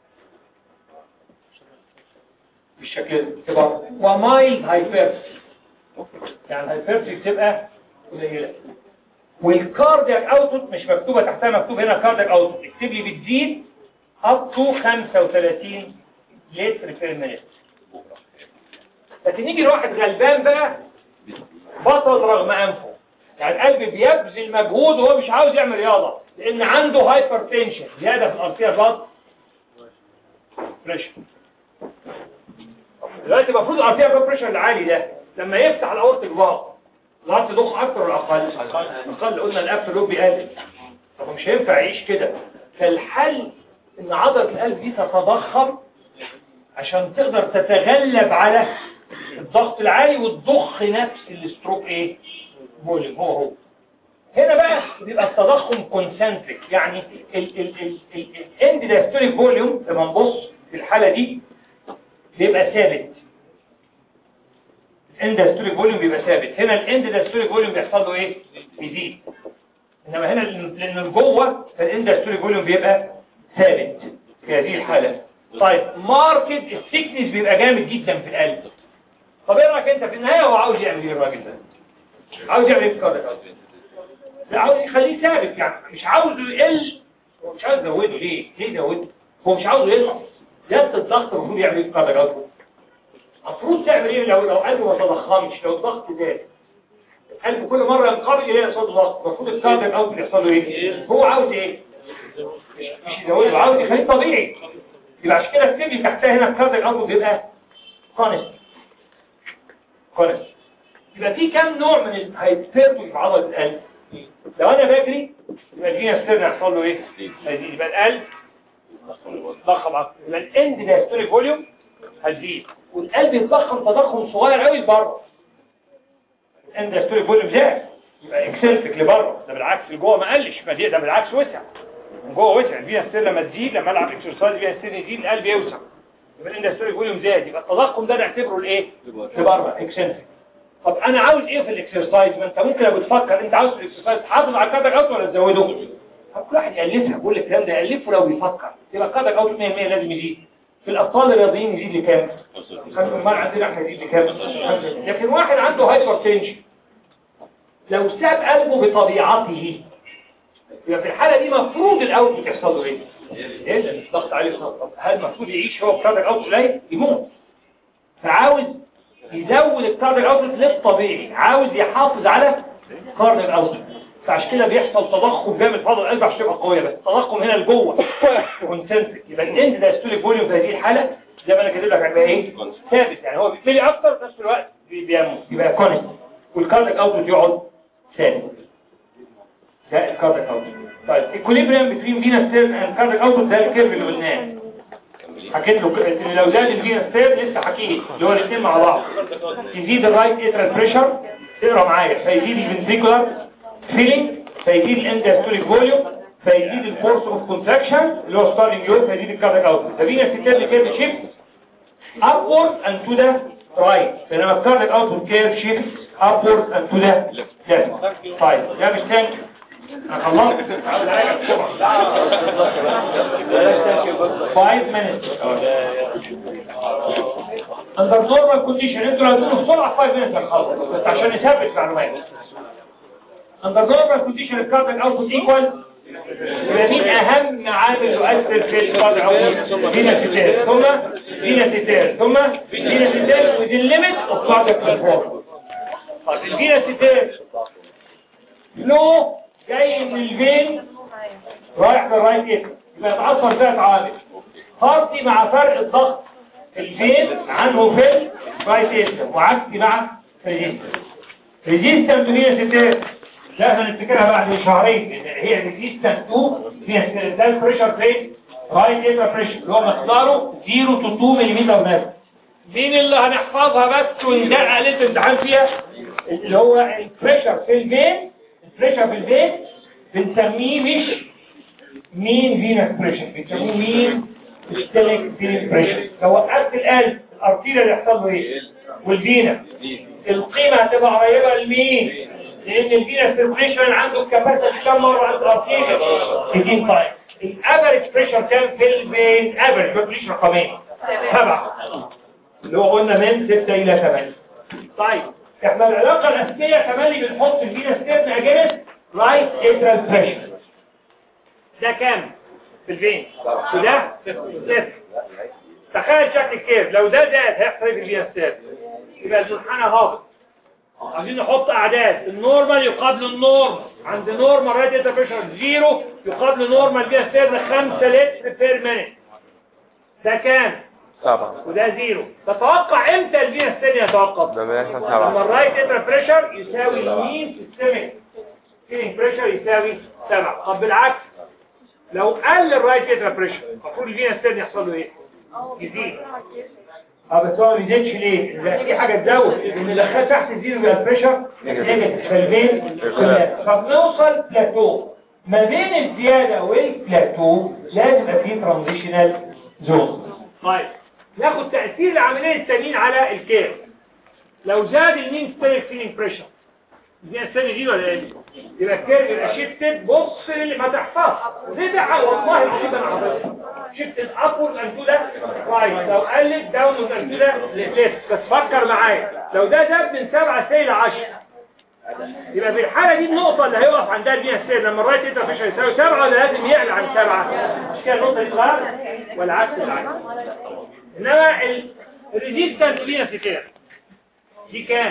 بالشكل ده تبقى ومايلد هايبرتي يعني الهايبرتي بتبقى قليله والكاردياك اوتبوت مش مكتوبه تحتها مكتوب هنا كاردياك اوتبوت اكتب لي بتزيد up to 35 لتر في المنت لكن يجي لواحد غلبان بقى بطل رغم انفه يعني القلب بيبذل مجهود وهو مش عاوز يعمل رياضه لان عنده هايبر تنشن زياده في الارتيه بلاد بريشر دلوقتي المفروض الارتيه بلاد بريشر العالي ده لما يفتح الاورتيك فالف الهارت يضخ اكتر ولا اقل اقل قلنا الاب لوب بيقلل طب مش هينفع يعيش كده فالحل ان عضلة القلب دي تتضخم عشان تقدر تتغلب على الضغط العالي وتضخ نفس الاستروك ايه فوليوم هو هو هنا بقى بيبقى التضخم كونسنتريك يعني الاند دايستوليك فوليوم لما نبص في الحالة دي بيبقى ثابت الاند دايستوليك فوليوم بيبقى ثابت هنا الاند دايستوليك فوليوم بيحصل له ايه بيزيد انما هنا لان جوه فالاند دايستوليك فوليوم بيبقى ثابت في هذه الحالة طيب ماركت السيكنس بيبقى جامد جدا في القلب طب ايه رايك انت في النهاية هو عاوز يعمل ايه الراجل ده عاوز يعمل ايه في كاردياك لا عاوز يخليه ثابت يعني مش عاوزه يقل هو مش عاوز يزوده ليه ليه يزوده هو مش عاوزه ينقص زيادة الضغط المفروض يعمل ايه في كاردياك المفروض تعمل ايه لو لو قلبه ما تضخمش لو الضغط زاد القلب كل مرة ينقبض يلاقي صوت ضغط المفروض الكاردياك اوت يحصل له ايه هو عاوز ايه مش يزوده عاوز يخليه طبيعي يبقى عشان كده السيبي تحتها هنا الكاردياك اوت بيبقى كونست كونست يبقى في كام نوع من الهايبرتروفي في عضله القلب لو انا بجري يبقى الفينا ستيرن يحصل له ايه هيزيد يبقى القلب ضخم اكتر يبقى الاند دايستوليك فوليوم هتزيد والقلب يتضخم تضخم صغير قوي لبره الاند دايستوليك فوليوم زاد يبقى اكسنتريك لبره ده بالعكس لجوه ما قلش ما ده بالعكس وسع من جوه وسع الفينا ستيرن لما تزيد لما العب اكسرسايز الفينا ستيرن يزيد القلب يوسع يبقى الاند دايستوليك فوليوم زاد يبقى التضخم ده نعتبره الايه لبره اكسنتريك طب انا عاوز ايه في الاكسرسايز ما انت ممكن لو بتفكر انت عاوز في الاكسرسايز تحافظ على الكاردياك اوت ولا تزوده كل واحد يالفها بقول الكلام ده يالفه لو بيفكر يبقى الكاردياك اوت 100% لازم يزيد في الابطال الرياضيين يزيد لكام امال عندنا احنا يزيد لكام لكن واحد عنده هايبر تنشن لو ساب قلبه بطبيعته يبقى في الحاله دي مفروض الاوت بتحصل له ايه ايه لان الضغط عالي طب هل المفروض يعيش هو بكاردياك اوت قليل يموت فعاوز يزود الكاردياك اوتبوت للطبيعي عاوز يحافظ على كاردياك اوتبوت فعشان كده بيحصل تضخم جامد في عضله القلب عشان تبقى قويه بس التضخم هنا لجوه كونسنتريك يبقى الاند ده ستوليك فوليوم في هذه الحاله زي ما انا كاتب لك هيبقى ايه ثابت يعني هو بيتملي اكتر في نفس الوقت بي- بينمو يبقى كونست والكارديك اوتبوت يقعد ثابت ده الكارديك اوتبوت طيب الاكوليبريم بين فينا ستيرن اند كارديك اوتبوت ده الكيرف اللي قلناه حكيت له ك- ان لو زاد الفينا ستيرن لسه حكيت اللي هو الاثنين مع بعض يزيد الرايت اترال بريشر تقرا معايا فيزيد الفنتريكولار فيلينج فيزيد الاندستوليك فوليوم فيزيد الفورس اوف كونتراكشن اللي هو ستارلينج يور فيزيد الكارديك اوتبوت ففينا ستيرن كيرف شيفت upward and to the right بينما الكارديك اوتبوت كيرف شيفت upward and to the left طيب ده مش تانك انا خلصت عاوز اراجع بسرعه 5 minutes under normal condition انتوا لو هتقولوا بسرعه 5 minutes هنخلص بس عشان نثبت معلومات under normal condition الكارديك اوتبوت ايكوال يبقى مين اهم عامل يؤثر في الكارديك اوتبوت فينا سيتير ثم فينا سيتير ثم فينا سيتير within limit of cardiac performance طب الفينا سيتير فلو جاي من الفين رايح للرايت ايه يبقى يتعصر ثلاث عوامل هارتي مع فرق الضغط الفين عنه في الرايت ايه وعكسي مع ريزيستنس ريزيستنس فينا سيتير لا احنا نفتكرها بعد شهرين لأن هي ريزيستنس 2 فيها سيتير ده البريشر فين رايت ايه بريشر اللي هو مقداره 0 to 2 ملم بس مين اللي هنحفظها بس وندقق عليه الامتحان فيها اللي هو البريشر في الفين البريشر في الفين بنسميه مش مين فينس بريشر بنسميه مين ستيليك فين بريشر لو وقفت القلب الارتيريا اللي يحصل له ايه والفينا القيمه هتبقى قريبه لمين لان الفينس بريشر عنده الكباسيتي كام مره عند الارتيريا 18 تايم الافريج بريشر كام في الفين افريج ما تقوليش رقمين سبعه اللي هو قلنا من 6 الى 8 طيب احنا العلاقه الاساسيه كمان اللي بنحط فينا ستيبن اجينست رايت اترال بريشر ده كام في الفين وده صفر تخيل شكل الكيرف لو ده زاد هيحصل ايه في الفينا ستيبن يبقى المنحنى هابط عايزين نحط اعداد النورمال يقابل النورمال عند نورمال رايت اترال بريشر زيرو يقابل نورمال فينا ستيبن 5 لتر بير مينيت ده كام سبعة وده زيرو تتوقع امتى الفينا الثانية يتوقف ده بيحصل لما سبعة الرايت اتر بريشر يساوي المين سيستميك كيلينج بريشر يساوي 7 طب بالعكس لو قل الرايت اتر بريشر المفروض الفينا الثانية يحصل له ايه يزيد اه بس هو ما بيزيدش ليه؟ لان في حاجه تزود ان اللي دخلت تحت الزيرو يبقى البريشر نيجاتيف فالفين فبنوصل بلاتو ما بين الزياده والبلاتو لازم يبقى في ترانزيشنال زون طيب ناخد تأثير العملية التانيين على الكير لو زاد المين ستيك فيلينج بريشر دي الثانية دي ولا ايه يبقى الكير يبقى شيفتد بص اللي ما تحفظ دي ده والله العظيم انا حافظها شيفتد ابورد اند تو ده رايت لو قلت داون اند تو ده ليفت بس فكر معايا لو ده زاد من 7 سي ل 10 يبقى في الحالة دي النقطة اللي هيقف عندها البيئة السير لما الرايت يتر فيش هيساوي 7 ولا لازم يعلى عن 7 مش كده النقطة دي صغيرة ولا عكس العكس انما الريزيستنس لينا سيتير دي كام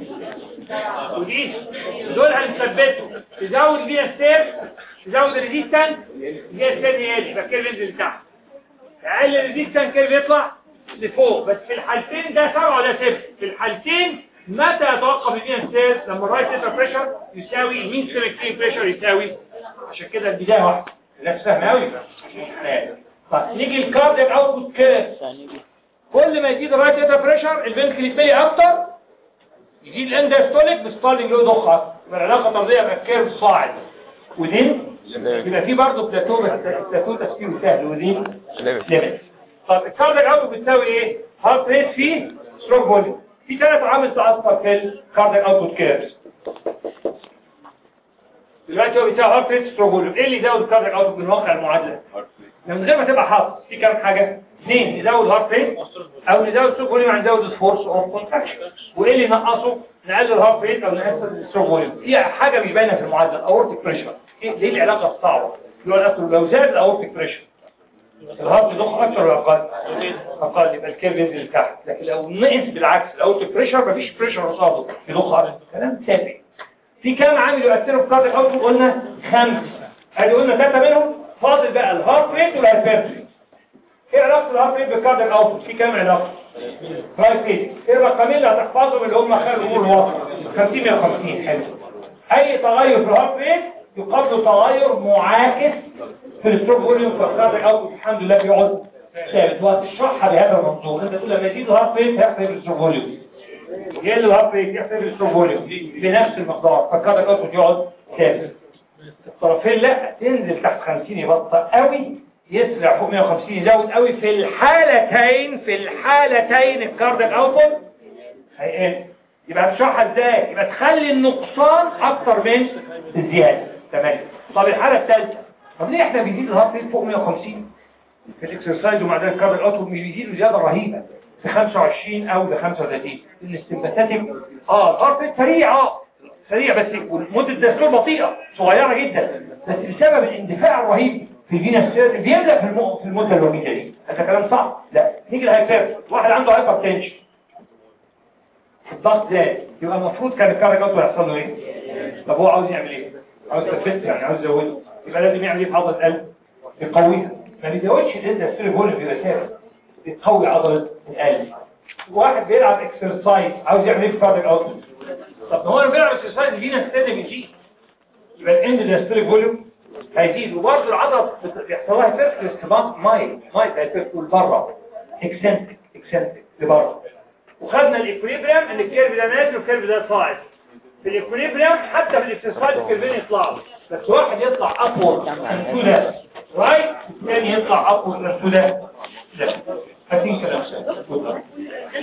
ودي دول هنثبتهم تزود لينا ستير تزود الريزيستنس دي الستير يقل يبقى الكيرف ينزل تحت اقل الريزيستنس كيرف يطلع لفوق بس في الحالتين ده سبعة ولا صفر في الحالتين متى يتوقف الفينا ستير لما الرايت سيتر بريشر يساوي المين سيمكتين بريشر يساوي عشان كده البداية واحدة نفس سهل قوي طيب نيجي الكاردياك اوتبوت كيرف كل ما يزيد الرايت اتر بريشر الفنتكل يتملي اكتر يزيد الاندستوليك بستارلينج له ضخ اكتر يبقى العلاقه طرديه يبقى الكيرف صاعد ودين يبقى في برضه بلاتو بس البلاتو تفكيره سهل ودين ليميت طب الكاردياك اوتبوت بتساوي ايه؟ هارت ريت فيه ستروك فوليوم في ثلاث عوامل تاثر في الكاردياك اوتبوت كيرف دلوقتي هو بيساوي هارت ريت ستروك فوليوم ايه اللي يزود الكاردياك اوتبوت من واقع المعادله؟ من غير ما تبقى حاطط في كام حاجة اثنين نزود هارت ريت او نزود ستروك فوليوم يعني نزود الفورس اوف كونتراكشن وايه اللي نقصه نقلل الهارت ريت او نقلل الستروك فوليوم في حاجة مش باينه في المعادله الاورتيك بريشر ايه ليه العلاقه الصعبه اللي هو الأثر لو زاد الاورتيك بريشر الهارت يضخ اكثر ولا اقل اقل يبقى الكيرف ينزل لتحت لكن لو نقص بالعكس الاورتيك بريشر مفيش بريشر قصاده يضخ اكثر كلام تافه في في كام عامل يؤثروا في كاردياك اوتبوت قلنا خمسه ادي قلنا ثلاثه منهم فاضل بقى الهارت ريت والهايبرتري ايه علاقه الهارت ريت بالكاردياك اوتبوت في كام علاقه رايت ريت ايه الرقمين اللي هتحفظهم اللي هم خير الامور الواضحه 50 150 حلو اي تغير في الهارت ريت يقابله تغير معاكس في الستروك فوليوم في الكاردياك اوتبوت الحمد لله بيقعد ثابت وهتشرحها بهذا المنظور انت تقول لما يزيد الهارت ريت هيحصل الستروك فوليوم يقل الهارت ريت يحصل الستروك فوليوم بنفس المقدار فالكاردياك اوتبوت يقعد ثابت الطرفين لا تنزل تحت 50 يبطأ قوي يسرع فوق 150 يزود قوي في الحالتين في الحالتين الكاردياك اوتبوت هيقل يبقى هتشرحها ازاي يبقى تخلي النقصان اكتر من الزياده تمام طب الحاله الثالثه طب ليه احنا بيزيد الهارت ريت فوق 150 في الاكسرسايز ومع ذلك الكاردياك اوتبوت بيزيدوا زياده رهيبه في 25 او ب 35 الاستمباتاتيك اه الهارت ريت سريع اه سريع بس مده الدستور بطيئه صغيره جدا بس بسبب الاندفاع الرهيب في الفينا ستيرن بيملى في الم... في المده الوجيزه دي هذا كلام صح لا نيجي للهايبر واحد عنده هايبر تنشن الضغط زاد يبقى المفروض كان الكارج اوتو يحصل له ايه طب هو عاوز يعمل ايه عاوز يثبت يعني عاوز يزوده يبقى لازم يعمل ايه في عضله القلب يقويها ما بيزودش الدستور فوليوم بيبقى ثابت بتقوي عضله القلب واحد بيلعب اكسرسايز عاوز يعمل ايه في الكارج اوتو طب هو لو بيلعب اكسرسايز فينا ستيرن بيزيد يبقى الاند دستور فوليوم هيزيد وبرضه العضله بيحصل لها فيرست استباط مايل مايل هيفرق لبره اكسنتك اكسنتك لبره وخدنا الاكوليبريم اللي الكيرف ده نازل والكيرف ده صاعد في الاكوليبريم حتى في الاكسرسايز الكيرفين يطلعوا بس واحد يطلع ابورد انتو ده رايت الثاني يطلع ابورد انتو ده لا هاتين كلام